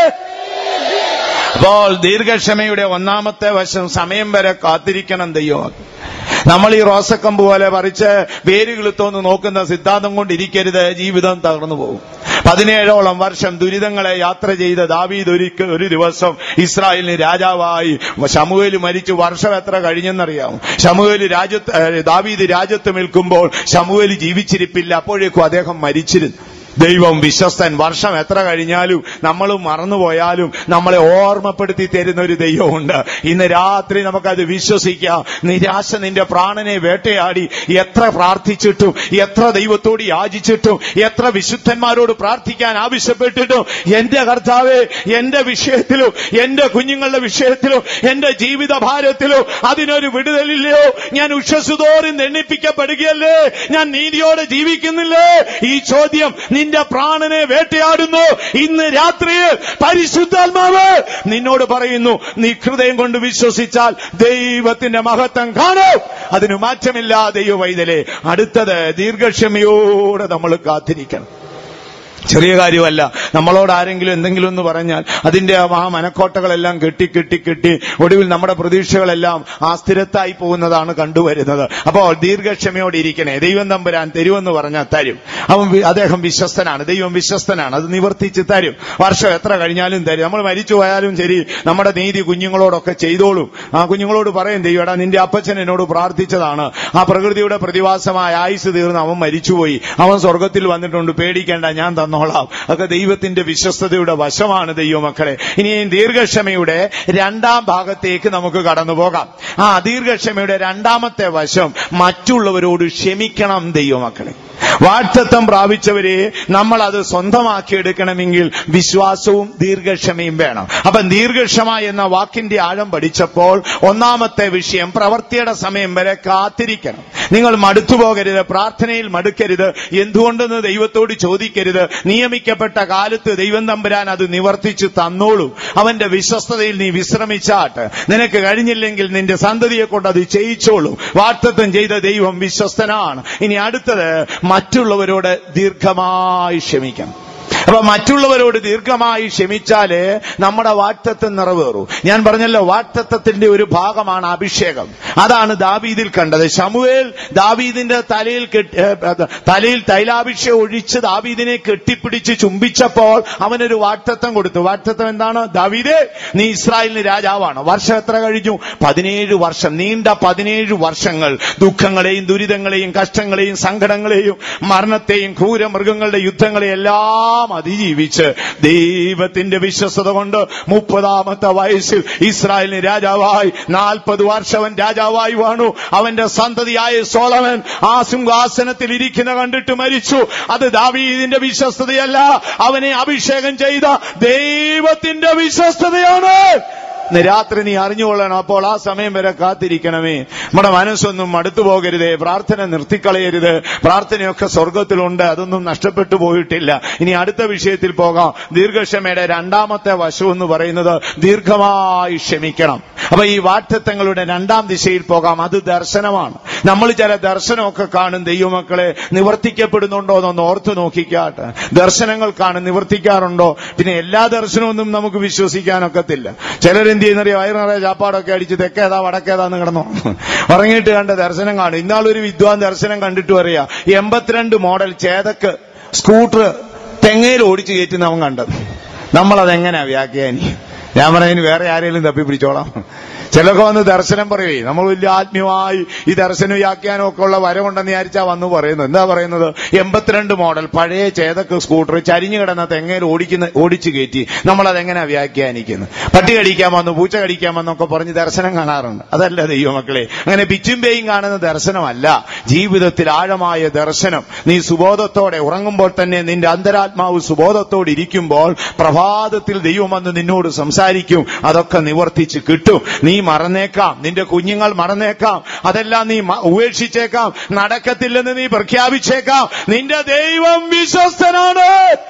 അപ്പോൾ ദീർഘക്ഷമയുടെ ഒന്നാമത്തെ വശം സമയം വരെ കാത്തിരിക്കണം ദൈവം നമ്മൾ ഈ റോസക്കമ്പ് പോലെ പറിച്ച് വേരുകിളുത്തോന്ന് നോക്കുന്ന സിദ്ധാന്തം കൊണ്ടിരിക്കരുത് ജീവിതം തകർന്നു പോകും പതിനേഴോളം വർഷം ദുരിതങ്ങളെ യാത്ര ചെയ്ത ദാവീദ് ഒരിക്കൽ ഒരു ദിവസം ഇസ്രായേലിന് രാജാവായി ശമുവേല് മരിച്ചു വർഷം എത്ര കഴിഞ്ഞെന്നറിയാം ശമുവേല് രാജ്യത്ത് ഏഹ്, ദാവീദ് രാജ്യത്ത് നിൽക്കുമ്പോൾ ശമുവേല് ജീവിച്ചിരിപ്പില്ല അപ്പോഴേക്കും അദ്ദേഹം മരിച്ചിരുന്നു ദൈവം വിശ്വസ്തൻ വർഷം എത്ര കഴിഞ്ഞാലും നമ്മൾ മറന്നുപോയാലും നമ്മളെ ഓർമ്മപ്പെടുത്തി തരുന്ന ഒരു ദൈവമുണ്ട് ഇന്ന് രാത്രി നമുക്കത് വിശ്വസിക്കാം നിരാശ നിന്റെ പ്രാണനെ വേട്ടയാടി എത്ര പ്രാർത്ഥിച്ചിട്ടും എത്ര ദൈവത്തോട് യാചിച്ചിട്ടും എത്ര വിശുദ്ധന്മാരോട് പ്രാർത്ഥിക്കാൻ ആവശ്യപ്പെട്ടിട്ടും എന്റെ കർത്താവെ എന്റെ വിഷയത്തിലും എന്റെ കുഞ്ഞുങ്ങളുടെ വിഷയത്തിലും എന്റെ ജീവിത ഭാരത്തിലും അതിനൊരു വിടുതലില്ലയോ ഞാൻ ഉഷസുതോറും ദണ്ണിപ്പിക്കപ്പെടുകയല്ലേ ഞാൻ നീതിയോടെ ജീവിക്കുന്നില്ലേ ഈ ചോദ്യം നിന്റെ നിന്റെ പ്രാണനെ വേട്ടയാടുന്നു ഇന്ന് രാത്രിയിൽ പരിശുദ്ധാത്മാവ് നിന്നോട് പറയുന്നു നീ ഹൃദയം കൊണ്ട് വിശ്വസിച്ചാൽ ദൈവത്തിന്റെ മഹത്വം കാണും അതിന് മാറ്റമില്ല ദൈവ വൈതലേ അടുത്തത് ദീർഘക്ഷമയോടെ നമ്മൾ കാത്തിരിക്കണം ചെറിയ കാര്യമല്ല നമ്മളോട് ആരെങ്കിലും എന്തെങ്കിലും എന്ന് പറഞ്ഞാൽ അതിന്റെ ആ മനക്കോട്ടകളെല്ലാം കെട്ടി കെട്ടി കെട്ടി ഒടുവിൽ നമ്മുടെ പ്രതീക്ഷകളെല്ലാം ആ സ്ഥിരത്തായി പോകുന്നതാണ് കണ്ടുവരുന്നത് അപ്പോൾ ദീർഘക്ഷമയോടെ ഇരിക്കണേ ദൈവം തമ്പുരാൻ തരുമെന്ന് പറഞ്ഞാൽ തരും അവൻ വി- അദ്ദേഹം വിശ്വസ്തനാണ് ദൈവം വിശ്വസ്തനാണ് അത് നിവർത്തിച്ച് തരും വർഷം എത്ര കഴിഞ്ഞാലും തരും നമ്മൾ മരിച്ചു പോയാലും ശരി നമ്മുടെ നീതി കുഞ്ഞുങ്ങളോടൊക്കെ ചെയ്തോളും ആ കുഞ്ഞുങ്ങളോട് പറയും ദൈവം എടാ നിന്റെ അപ്പച്ചൻ എന്നോട് പ്രാർത്ഥിച്ചതാണ് ആ പ്രകൃതിയുടെ പ്രതിഭാസമായ ആയുസ് തീർന്ന് അവൻ മരിച്ചുപോയി അവൻ സ്വർഗത്തിൽ വന്നിട്ടുണ്ട് പേടിക്കേണ്ട ഞാൻ തന്നോളാം അതൊക്കെ ദൈവത്തിന്റെ വിശ്വസ്തതയുടെ വശമാണ് ദൈവമക്കളെ ഇനി ഈ ദീർഘക്ഷമയുടെ രണ്ടാം ഭാഗത്തേക്ക് നമുക്ക് കടന്നു പോകാം ആ ദീർഘക്ഷമയുടെ രണ്ടാമത്തെ വശം മറ്റുള്ളവരോട് ക്ഷമിക്കണം ദൈവമക്കളെ വാഴ്ത്തത്വം പ്രാപിച്ചവരെ നമ്മൾ അത് സ്വന്തമാക്കിയെടുക്കണമെങ്കിൽ വിശ്വാസവും ദീർഘക്ഷമയും വേണം അപ്പൊ ദീർഘക്ഷമ എന്ന വാക്കിന്റെ ആഴം പഠിച്ചപ്പോൾ ഒന്നാമത്തെ വിഷയം പ്രവർത്തിയുടെ സമയം വരെ കാത്തിരിക്കണം നിങ്ങൾ മടുത്തു പോകരുത് പ്രാർത്ഥനയിൽ മടുക്കരുത് എന്തുകൊണ്ടെന്ന് ദൈവത്തോട് ചോദിക്കരുത് നിയമിക്കപ്പെട്ട കാലത്ത് ദൈവം തമ്പുരാൻ അത് നിവർത്തിച്ചു തന്നോളൂ അവന്റെ വിശ്വസ്തതയിൽ നീ വിശ്രമിച്ചാട്ട് നിനക്ക് കഴിഞ്ഞില്ലെങ്കിൽ നിന്റെ സന്തതിയെ കൊണ്ട് അത് ചെയ്യിച്ചോളൂ വാക്തത്വം ചെയ്ത ദൈവം വിശ്വസ്തനാണ് ഇനി അടുത്തത് മറ്റുള്ളവരോട് ദീർഘമായി ക്ഷമിക്കണം അപ്പൊ മറ്റുള്ളവരോട് ദീർഘമായി ക്ഷമിച്ചാല് നമ്മുടെ വാക്തത്വം നിറവേറൂ ഞാൻ പറഞ്ഞല്ലോ വാക്തത്വത്തിന്റെ ഒരു ഭാഗമാണ് അഭിഷേകം അതാണ് ദാവീദിൽ കണ്ടത് ശമുവേൽ ദാവീദിന്റെ തലയിൽ കെട്ടി- ഏ, അത് തലയിൽ തൈലാഭിഷേകം ഒഴിച്ച് ദാവീദിനെ കെട്ടിപ്പിടിച്ച് ചുംബിച്ചപ്പോൾ അവനൊരു വാക്തത്വം കൊടുത്തു വാക്തത്വം എന്താണ് ദാവീദേ നീ ഇസ്രായേലിന് രാജാവാണ് വർഷം എത്ര കഴിഞ്ഞു പതിനേഴ് വർഷം നീണ്ട പതിനേഴ് വർഷങ്ങൾ ദുഃഖങ്ങളെയും ദുരിതങ്ങളെയും കഷ്ടങ്ങളെയും സങ്കടങ്ങളെയും മരണത്തെയും ക്രൂരമൃഗങ്ങളുടെ യുദ്ധങ്ങളെയും എല്ലാം അതിജീവിച്ച് ദൈവത്തിന്റെ വിശ്വസത കൊണ്ട് മുപ്പതാമത്തെ വയസ്സിൽ ഇസ്രായേലിന് രാജാവായി നാൽപ്പത് വർഷം അവൻ രാജാവായി വാണു അവന്റെ സന്തതിയായ സോളവൻ ആ സിംഹാസനത്തിൽ ഇരിക്കുന്ന കണ്ടിട്ട് മരിച്ചു അത് ദാവീദിന്റെ വിശ്വസ്തതയല്ല അവനെ അഭിഷേകം ചെയ്ത ദൈവത്തിന്റെ വിശ്വസ്തതയാണ് ഇന്ന് രാത്രി നീ അറിഞ്ഞുകൊള്ളണം അപ്പോൾ ആ സമയം വരെ കാത്തിരിക്കണമേ നമ്മുടെ മനസ്സൊന്നും മടുത്തു പോകരുതേ പ്രാർത്ഥന നിർത്തിക്കളയരുത് പ്രാർത്ഥനയൊക്കെ സ്വർഗത്തിലുണ്ട് അതൊന്നും നഷ്ടപ്പെട്ടു പോയിട്ടില്ല ഇനി അടുത്ത വിഷയത്തിൽ പോകാം ദീർഘക്ഷമയുടെ രണ്ടാമത്തെ വശം എന്ന് പറയുന്നത് ദീർഘമായി ക്ഷമിക്കണം അപ്പൊ ഈ വാക്തത്വങ്ങളുടെ രണ്ടാം ദിശയിൽ പോകാം അത് ദർശനമാണ് നമ്മൾ ചില ദർശനമൊക്കെ കാണും ദൈവമക്കളെ നിവർത്തിക്കപ്പെടുന്നുണ്ടോ എന്നൊന്ന് ഓർത്തു നോക്കിക്കാട്ടെ ദർശനങ്ങൾ കാണും നിവർത്തിക്കാറുണ്ടോ പിന്നെ എല്ലാ ദർശനമൊന്നും നമുക്ക് വിശ്വസിക്കാനൊക്കത്തില്ല ചിലരെന്ത് ചെയ്യുന്നറിയോ വയറിനിറയെ ചാപ്പാടൊക്കെ അടിച്ച് തെക്കേതാ വടക്കേതാന്ന് കിടന്നു ഉറങ്ങിയിട്ട് കണ്ട ദർശനം കാണും ഇന്നാളൊരു വിദ്വാൻ ദർശനം കണ്ടിട്ട് പറയാ എൺപത്തിരണ്ട് മോഡൽ ചേതക്ക് സ്കൂട്ടർ തെങ്ങയിൽ ഓടിച്ചു കയറ്റുന്ന അവൻ കണ്ടത് നമ്മളതെങ്ങനെയാ വ്യാഖ്യാനി ഞാൻ പറയുന്നു വേറെ ആരെങ്കിലും തപ്പി പിടിച്ചോളാം ചിലർക്ക് വന്ന് ദർശനം പറയുവേ നമ്മൾ വലിയ ആത്മീയമായി ഈ ദർശന വ്യാഖ്യാനം ഒക്കെ ഉള്ള വരവുണ്ടെന്ന് വിചാരിച്ചാ വന്ന് പറയുന്നത് എന്താ പറയുന്നത് എൺപത്തിരണ്ട് മോഡൽ പഴയ ചേതക്ക് സ്കൂട്ടർ ചരിഞ്ഞു കിടന്ന തെങ്ങയിൽ ഓടിക്കുന്ന ഓടിച്ചു കയറ്റി നമ്മൾ അതെങ്ങനെ വ്യാഖ്യാനിക്കുന്നത് പട്ടി കടിക്കാൻ വന്നു പൂച്ച കടിക്കാൻ വന്നൊക്കെ പറഞ്ഞ് ദർശനം കാണാറുണ്ട് അതല്ല ദൈവമക്കളെ അങ്ങനെ പിച്ചും പേയും കാണുന്ന ദർശനമല്ല ജീവിതത്തിൽ ആഴമായ ദർശനം നീ സുബോധത്തോടെ ഉറങ്ങുമ്പോൾ തന്നെ നിന്റെ അന്തരാത്മാവ് സുബോധത്തോടെ ഇരിക്കുമ്പോൾ പ്രഭാതത്തിൽ ദൈവം വന്ന് നിന്നോട് സംസാരിക്കും അതൊക്കെ നിവർത്തിച്ച് കിട്ടും നീ മറന്നേക്കാം നിന്റെ കുഞ്ഞുങ്ങൾ മറന്നേക്കാം അതെല്ലാം നീ മ- ഉപേക്ഷിച്ചേക്കാം നടക്കത്തില്ലെന്ന് നീ പ്രഖ്യാപിച്ചേക്കാം നിന്റെ ദൈവം വിശ്വസ്തനാണ്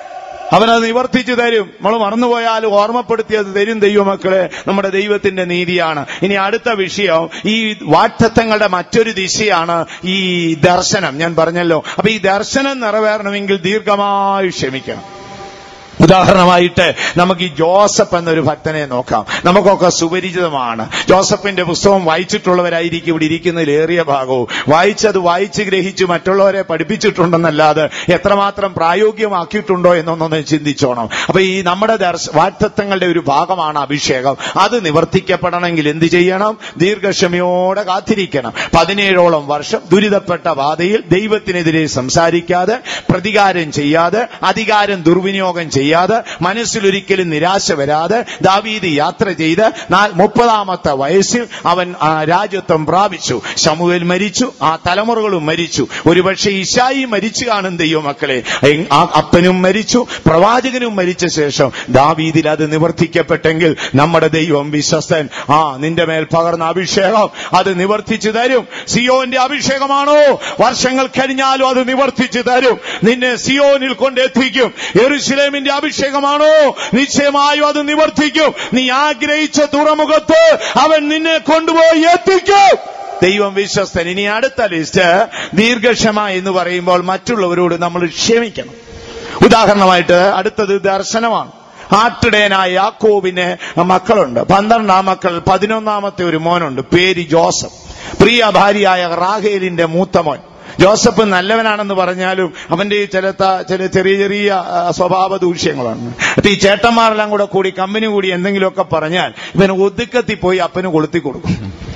അവനത് നിവർത്തിച്ചു തരും നമ്മൾ മറന്നുപോയാലും ഓർമ്മപ്പെടുത്തിയത് തരും ദൈവമക്കളെ നമ്മുടെ ദൈവത്തിന്റെ നീതിയാണ് ഇനി അടുത്ത വിഷയം ഈ വാക്തത്വങ്ങളുടെ മറ്റൊരു ദിശയാണ് ഈ ദർശനം ഞാൻ പറഞ്ഞല്ലോ അപ്പൊ ഈ ദർശനം നിറവേറണമെങ്കിൽ ദീർഘമായി ക്ഷമിക്കണം ഉദാഹരണമായിട്ട് നമുക്ക് ഈ ജോസഫ് എന്നൊരു ഭക്തനെ നോക്കാം നമുക്കൊക്കെ സുപരിചിതമാണ് ജോസഫിന്റെ പുസ്തകം വായിച്ചിട്ടുള്ളവരായിരിക്കും ഇവിടെ ഇരിക്കുന്നതിൽ ഏറിയ ഭാഗവും വായിച്ചത് വായിച്ച് ഗ്രഹിച്ച് മറ്റുള്ളവരെ പഠിപ്പിച്ചിട്ടുണ്ടെന്നല്ലാതെ എത്രമാത്രം പ്രായോഗികമാക്കിയിട്ടുണ്ടോ എന്നൊന്നൊന്ന് ചിന്തിച്ചോണം അപ്പൊ ഈ നമ്മുടെ ദർശ വാക്തത്വങ്ങളുടെ ഒരു ഭാഗമാണ് അഭിഷേകം അത് നിവർത്തിക്കപ്പെടണമെങ്കിൽ എന്ത് ചെയ്യണം ദീർഘക്ഷമയോടെ കാത്തിരിക്കണം പതിനേഴോളം വർഷം ദുരിതപ്പെട്ട ബാധയിൽ ദൈവത്തിനെതിരെ സംസാരിക്കാതെ പ്രതികാരം ചെയ്യാതെ അധികാരം ദുർവിനിയോഗം ചെയ്യാതെ ചെയ്യാതെ മനസ്സിലൊരിക്കലും നിരാശ വരാതെ ദാവീദ് യാത്ര ചെയ്ത് നാ- മുപ്പതാമത്തെ വയസ്സിൽ അവൻ ആ, രാജ്യത്വം പ്രാപിച്ചു ശമുവേൽ മരിച്ചു ആ തലമുറകളും മരിച്ചു ഒരുപക്ഷെ ഇശായി മരിച്ചു കാണും ദൈവമക്കളെ എങ്- ആ അപ്പനും മരിച്ചു പ്രവാചകനും മരിച്ച ശേഷം ദാവീദിൽ അത് നിവർത്തിക്കപ്പെട്ടെങ്കിൽ നമ്മുടെ ദൈവം വിശ്വസ്തൻ ആ നിന്റെ മേൽ പകർന്ന അഭിഷേകം അത് നിവർത്തിച്ചു തരും സിയോന്റെ അഭിഷേകമാണോ വർഷങ്ങൾ കഴിഞ്ഞാലും അത് നിവർത്തിച്ചു തരും നിന്നെ സിയോനിൽ കൊണ്ടെത്തിക്കും എറുശിലേമിന്റെ അഭിഷേകമാണോ നിശ്ചയമായും അത് നിവർത്തിക്കും നീ ആഗ്രഹിച്ച തുറമുഖത്ത് അവൻ നിന്നെ കൊണ്ടുപോയി എത്തിക്കും ദൈവം വിശ്വസ്തൻ ഇനി അടുത്ത ലിസ്റ്റ് ദീർഘക്ഷമ എന്ന് പറയുമ്പോൾ മറ്റുള്ളവരോട് നമ്മൾ ക്ഷമിക്കണം ഉദാഹരണമായിട്ട് അടുത്തത് ദർശനമാണ് ആട്ടിടയനായ യാക്കോബിന് മക്കളുണ്ട് പന്ത്രണ്ടാം മക്കൾ പതിനൊന്നാമത്തെ ഒരു മോനുണ്ട് പേര് ജോസഫ് പ്രിയ ഭാര്യയായ റാഹേലിന്റെ മൂത്ത മോൻ ജോസഫ് നല്ലവനാണെന്ന് പറഞ്ഞാലും അവന്റെ ഈ ചില ത- ചില ചെറിയ ചെറിയ ആ, സ്വഭാവ ദൂഷ്യങ്ങളാണ് അപ്പൊ ഈ ചേട്ടന്മാരെല്ലാം കൂടെ കൂടി കമ്പനി കൂടി എന്തെങ്കിലുമൊക്കെ പറഞ്ഞാൽ ഇവൻ ഒതുക്കത്തി പോയി അപ്പന് കൊളുത്തി കൊടുക്കും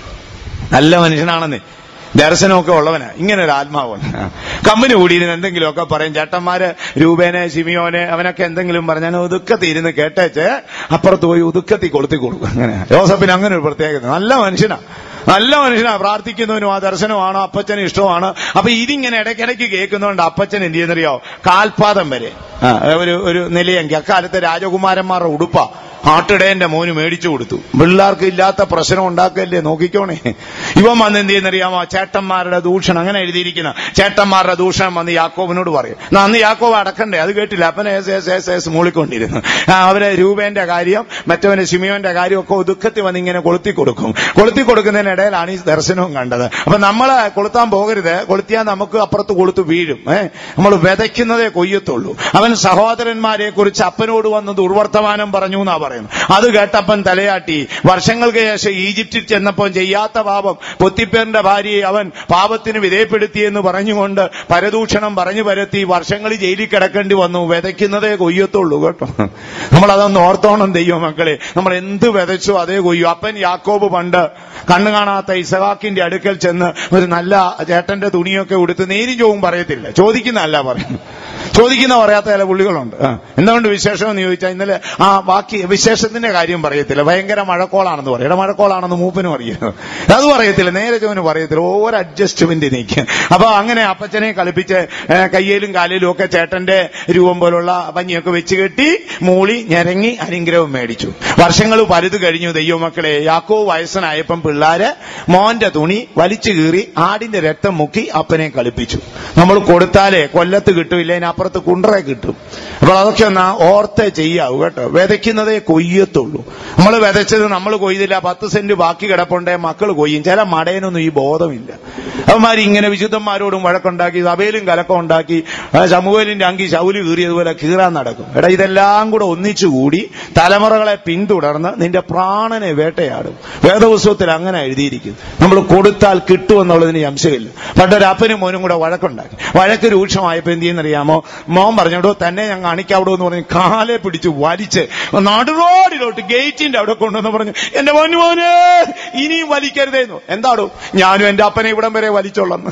നല്ല മനുഷ്യനാണെന്ന് ദർശനമൊക്കെ ഉള്ളവനാ ഇങ്ങനെ ഒരു ആത്മാവാണ് കമ്പനി കൂടിയിരുന്ന് എന്തെങ്കിലുമൊക്കെ പറയും ചേട്ടന്മാര് രൂപേനെ ശിമിയോനെ അവനൊക്കെ എന്തെങ്കിലും പറഞ്ഞാൽ ഒതുക്കത്തി ഇരുന്ന് കേട്ടേച്ച് അപ്പുറത്ത് പോയി ഒതുക്കത്തി കൊളുത്തി കൊടുക്കും അങ്ങനെ ജോസഫിന് അങ്ങനെ ഒരു പ്രത്യേകത നല്ല മനുഷ്യനാ നല്ല മനുഷ്യനാ പ്രാർത്ഥിക്കുന്നവനും ആ ദർശനമാണോ അപ്പച്ചന് ഇഷ്ടമാണ് അപ്പൊ ഇതിങ്ങനെ ഇടയ്ക്കിടയ്ക്ക് കേൾക്കുന്നതുകൊണ്ട് അപ്പച്ചൻ എന്ത് ചെയ്യുന്നറിയോ കാൽപാദം വരെ ആ, ഒരു ഒരു നിലയെങ്കിൽ അക്കാലത്തെ രാജകുമാരന്മാരുടെ ഉടുപ്പാ ആട്ടിടയന്റെ മോന് മേടിച്ചു കൊടുത്തു പിള്ളേർക്ക് ഇല്ലാത്ത പ്രശ്നം ഉണ്ടാക്കല്ലേ നോക്കിക്കോണേ ഇവൻ വന്ന് എന്ത് ചെയ്യുന്നറിയാമോ ചേട്ടന്മാരുടെ ദൂഷണം അങ്ങനെ എഴുതിയിരിക്കുന്ന ചേട്ടന്മാരുടെ ദൂഷണം വന്ന് യാക്കോബിനോട് പറയും എന്നാ അന്ന് യാക്കോബ് അടക്കണ്ടേ അത് കേട്ടില്ല അപ്പൻ ഏസ് ഏസ് ഏസ് ഏസ് മൂളിക്കൊണ്ടിരുന്നു ആ, അവരെ രൂപേന്റെ കാര്യം മറ്റവന്റെ ശിമിയോന്റെ കാര്യം ഒക്കെ ഒതുക്കത്തിൽ വന്ന് ഇങ്ങനെ കൊളുത്തി കൊടുക്കും കൊളുത്തി കൊടുക്കുന്നതിനിടയിലാണ് ഈ ദർശനവും കണ്ടത് അപ്പൊ നമ്മള് കൊളുത്താൻ പോകരുത് കൊളുത്തിയാൽ നമുക്ക് അപ്പുറത്ത് കൊളുത്ത് വീഴും ഏഹ് നമ്മൾ വിതയ്ക്കുന്നതേ കൊയ്യത്തുള്ളൂ അവൻ സഹോദരന്മാരെ കുറിച്ച് അപ്പനോട് വന്ന് ദുർവർത്തമാനം പറഞ്ഞു എന്നാ പറയുന്നത് അത് കേട്ടപ്പൻ തലയാട്ടി വർഷങ്ങൾക്ക് ശേഷം ഈജിപ്തിൽ ചെന്നപ്പോൾ ചെയ്യാത്ത പാപം പൊത്തിപ്പേറിന്റെ ഭാര്യയെ അവൻ പാപത്തിന് വിധേയപ്പെടുത്തിയെന്ന് പറഞ്ഞുകൊണ്ട് പരദൂഷണം പറഞ്ഞു പരത്തി വർഷങ്ങൾ ജയിലിൽ കിടക്കേണ്ടി വന്നു വിതയ്ക്കുന്നതേ കൊയ്യത്തുള്ളൂ കേട്ടോ നമ്മൾ അതൊന്ന് ഓർത്തോണം ദൈവം മക്കളെ നമ്മൾ എന്ത് വിതച്ചോ അതേ കൊയ്യൂ അപ്പൻ യാക്കോബ് പണ്ട് കണ്ണു കാണാത്ത ഇസഹാക്കിന്റെ അടുക്കൽ ചെന്ന് ഒരു നല്ല ചേട്ടന്റെ തുണിയൊക്കെ ഉടുത്ത് നേരും ചോവും പറയത്തില്ല ചോദിക്കുന്നതല്ല പറയുന്നു ചോദിക്കുന്ന പറയാത്ത ചില പുള്ളികളുണ്ട് ആ. എന്തുകൊണ്ട് വിശേഷം എന്ന് ചോദിച്ചാൽ ഇന്നലെ ആ ബാക്കി വിശേഷത്തിന്റെ കാര്യം പറയത്തില്ല ഭയങ്കര മഴക്കോളാണെന്ന് പറയും എടാ മഴക്കോളാണെന്ന് മൂപ്പനും അറിയാം അത് പറയത്തില്ല നേരെ ചോന് പറയത്തില്ല ഓരോ അഡ്ജസ്റ്റ്മെന്റ് നിൽക്കുക അപ്പൊ അങ്ങനെ അപ്പച്ചനെ കളിപ്പിച്ച് ഏ, കയ്യിലും കാലിലും ഒക്കെ ചേട്ടന്റെ രൂപം പോലുള്ള പഞ്ഞിയൊക്കെ വെച്ച് കെട്ടി മൂളി ഞരങ്ങി അനുഗ്രഹം മേടിച്ചു വർഷങ്ങൾ പലുത് കഴിഞ്ഞു ദൈവമക്കളെ യാക്കോ വയസ്സനായപ്പം പിള്ളാര് മോന്റെ തുണി വലിച്ചു കീറി ആടിന്റെ രക്തം മുക്കി അപ്പനെ കളിപ്പിച്ചു നമ്മൾ കൊടുത്താലേ കൊല്ലത്ത് കിട്ടും ഇല്ല അതിനപ്പുറത്ത് കുണ്ടറെ കിട്ടും അപ്പോൾ അതൊക്കെ ഒന്ന് ഓർത്തേ ചെയ്യാവൂ കേട്ടോ വിതയ്ക്കുന്നതേ കൊയ്യത്തുള്ളൂ നമ്മൾ വിതച്ചത് നമ്മൾ കൊയ്തില്ല പത്ത് സെന്റ് ബാക്കി കിടപ്പുണ്ടേ മക്കൾ കൊയ്യും ചില മടയനൊന്നും ഈ ബോധമില്ല അവന്മാർ ഇങ്ങനെ വിശുദ്ധന്മാരോടും വഴക്കുണ്ടാക്കി സഭയിലും കലക്കം ഉണ്ടാക്കി ആ, ശമൂഹലിന്റെ അങ്കി ശൗല് കീറിയതുപോലെ കീറാൻ നടക്കും എടാ ഇതെല്ലാം കൂടെ ഒന്നിച്ചുകൂടി തലമുറകളെ പിന്തുടർന്ന് നിന്റെ പ്രാണനെ വേട്ടയാടും വേദപുസ്തകത്തിൽ അങ്ങനെ എഴുതിയിരിക്കും നമ്മൾ കൊടുത്താൽ കിട്ടുമെന്നുള്ളതിന് സംശയമില്ല പണ്ടൊരു അപ്പനും മോനും കൂടെ വഴക്കുണ്ടാക്കി വഴക്ക് രൂക്ഷമായപ്പോ എന്ത് ചെയ്യുന്നറിയാമോ മോൻ പറഞ്ഞോടോ തന്നെ ഞാൻ കാണിക്കാവിടോ എന്ന് പറഞ്ഞ് കാലെ പിടിച്ച് വലിച്ച് നടുറോഡിലോട്ട് ഗേറ്റിന്റെ അവിടെ കൊണ്ടുവന്ന് പറഞ്ഞു എന്റെ മോന് മോന് ഇനിയും വലിക്കരുതേന്നു എന്താടോ ഞാനും എന്റെ അപ്പനെ ഇവിടം വരെ വലിച്ചോളന്ന്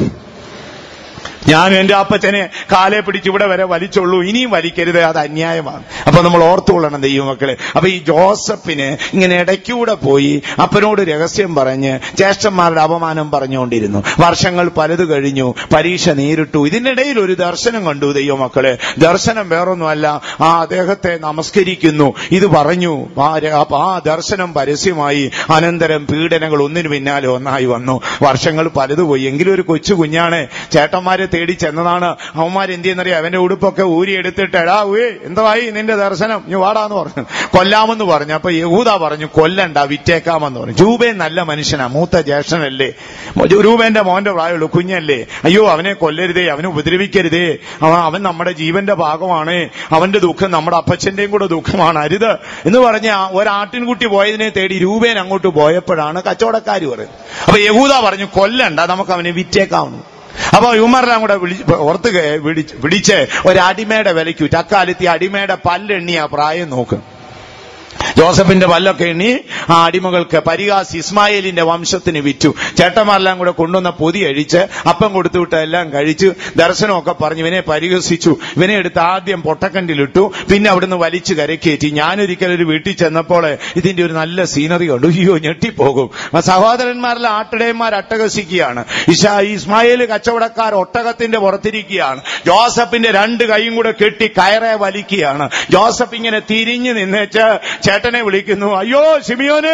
ഞാനും എന്റെ അപ്പച്ചനെ കാലെ പിടിച്ച് ഇവിടെ വരെ വലിച്ചുള്ളൂ ഇനിയും വലിക്കരുത് അത് അന്യായമാണ് അപ്പൊ നമ്മൾ ഓർത്തുകൊള്ളണം ദൈവമക്കളെ അപ്പൊ ഈ ജോസഫിന് ഇങ്ങനെ ഇടയ്ക്കൂടെ പോയി അപ്പനോട് രഹസ്യം പറഞ്ഞ് ജ്യേഷ്ഠന്മാരുടെ അപമാനം പറഞ്ഞുകൊണ്ടിരുന്നു വർഷങ്ങൾ പലത് കഴിഞ്ഞു പരീക്ഷ നേരിട്ടു ഇതിനിടയിൽ ഒരു ദർശനം കണ്ടു ദൈവമക്കളെ ദർശനം വേറൊന്നുമല്ല ആ അദ്ദേഹത്തെ നമസ്കരിക്കുന്നു ഇത് പറഞ്ഞു ആ ര- അപ്പൊ ആ ദർശനം പരസ്യമായി അനന്തരം പീഡനങ്ങൾ ഒന്നിനു പിന്നാലെ ഒന്നായി വന്നു വർഷങ്ങൾ പലത് പോയി എങ്കിലും ഒരു കൊച്ചു കുഞ്ഞാണ് ചേട്ടന്മാരെ തേടി ചെന്നതാണ് അവന്മാർ എന്ത് ചെയ്യുന്നറിയാം അവന്റെ ഉടുപ്പൊക്കെ ഊരിയെടുത്തിട്ട് എടാ ഉയേ എന്തായി നിന്റെ ദർശനം നീ വാടാന്ന് പറഞ്ഞു കൊല്ലാമെന്ന് പറഞ്ഞു അപ്പൊ യഹൂദ പറഞ്ഞു കൊല്ലണ്ട വിറ്റേക്കാമെന്ന് പറഞ്ഞു ജൂബേൻ നല്ല മനുഷ്യനാ മൂത്ത ജ്യേഷ്ഠനല്ലേ രൂപേന്റെ മോന്റെ പ്രായമുള്ളൂ കുഞ്ഞല്ലേ അയ്യോ അവനെ കൊല്ലരുതേ അവനെ ഉപദ്രവിക്കരുതേ അവൻ അവൻ നമ്മുടെ ജീവന്റെ ഭാഗമാണ് അവന്റെ ദുഃഖം നമ്മുടെ അപ്പച്ചന്റെയും കൂടെ ദുഃഖമാണ് അരുത് എന്ന് പറഞ്ഞ ആ ഒരാട്ടിൻകുട്ടി പോയതിനെ തേടി രൂപേൻ അങ്ങോട്ട് പോയപ്പോഴാണ് കച്ചവടക്കാർ പറയുന്നത് അപ്പൊ യഹൂദ പറഞ്ഞു കൊല്ലണ്ട നമുക്ക് അവനെ വിറ്റേക്കാവുന്നു അപ്പൊ യുമരെല്ലാം കൂടെ വിളി ഓർത്ത് കേ- വിളിച്ച് വിളിച്ച് ഒരു അടിമയുടെ വിലയ്ക്ക് വിറ്റ് അക്കാലത്ത് ഈ അടിമയുടെ പല്ലെണ്ണി ആ പ്രായം നോക്കും ജോസഫിന്റെ പല്ലൊക്കെ എണ്ണി ആ അടിമകൾക്ക് പരിഹാസ് ഇസ്മായിലിന്റെ വംശത്തിന് വിറ്റു ചേട്ടന്മാരെല്ലാം കൂടെ കൊണ്ടുവന്ന പൊതി അഴിച്ച് അപ്പം കൊടുത്തു വിട്ട് എല്ലാം കഴിച്ചു ദർശനമൊക്കെ പറഞ്ഞു ഇവനെ പരിഹസിച്ചു ഇവനെ എടുത്ത് ആദ്യം പൊട്ടക്കണ്ടിലിട്ടു പിന്നെ അവിടുന്ന് വലിച്ചു കരക്കേറ്റി ഞാനൊരിക്കൽ ഒരു വീട്ടിൽ ചെന്നപ്പോൾ ഇതിന്റെ ഒരു നല്ല സീനറി കണ്ടു അയ്യോ ഞെട്ടിപ്പോകും ആ സഹോദരന്മാരിലെ ആട്ടിടയന്മാർ അട്ടഹസിക്കുകയാണ് ഇഷാ ഇസ്മായിൽ കച്ചവടക്കാർ ഒട്ടകത്തിന്റെ പുറത്തിരിക്കുകയാണ് ജോസഫിന്റെ രണ്ട് കൈയും കൂടെ കെട്ടി കയറെ വലിക്കുകയാണ് ജോസഫ് ഇങ്ങനെ തിരിഞ്ഞു നിന്നേച്ച് ചേട്ടനെ വിളിക്കുന്നു അയ്യോ സിമിയോനെ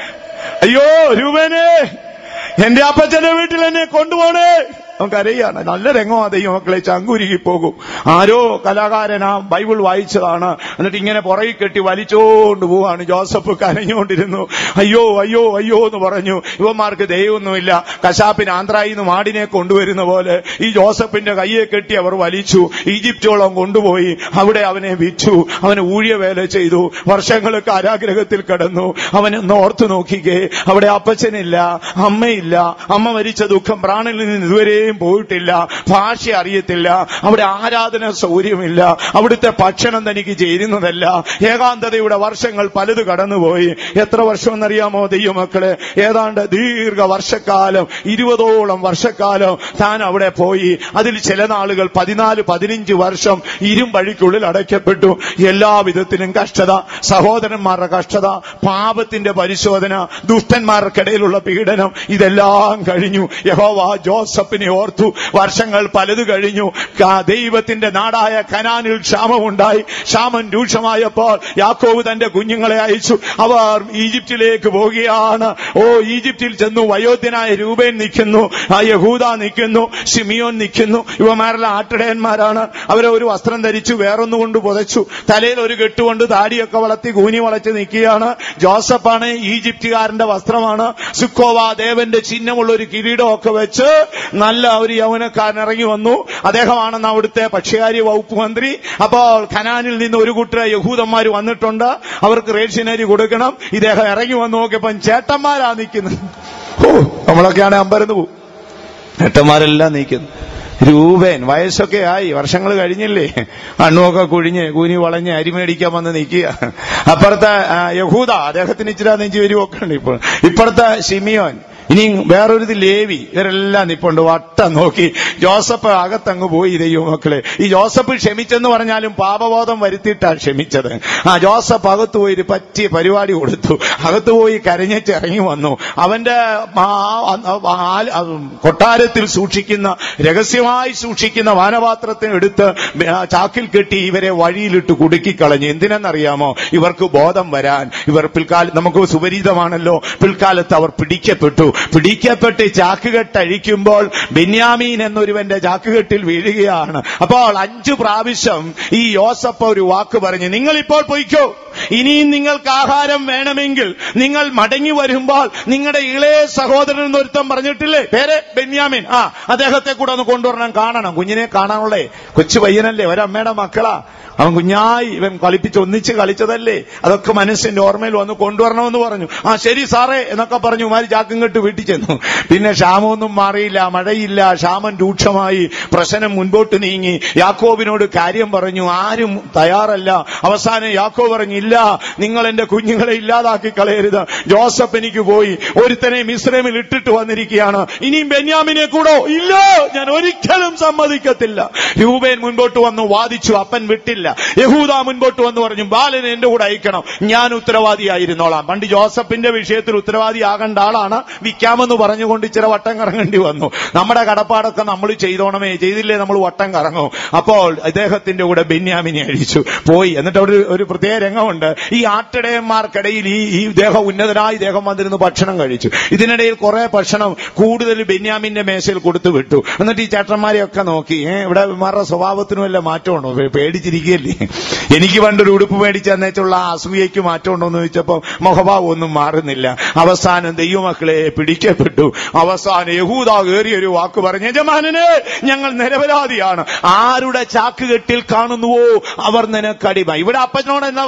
അയ്യോ രൂപേനെ എന്റെ അപ്പച്ചന്റെ വീട്ടിൽ എന്നെ കൊണ്ടുപോണേ അവൻ കരയാണ് നല്ല രംഗമാ ദൈവം മക്കളെ ചങ്കുരുകി പോകും ആരോ കലാകാരനാ ബൈബിൾ വായിച്ചതാണ് എന്നിട്ട് ഇങ്ങനെ പുറകിൽ കെട്ടി വലിച്ചോണ്ട് പോവാണ് ജോസഫ് കരഞ്ഞുകൊണ്ടിരുന്നു അയ്യോ അയ്യോ അയ്യോ എന്ന് പറഞ്ഞു ഇവന്മാർക്ക് ദൈവമൊന്നുമില്ല കശാപ്പിന് ആന്ധ്രായിൽ നിന്ന് മാടിനെ കൊണ്ടുവരുന്ന പോലെ ഈ ജോസഫിന്റെ കയ്യെ കെട്ടി അവർ വലിച്ചു ഈജിപ്റ്റോളം കൊണ്ടുപോയി അവിടെ അവനെ വിറ്റു അവന് ഊഴിയ വേല ചെയ്തു വർഷങ്ങൾ കാരാഗ്രഹത്തിൽ കിടന്നു അവൻ ഒന്ന് ഓർത്തു നോക്കിക്കേ അവിടെ അപ്പച്ചനില്ല അമ്മയില്ല അമ്മ മരിച്ച ദുഃഖം പ്രാണിൽ നിന്ന് ഇതുവരെയും പോയിട്ടില്ല ഭാഷ അറിയത്തില്ല അവിടെ ആരാധന സൗകര്യമില്ല അവിടുത്തെ ഭക്ഷണം തനിക്ക് ചേരുന്നതല്ല ഏകാന്തതയുടെ വർഷങ്ങൾ പലത് കടന്നുപോയി എത്ര വർഷം എന്നറിയാമോ ദൈവമക്കളെ ഏതാണ്ട് ദീർഘ വർഷക്കാലം ഇരുപതോളം വർഷക്കാലം താൻ അവിടെ പോയി അതിൽ ചില നാളുകൾ പതിനാല് പതിനഞ്ച് വർഷം ഇരുമ്പഴിക്കുള്ളിൽ അടയ്ക്കപ്പെട്ടു എല്ലാ വിധത്തിലും കഷ്ടത സഹോദരന്മാരുടെ കഷ്ടത പാപത്തിന്റെ പരിശോധന ദുഷ്ടന്മാർക്കിടയിലുള്ള പീഡനം ഇതെല്ലാം കഴിഞ്ഞു യഹോവ ജോസഫിനെ ഓർത്തു വർഷങ്ങൾ പലത് കഴിഞ്ഞു കാ- ദൈവത്തിന്റെ നാടായ കനാനിൽ ക്ഷാമമുണ്ടായി ക്ഷാമം രൂക്ഷമായപ്പോൾ യാക്കോബ് തന്റെ കുഞ്ഞുങ്ങളെ അയച്ചു അവർ ഈജിപ്തിലേക്ക് പോവുകയാണ് ഓ ഈജിപ്തിൽ ചെന്നു വയോധ്യനായ രൂപേൻ നിൽക്കുന്നു ആ യഹൂദ നിൽക്കുന്നു സിമിയോൻ നിൽക്കുന്നു ഇവമാരെല്ലാം ആട്ടിടയന്മാരാണ് അവരെ ഒരു വസ്ത്രം ധരിച്ചു വേറൊന്നുകൊണ്ട് പുതച്ചു തലയിൽ ഒരു കെട്ടുകൊണ്ട് താടിയൊക്കെ വളർത്തി കൂനി വളച്ച് നിൽക്കുകയാണ് ജോസഫാണ് ഈജിപ്തുകാരന്റെ വസ്ത്രമാണ് സുക്കോവ ദേവന്റെ ചിഹ്നമുള്ള ഒരു കിരീടമൊക്കെ വെച്ച് നല്ല ഒരു യൗവനക്കാരൻ ഇറങ്ങി വന്നു അദ്ദേഹമാണെന്ന് അവിടുത്തെ പക്ഷികാര്യ വകുപ്പ് മന്ത്രി അപ്പോൾ ഖനാനിൽ നിന്ന് ഒരു കൂട്ടർ യഹൂദന്മാർ വന്നിട്ടുണ്ട് അവർക്ക് റേഷനരി കൊടുക്കണം ഇദ്ദേഹം ഇറങ്ങി വന്നു നോക്കിയപ്പം ചേട്ടന്മാരാ നിൽക്കുന്നത് ഓ നമ്മളൊക്കെയാണ് അമ്പരന്ന് പോകും ചേട്ടന്മാരെല്ലാം നിൽക്കുന്നു രൂപേൻ വയസ്സൊക്കെ ആയി വർഷങ്ങൾ കഴിഞ്ഞില്ലേ അണ്ണുമൊക്കെ കുഴിഞ്ഞ് കൂനി വളഞ്ഞ് അരി മേടിക്കാൻ വന്ന് നിൽക്കുക അപ്പുറത്തെ ആ, യഹൂദ അദ്ദേഹത്തിന് ഇച്ചിരി നെഞ്ചു വരുമൊക്കെ ഉണ്ട് ഇപ്പോൾ ഇപ്പുറത്തെ ഷിമിയോൻ ഇനി വേറൊരു ലേവി ഇവരെല്ലാം നിപ്പുണ്ട് വട്ടം നോക്കി ജോസഫ് അകത്തങ്ങ് പോയി ദൈവം മക്കളെ ഈ ജോസഫ് ക്ഷമിച്ചെന്ന് പറഞ്ഞാലും പാപബോധം വരുത്തിയിട്ടാണ് ക്ഷമിച്ചത് ആ ജോസഫ് അകത്ത് പോയി ഒരു പറ്റിയ പരിപാടി കൊടുത്തു അകത്ത് പോയി കരഞ്ഞിട്ട് ഇറങ്ങി വന്നു അവന്റെ ആ- ആ- ആ- കൊട്ടാരത്തിൽ സൂക്ഷിക്കുന്ന രഹസ്യമായി സൂക്ഷിക്കുന്ന വാനപാത്രത്തെ എടുത്ത് ആ ചാക്കിൽ കെട്ടി ഇവരെ വഴിയിലിട്ട് കുടുക്കിക്കളഞ്ഞു എന്തിനെന്നറിയാമോ ഇവർക്ക് ബോധം വരാൻ ഇവർ പിൽക്കാലം നമുക്ക് സുപരിചിതമാണല്ലോ പിൽക്കാലത്ത് അവർ പിടിക്കപ്പെട്ടു പിടിക്കപ്പെട്ട് ചാക്കുകെട്ട് അഴിക്കുമ്പോൾ ബെന്യാമീൻ എന്നൊരുവന്റെ ചാക്കുകെട്ടിൽ വീഴുകയാണ് അപ്പോൾ അഞ്ചു പ്രാവശ്യം ഈ യോസഫ് ഒരു വാക്ക് പറഞ്ഞു നിങ്ങൾ ഇപ്പോൾ പൊയ്ക്കോ ഇനിയും നിങ്ങൾക്ക് ആഹാരം വേണമെങ്കിൽ നിങ്ങൾ മടങ്ങി വരുമ്പോൾ നിങ്ങളുടെ ഇളയ സഹോദരൻ എന്നൊരുത്തം പറഞ്ഞിട്ടില്ലേ പേര് ബെന്യാമിൻ ആ അദ്ദേഹത്തെ കൂടെ ഒന്ന് കൊണ്ടുവരണം കാണണം കുഞ്ഞിനെ കാണാനുള്ളേ കൊച്ചു പയ്യനല്ലേ ഒരമ്മയുടെ മക്കളാ അവൻ കുഞ്ഞായി ഇവൻ കളിപ്പിച്ച് ഒന്നിച്ച് കളിച്ചതല്ലേ അതൊക്കെ മനസ്സിന്റെ ഓർമ്മയിൽ വന്ന് കൊണ്ടുവരണമെന്ന് പറഞ്ഞു ആ ശരി സാറേ എന്നൊക്കെ പറഞ്ഞു ഉമാരി ചാക്കും കെട്ട് വീട്ടിൽ ചെന്നു പിന്നെ ക്ഷാമമൊന്നും മാറിയില്ല മഴയില്ല ക്ഷാമം രൂക്ഷമായി പ്രശ്നം മുൻപോട്ട് നീങ്ങി യാക്കോബിനോട് കാര്യം പറഞ്ഞു ആരും തയ്യാറല്ല അവസാനം യാക്കോ പറഞ്ഞു ഇല്ല നിങ്ങൾ എന്റെ കുഞ്ഞുങ്ങളെ ഇല്ലാതാക്കി കളയരുത് ജോസഫ് എനിക്ക് പോയി ഒരുത്തനെ മിശ്രമിൽ ഇട്ടിട്ട് വന്നിരിക്കുകയാണ് ഇനിയും ബെന്യാമിനെ കൂടോ ഇല്ല ഞാൻ ഒരിക്കലും സമ്മതിക്കത്തില്ല രൂപേൻ മുൻപോട്ട് വന്നു വാദിച്ചു അപ്പൻ വിട്ടില്ല യഹൂദ മുൻപോട്ട് വന്ന് പറഞ്ഞു ബാലനെ എന്റെ കൂടെ അയക്കണം ഞാൻ ഉത്തരവാദിയായിരുന്നോളാം പണ്ട് ജോസഫിന്റെ വിഷയത്തിൽ ഉത്തരവാദിയാകേണ്ട ആളാണ് വിൽക്കാമെന്ന് പറഞ്ഞുകൊണ്ട് ഇച്ചിരി വട്ടം കറങ്ങേണ്ടി വന്നു നമ്മുടെ കടപ്പാടൊക്കെ നമ്മൾ ചെയ്തോണമേ ചെയ്തില്ലേ നമ്മൾ വട്ടം കറങ്ങും അപ്പോൾ ഇദ്ദേഹത്തിന്റെ കൂടെ ബെന്യാമിനെ അഴിച്ചു പോയി എന്നിട്ട് അവിടെ ഒരു- ഒരു പ്രത്യേക രംഗമുണ്ട് ഈ ആട്ടിടയന്മാർക്കിടയിൽ ഈ ഈ ദേഹം ഉന്നതനായി ദേഹം വന്നിരുന്ന് ഭക്ഷണം കഴിച്ചു ഇതിനിടയിൽ കുറെ ഭക്ഷണം കൂടുതൽ ബെന്യാമിന്റെ മേശയിൽ കൊടുത്തു വിട്ടു എന്നിട്ട് ഈ ചേട്ടന്മാരെയൊക്കെ നോക്കി ഏ, ഇവിടെ ഇവന്മാരുടെ സ്വഭാവത്തിനും വല്ല മാറ്റമുണ്ടോ പേ- പേടിച്ചിരിക്കുകയല്ലേ എനിക്ക് പണ്ടൊരു ഉടുപ്പ് മേടിച്ച് അന്നേച്ചുള്ള ആ അസൂയയ്ക്ക് മാറ്റമുണ്ടോ എന്ന് ചോദിച്ചപ്പോ മുഖഭാവം ഒന്നും മാറുന്നില്ല അവസാനം ദൈവമക്കളെ പിടിക്കപ്പെട്ടു അവസാനം യഹൂദ കയറിയ ഒരു വാക്ക് പറഞ്ഞു യജമാനനെ ഞങ്ങൾ നിരപരാധിയാണ് ആരുടെ ചാക്കുകെട്ടിൽ കാണുന്നുവോ അവർ നിനക്കടിമ ഇവിടെ അപ്പച്ചനോട് എന്താ പറഞ്ഞേ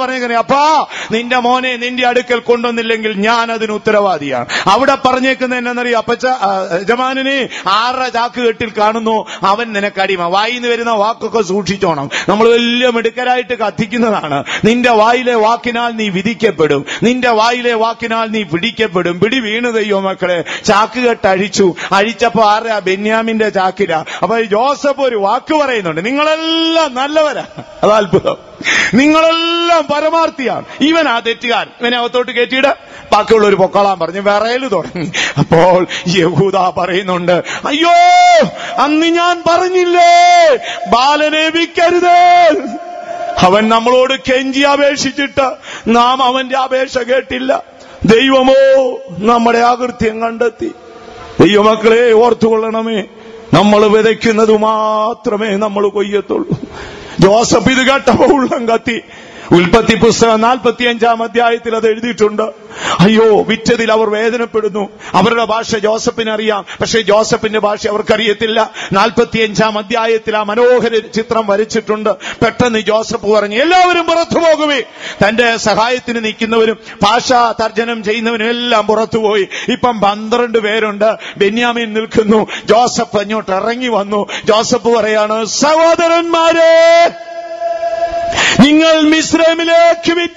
അപ്പാ നിന്റെ മോനെ നിന്റെ അടുക്കൽ കൊണ്ടുവന്നില്ലെങ്കിൽ ഞാൻ അതിന് ഉത്തരവാദിയാണ് അവിടെ പറഞ്ഞേക്കുന്ന എന്നറിയാം അപ്പച്ച ആ, യജമാനനെ ആറര ചാക്ക് കെട്ടിൽ കാണുന്നു അവൻ നിനക്ക് അടിമ വായിന്ന് വരുന്ന വാക്കൊക്കെ സൂക്ഷിച്ചോണം നമ്മൾ വലിയ മിടുക്കരായിട്ട് കത്തിക്കുന്നതാണ് നിന്റെ വായിലെ വാക്കിനാൽ നീ വിധിക്കപ്പെടും നിന്റെ വായിലെ വാക്കിനാൽ നീ പിടിക്കപ്പെടും പിടി വീണ് ദൈവ മക്കളെ ചാക്ക് കെട്ട് അഴിച്ചു അഴിച്ചപ്പോ ആരാ ബെന്യാമിന്റെ ചാക്കില അപ്പൊ ഈ ജോസഫ് ഒരു വാക്ക് പറയുന്നുണ്ട് നിങ്ങളെല്ലാം നല്ലവരാ അത് അത്ഭുതം നിങ്ങളെല്ലാം പരമാർത്ഥിയാണ് ഇവനാ തെറ്റുകാരൻ ഇവനെ അകത്തോട്ട് കയറ്റിയിട ബാക്കിയുള്ള ഒരു പൊക്കളാൻ പറഞ്ഞു വിറയല് തുടങ്ങി അപ്പോൾ യഹൂദ പറയുന്നുണ്ട് അയ്യോ അന്ന് ഞാൻ പറഞ്ഞില്ലേ ബാലനെ വിൽക്കരുത് അവൻ നമ്മളോട് കെഞ്ചി അപേക്ഷിച്ചിട്ട് നാം അവന്റെ അപേക്ഷ കേട്ടില്ല ദൈവമോ നമ്മുടെ ആകൃത്യം കണ്ടെത്തി ദൈവമക്കളെ ഓർത്തുകൊള്ളണമേ നമ്മൾ വിതയ്ക്കുന്നത് മാത്രമേ നമ്മൾ കൊയ്യത്തുള്ളൂ ജോസഫ് ഇത് കേട്ടപ്പോ ഉള്ളം കത്തി ഉൽപ്പത്തി പുസ്തകം നാൽപ്പത്തിയഞ്ചാം അധ്യായത്തിൽ അത് എഴുതിയിട്ടുണ്ട് അയ്യോ വിറ്റതിൽ അവർ വേദനപ്പെടുന്നു അവരുടെ ഭാഷ ജോസഫിന് അറിയാം പക്ഷേ ജോസഫിന്റെ ഭാഷ അവർക്കറിയത്തില്ല നാൽപ്പത്തിയഞ്ചാം അധ്യായത്തിൽ ആ മനോഹര ചിത്രം വരച്ചിട്ടുണ്ട് പെട്ടെന്ന് ജോസഫ് പറഞ്ഞു എല്ലാവരും പുറത്തു പോകുമേ തന്റെ സഹായത്തിന് നിൽക്കുന്നവരും ഭാഷ തർജ്ജനം ചെയ്യുന്നവരും എല്ലാം പുറത്തുപോയി ഇപ്പം പന്ത്രണ്ട് പേരുണ്ട് ബെന്യാമിൻ നിൽക്കുന്നു ജോസഫ് അങ്ങോട്ട് ഇറങ്ങി വന്നു ജോസഫ് പറയാണ് സഹോദരന്മാരെ നിങ്ങൾ മിശ്രമിലേക്ക് വിറ്റ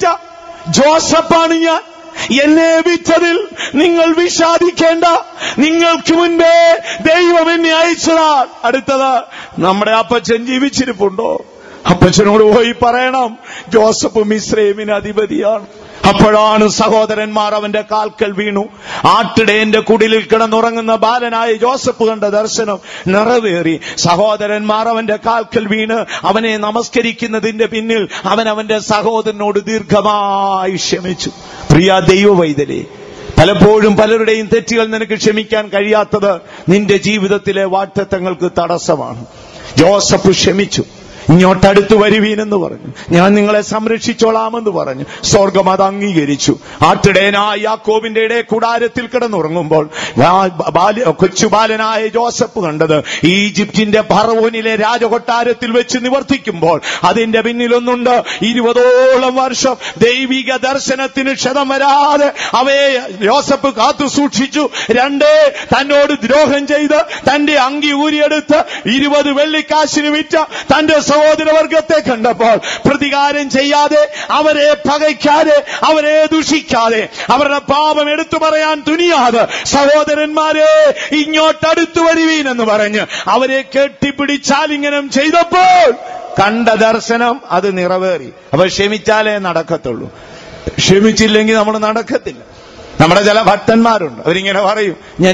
ജോസഫാണ് ഞാൻ എന്നെ വിറ്റതിൽ നിങ്ങൾ വിഷാദിക്കേണ്ട നിങ്ങൾക്ക് മുൻപേ ദൈവം എന്നെ അയച്ചതാണ് അടുത്തത് നമ്മുടെ അപ്പച്ചൻ ജീവിച്ചിരിപ്പുണ്ടോ അപ്പച്ചനോട് പോയി പറയണം ജോസഫ് മിശ്രൈമിന് അധിപതിയാണ് അപ്പോഴാണ് സഹോദരന്മാർ അവന്റെ കാൽക്കൽ വീണു ആട്ടിടയന്റെ കുടിലിൽ കിടന്നുറങ്ങുന്ന ബാലനായ ജോസഫ് കണ്ട ദർശനം നിറവേറി സഹോദരന്മാർ അവന്റെ കാൽക്കൽ വീണ് അവനെ നമസ്കരിക്കുന്നതിന്റെ പിന്നിൽ അവൻ അവന്റെ സഹോദരനോട് ദീർഘമായി ക്ഷമിച്ചു പ്രിയ ദൈവവൈതലേ പലപ്പോഴും പലരുടെയും തെറ്റുകൾ നിനക്ക് ക്ഷമിക്കാൻ കഴിയാത്തത് നിന്റെ ജീവിതത്തിലെ വാറ്റത്തങ്ങൾക്ക് തടസ്സമാണ് ജോസഫ് ക്ഷമിച്ചു ഇങ്ങോട്ടടുത്ത് വരുവീനെന്ന് പറഞ്ഞു ഞാൻ നിങ്ങളെ സംരക്ഷിച്ചോളാമെന്ന് പറഞ്ഞു സ്വർഗം അത് അംഗീകരിച്ചു ആട്ടിടയനായ യാക്കോബിന്റെ ഇടയെ കൂടാരത്തിൽ കിടന്നുറങ്ങുമ്പോൾ ബാ- ബാല്യ- കൊച്ചുബാലനായ ജോസഫ് കണ്ടത് ഈജിപ്തിന്റെ ഫറവോനിലെ രാജകൊട്ടാരത്തിൽ വെച്ച് നിവർത്തിക്കുമ്പോൾ അതിന്റെ പിന്നിലൊന്നുണ്ട് ഇരുപതോളം വർഷം ദൈവിക ദർശനത്തിന് ക്ഷതം വരാതെ അവയെ ജോസഫ് കാത്തു സൂക്ഷിച്ചു രണ്ട് തന്നോട് ദ്രോഹം ചെയ്ത് തന്റെ അങ്കി ഊരിയെടുത്ത് ഇരുപത് വെള്ളിക്കാശിന് വിറ്റ തന്റെ സഹോദരവർഗത്തെ കണ്ടപ്പോൾ പ്രതികാരം ചെയ്യാതെ അവരെ പകയ്ക്കാതെ അവരെ ദുഷിക്കാതെ അവരുടെ പാപം എടുത്തു പറയാൻ തുനിയാതെ സഹോദരന്മാരെ ഇങ്ങോട്ടടുത്തു വരുവീനെന്ന് പറഞ്ഞ് അവരെ കെട്ടിപ്പിടിച്ചാലിംഗനം ചെയ്തപ്പോൾ കണ്ട ദർശനം അത് നിറവേറി അപ്പൊ ക്ഷമിച്ചാലേ നടക്കത്തുള്ളൂ ക്ഷമിച്ചില്ലെങ്കിൽ നമ്മൾ നടക്കത്തില്ല നമ്മുടെ ചില ഭക്തന്മാരുണ്ട് അവരിങ്ങനെ പറയും ഞാൻ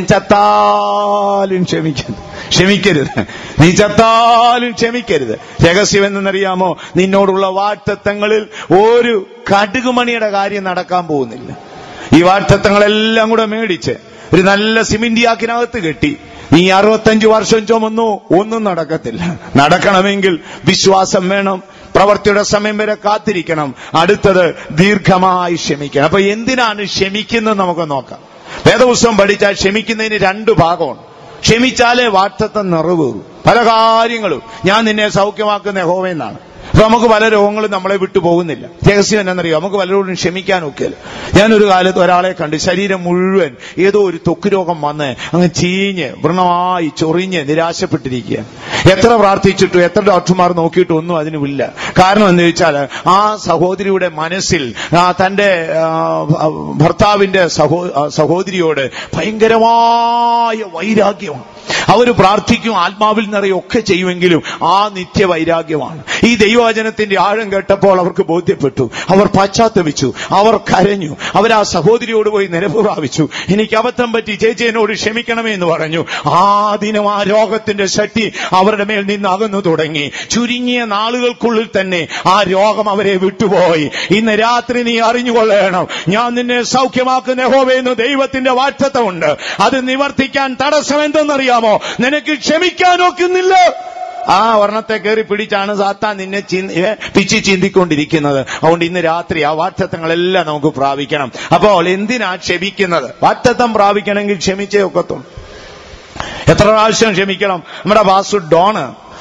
ചത്താലും ക്ഷമിക്കുന്നു ക്ഷമിക്കരുത് നീ ചത്താലും ക്ഷമിക്കരുത് രഹസ്യം എന്തെന്നറിയാമോ നിന്നോടുള്ള വാറ്റത്തങ്ങളിൽ ഒരു കടുകുമണിയുടെ കാര്യം നടക്കാൻ പോകുന്നില്ല ഈ വാറ്റത്തങ്ങളെല്ലാം കൂടെ മേടിച്ച് ഒരു നല്ല സിമിന്റിയാക്കിനകത്ത് കെട്ടി നീ അറുപത്തഞ്ചു വർഷം ചുമന്നു ഒന്നും നടക്കത്തില്ല നടക്കണമെങ്കിൽ വിശ്വാസം വേണം പ്രവർത്തിയുടെ സമയം വരെ കാത്തിരിക്കണം അടുത്തത് ദീർഘമായി ക്ഷമിക്കണം അപ്പൊ എന്തിനാണ് ക്ഷമിക്കുന്നത് നമുക്ക് നോക്കാം വേദപുസ്തകം പഠിച്ചാൽ ക്ഷമിക്കുന്നതിന് രണ്ട് ഭാഗമാണ് ക്ഷമിച്ചാലേ വാട്ടത്തം നിറവേറും പല കാര്യങ്ങളും ഞാൻ നിന്നെ സൗഖ്യമാക്കുന്ന യഹോവയെന്നാണ് അപ്പൊ നമുക്ക് പല രോഗങ്ങളും നമ്മളെ വിട്ടു പോകുന്നില്ല രഹസ്യം എന്നറിയോ നമുക്ക് പലരോടും ക്ഷമിക്കാനൊക്കെ ഞാനൊരു കാലത്ത് ഒരാളെ കണ്ട് ശരീരം മുഴുവൻ ഏതോ ഒരു ത്വക്ക് രോഗം വന്ന് അങ്ങ് ചീഞ്ഞ് വ്രണമായി ചൊറിഞ്ഞ് നിരാശപ്പെട്ടിരിക്കുക എത്ര പ്രാർത്ഥിച്ചിട്ടും എത്ര ഡോക്ടർമാർ നോക്കിയിട്ടും ഒന്നും അതിനുമില്ല കാരണം എന്ന് ചോദിച്ചാൽ ആ സഹോദരിയുടെ മനസ്സിൽ ആ തന്റെ ആ, ഭർത്താവിന്റെ സഹോ ആ, സഹോദരിയോട് ഭയങ്കരമായ വൈരാഗ്യമാണ് അവർ പ്രാർത്ഥിക്കും ആത്മാവിൽ നിറയെ ഒക്കെ ചെയ്യുമെങ്കിലും ആ നിത്യവൈരാഗ്യമാണ് ഈ ദൈവവചനത്തിന്റെ ആഴം കേട്ടപ്പോൾ അവർക്ക് ബോധ്യപ്പെട്ടു അവർ പശ്ചാത്തപിച്ചു അവർ കരഞ്ഞു അവർ ആ സഹോദരിയോട് പോയി നിരപ്പ് പ്രാപിച്ചു എനിക്ക് അബദ്ധം പറ്റി ചേച്ചി എന്നോട് ക്ഷമിക്കണമേ എന്ന് പറഞ്ഞു ആ ദിനം ആ രോഗത്തിന്റെ ശക്തി അവരുടെ മേൽ നിന്ന് അകന്നു തുടങ്ങി ചുരുങ്ങിയ നാളുകൾക്കുള്ളിൽ തന്നെ ആ രോഗം അവരെ വിട്ടുപോയി ഇന്ന് രാത്രി നീ അറിഞ്ഞുകൊള്ളണം ഞാൻ നിന്നെ സൗഖ്യമാക്കുന്ന ഹോവയെന്ന് ദൈവത്തിന്റെ വാറ്റത്തമുണ്ട് അത് നിവർത്തിക്കാൻ തടസ്സം എന്തെന്നറിയാമോ നിനക്ക് ക്ഷമിക്കാൻ ഒക്കുന്നില്ല ആ വർണ്ണത്തെ കയറി പിടിച്ചാണ് സാത്താൻ നിന്നെ ചിന്തി- ഏ, പിച്ചി ചിന്തിക്കൊണ്ടിരിക്കുന്നത് അതുകൊണ്ട് ഇന്ന് രാത്രി ആ വാറ്റത്തങ്ങളെല്ലാം നമുക്ക് പ്രാപിക്കണം അപ്പോൾ എന്തിനാ ക്ഷമിക്കുന്നത് വാറ്റത്തം പ്രാപിക്കണമെങ്കിൽ ക്ഷമിച്ചേ ഒക്കത്തുള്ളൂ എത്ര പ്രാവശ്യം ക്ഷമിക്കണം നമ്മുടെ വാസു ഡോണ്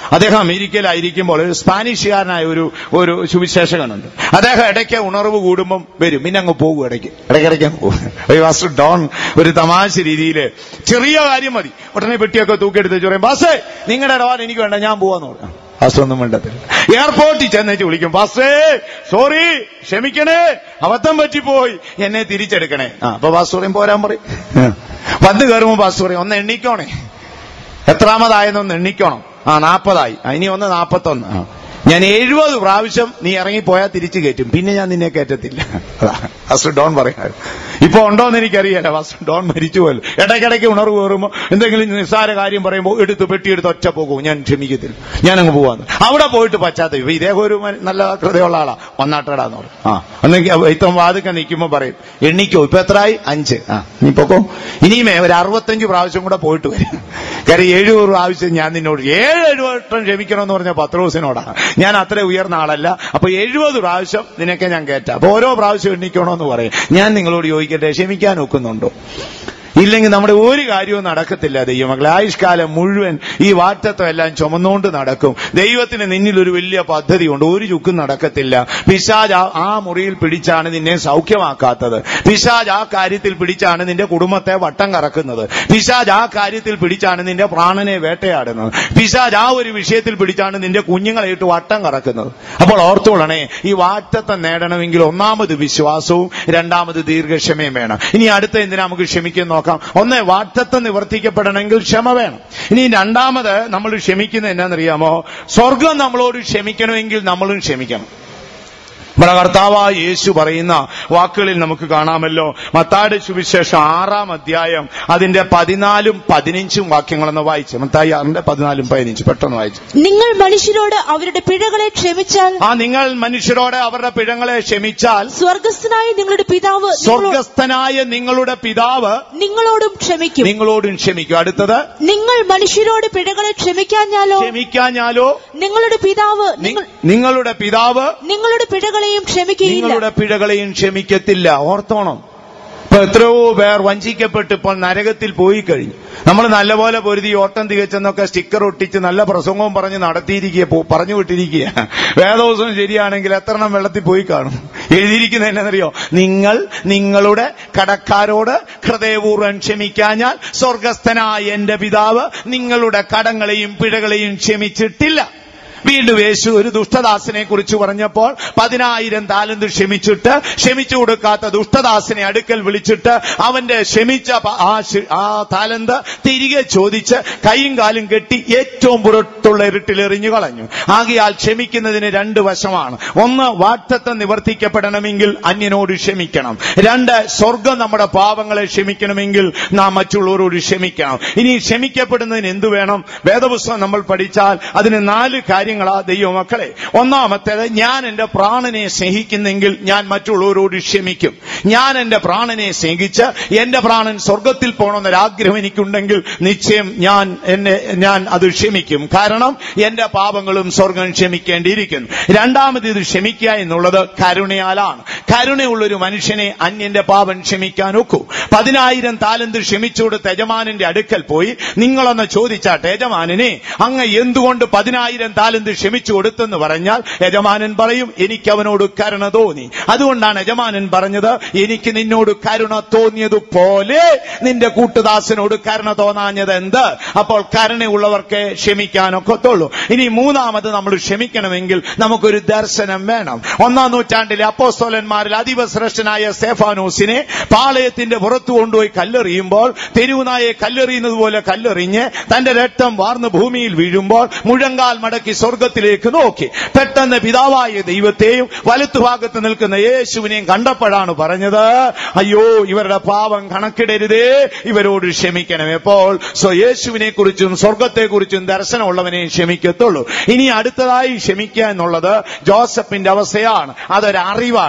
അദ്ദേഹം അമേരിക്കയിലായിരിക്കുമ്പോൾ ഒരു സ്പാനിഷുകാരനായ ഒരു ഒരു സുവിശേഷകനുണ്ട് അദ്ദേഹം ഇടയ്ക്ക് ഉണർവ് കൂടുമ്പം വരും പിന്നെ അങ്ങ് പോകും ഇടയ്ക്ക് ഇടയ്ക്കിടയ്ക്ക് അങ്ങ് പോകും ഒരു വാസ്റ്റർ ഡോൺ ഒരു തമാശ രീതിയിൽ ചെറിയ കാര്യം മതി ഉടനെ പെട്ടിയൊക്കെ തൂക്കിയെടുത്ത് വെച്ച് പറയും ബാസേ നിങ്ങളുടെ ഇടപാട് എനിക്ക് വേണ്ട ഞാൻ പോവാന്ന് പറഞ്ഞു പാസ്റ്റൊന്നും വേണ്ടത്തില്ല എയർപോർട്ടിൽ ചെന്നേച്ച് വിളിക്കും പാസ്റ്റേ സോറി ക്ഷമിക്കണേ അബദ്ധം പറ്റിപ്പോയി എന്നെ തിരിച്ചെടുക്കണേ ആ അപ്പൊ പാസ്റ്റർ പറയും പോരാൻ പറയും വന്ന് കയറുമ്പോ പാസ്റ്റർ പറയും ഒന്ന് എണ്ണിക്കോണേ എത്രാമതായെന്നൊന്ന് എണ്ണിക്കണം ആ നാപ്പതായി ആ, ഇനി ഒന്ന് നാപ്പത്തൊന്ന് ആ. ഞാൻ എഴുപത് പ്രാവശ്യം നീ ഇറങ്ങിപ്പോയാൽ തിരിച്ചു കയറ്റും പിന്നെ ഞാൻ നിന്നെ കയറ്റത്തില്ല അതാ ഫസ്റ്റ് ഡോൺ പറയാറ് ഇപ്പൊ ഉണ്ടോന്ന് എനിക്കറിയില്ല ഫസ്റ്റ് ഡോൺ മരിച്ചു പോയല്ലോ ഇടയ്ക്കിടയ്ക്ക് ഉണർവ് കയറുമ്പോൾ എന്തെങ്കിലും നിസ്സാര കാര്യം പറയുമ്പോൾ എടുത്ത് പെട്ടിയെടുത്ത് ഒറ്റ പോകും ഞാൻ ക്ഷമിക്കത്തില്ല ഞാൻ അങ്ങ് പോവാന്ന് അവിടെ പോയിട്ട് പശ്ചാത്തലം ഇപ്പൊ ഇദ്ദേഹം ഒരു മ- നല്ല ഹൃദയമുള്ള ആളാ ഒന്നാട്ടടാന്ന് പറയും ആ എന്നെങ്കിൽ ഇത്തം വാതുക്കെ നിൽക്കുമ്പോ പറയും എണ്ണിക്കോ ഇപ്പൊ എത്രയായി അഞ്ച് ആ നീ പൊക്കോ ഇനിയുമേ ഒരു അറുപത്തഞ്ച് പ്രാവശ്യം കൂടെ പോയിട്ട് വരും കാര്യം എഴുപത് പ്രാവശ്യം ഞാൻ നിന്നോട് ഏഴ് എഴുപട്ടം ക്ഷമിക്കണമെന്ന് പറഞ്ഞ പത്രോസിനോടാ ഞാൻ അത്ര ഉയർന്ന ആളല്ല അപ്പൊ എഴുപത് പ്രാവശ്യം നിനക്ക് ഞാൻ കയറ്റാം അപ്പൊ ഓരോ പ്രാവശ്യം എണ്ണിക്കണമെന്ന് പറയും ഞാൻ നിങ്ങളോട് ചോദിക്കട്ടെ ക്ഷമിക്കാൻ ഒക്കുന്നുണ്ടോ ഇല്ലെങ്കിൽ നമ്മുടെ ഒരു കാര്യവും നടക്കത്തില്ല ദൈവമക്കളെ ആയുഷ്കാലം മുഴുവൻ ഈ വാറ്റത്വം എല്ലാം ചുമന്നുകൊണ്ട് നടക്കും ദൈവത്തിന് നിന്നിൽ ഒരു വലിയ പദ്ധതിയുണ്ട് ഒരു ചുക്കും നടക്കത്തില്ല പിശാജ് ആ- ആ മുറിയിൽ പിടിച്ചാണ് നിന്നെ സൗഖ്യമാക്കാത്തത് പിശാജ് ആ കാര്യത്തിൽ പിടിച്ചാണ് നിന്റെ കുടുംബത്തെ വട്ടം കറക്കുന്നത് പിശാജ് ആ കാര്യത്തിൽ പിടിച്ചാണ് നിന്റെ പ്രാണനെ വേട്ടയാടുന്നത് പിശാജ് ആ ഒരു വിഷയത്തിൽ പിടിച്ചാണ് നിന്റെ കുഞ്ഞുങ്ങളെ ഇട്ട് വട്ടം കറക്കുന്നത് അപ്പോൾ ഓർത്തോളണേ ഈ വാറ്റത്വം നേടണമെങ്കിൽ ഒന്നാമത് വിശ്വാസവും രണ്ടാമത് ദീർഘക്ഷമയും വേണം ഇനി അടുത്ത എന്തിനാ നമുക്ക് ക്ഷമിക്കാൻ നോക്കാം ഒന്ന് വാറ്റത്വം നിവർത്തിക്കപ്പെടണമെങ്കിൽ ക്ഷമ വേണം ഇനി രണ്ടാമത് നമ്മൾ ക്ഷമിക്കുന്നത് എന്നാണെന്നറിയാമോ സ്വർഗം നമ്മളോട് ക്ഷമിക്കണമെങ്കിൽ നമ്മളും ക്ഷമിക്കണം നമ്മുടെ കർത്താവായ യേശു പറയുന്ന വാക്കുകളിൽ നമുക്ക് കാണാമല്ലോ മത്താട് സുവിശേഷം ആറാം അധ്യായം അതിന്റെ പതിനാലും പതിനഞ്ചും വാക്യങ്ങളെന്ന് വായിച്ചു മത്തായി ആറിന്റെ പതിനാലും പതിനഞ്ച് പെട്ടെന്ന് വായിച്ചു നിങ്ങൾ മനുഷ്യരോട് അവരുടെ പിഴകളെ ക്ഷമിച്ചാൽ ആ നിങ്ങൾ മനുഷ്യരോട് അവരുടെ പിഴങ്ങളെ ക്ഷമിച്ചാൽ സ്വർഗസ്ഥനായ നിങ്ങളുടെ പിതാവ് നിങ്ങളോ- സ്വർഗസ്ഥനായ നിങ്ങളുടെ പിതാവ് നിങ്ങളോടും ക്ഷമിക്കും നിങ്ങളോടും ക്ഷമിക്കും അടുത്തത് നിങ്ങൾ മനുഷ്യരോട് പിഴകളെ ക്ഷമിക്കാഞ്ഞാലോ ക്ഷമിക്കാഞ്ഞാലോ നിങ്ങളുടെ പിതാവ് നി- നിങ്ങൾ- നിങ്ങളുടെ പിതാവ് നിങ്ങളുടെ പിഴകളെയും ക്ഷമിക്കുകയില്ല നിങ്ങളുടെ പിഴകളെയും ക്ഷമിക്കത്തില്ല ഓർത്തോണം ഇപ്പൊ എത്രയോ പേർ വഞ്ചിക്കപ്പെട്ട് ഇപ്പോൾ നരകത്തിൽ പോയി കഴിഞ്ഞു നമ്മൾ നല്ലപോലെ പൊരുതി ഓട്ടം തികച്ചെന്നൊക്കെ സ്റ്റിക്കർ ഒട്ടിച്ച് നല്ല പ്രസംഗവും പറഞ്ഞ് നടത്തിയിരിക്കുക പോ- പറഞ്ഞു വിട്ടിരിക്കുക വേദോത്സവം ശരിയാണെങ്കിൽ എത്ര എണ്ണം വെള്ളത്തിൽ പോയി കാണും എഴുതിയിരിക്കുന്നത് എന്നറിയോ നിങ്ങൾ നിങ്ങളുടെ കടക്കാരോട് ഹൃദയപൂർവ്വം ക്ഷമിക്കാഞ്ഞാൽ സ്വർഗസ്ഥനായ എന്റെ പിതാവ് നിങ്ങളുടെ കടങ്ങളെയും പിഴകളെയും ക്ഷമിച്ചിട്ടില്ല വീണ്ടും യേശു ഒരു ദുഷ്ടദാസനെ കുറിച്ച് പറഞ്ഞപ്പോൾ പതിനായിരം താലന്ത് ക്ഷമിച്ചിട്ട് ക്ഷമിച്ചു കൊടുക്കാത്ത ദുഷ്ടദാസനെ അടുക്കൽ വിളിച്ചിട്ട് അവന്റെ ക്ഷമിച്ച പ- ആ ശി- ആ താലന്ത് തിരികെ ചോദിച്ച് കൈയും കാലും കെട്ടി ഏറ്റവും പുറത്തുള്ള ഇരുട്ടിൽ എറിഞ്ഞു കളഞ്ഞു ആകയാൽ ക്ഷമിക്കുന്നതിന് രണ്ട് വശമാണ് ഒന്ന് വാക്തത്വം നിവർത്തിക്കപ്പെടണമെങ്കിൽ അന്യനോട് ക്ഷമിക്കണം രണ്ട് സ്വർഗം നമ്മുടെ പാപങ്ങളെ ക്ഷമിക്കണമെങ്കിൽ നാം മറ്റുള്ളവരോട് ക്ഷമിക്കണം ഇനി ക്ഷമിക്കപ്പെടുന്നതിന് എന്തു വേണം വേദപുസ്തകം നമ്മൾ പഠിച്ചാൽ അതിന് നാല് കാര്യങ്ങളാ ദൈവമക്കളെ ഒന്നാമത്തേത് ഞാൻ എന്റെ പ്രാണനെ സ്നേഹിക്കുന്നെങ്കിൽ ഞാൻ മറ്റുള്ളവരോട് ക്ഷമിക്കും ഞാൻ എന്റെ പ്രാണനെ സ്നേഹിച്ച് എന്റെ പ്രാണൻ സ്വർഗത്തിൽ പോകണമെന്നൊരാഗ്രഹം എനിക്കുണ്ടെങ്കിൽ നിശ്ചയം ഞാൻ എന്നെ ഞാൻ അത് ക്ഷമിക്കും കാരണം എന്റെ പാപങ്ങളും സ്വർഗം ക്ഷമിക്കേണ്ടിയിരിക്കുന്നു രണ്ടാമത് ഇത് ക്ഷമിക്കുക എന്നുള്ളത് കരുണയാലാണ് കരുണയുള്ള ഒരു മനുഷ്യനെ അന്യന്റെ പാപം ക്ഷമിക്കാൻ ഒക്കൂ പതിനായിരം താലന്ത് ക്ഷമിച്ചു കൊടുത്ത യജമാനന്റെ അടുക്കൽ പോയി നിങ്ങളൊന്ന് ചോദിച്ചാട്ടെ യജമാനനെ അങ്ങ് എന്തുകൊണ്ട് പതിനായിരം താലന്ത് ക്ഷമിച്ചു കൊടുത്തെന്ന് പറഞ്ഞാൽ യജമാനൻ പറയും എനിക്ക് അവനോട് കരുണ തോന്നി അതുകൊണ്ടാണ് യജമാനൻ പറഞ്ഞത് എനിക്ക് നിന്നോട് കരുണ തോന്നിയതുപോലെ നിന്റെ കൂട്ടുദാസനോട് കരുണ തോന്നാഞ്ഞത് എന്ത് അപ്പോൾ കരുണയുള്ളവർക്ക് ക്ഷമിക്കാനൊക്കത്തുള്ളൂ ഇനി മൂന്നാമത് നമ്മൾ ക്ഷമിക്കണമെങ്കിൽ നമുക്കൊരു ദർശനം വേണം ഒന്നാം നൂറ്റാണ്ടിലെ അപ്പോസ്തോലന്മാരിൽ അതിവശ്രേഷ്ഠനായ സ്തേഫാനോസിനെ പാളയത്തിന്റെ പുറത്തു കൊണ്ടുപോയി കല്ലെറിയുമ്പോൾ തെരുവുനായെ കല്ലെറിയുന്നത് പോലെ കല്ലെറിഞ്ഞ് തന്റെ രക്തം വാർന്ന് ഭൂമിയിൽ വീഴുമ്പോൾ മുഴങ്കാൽ മടക്കി സ്വർഗത്തിലേക്ക് നോക്കി പെട്ടെന്ന് പിതാവായ ദൈവത്തെയും വലത്തുഭാഗത്ത് നിൽക്കുന്ന യേശുവിനെയും കണ്ടപ്പോഴാണ് പറഞ്ഞത് അയ്യോ ഇവരുടെ പാപം കണക്കിടരുതേ ഇവരോട് ക്ഷമിക്കണം എപ്പോൾ സോ യേശുവിനെ കുറിച്ചും സ്വർഗത്തെ കുറിച്ചും ദർശനമുള്ളവനെ ക്ഷമിക്കത്തുള്ളൂ ഇനി അടുത്തതായി ക്ഷമിക്കുക എന്നുള്ളത് ജോസഫിന്റെ അവസ്ഥയാണ് അതൊരു അറിവാണ് ഏതാണ്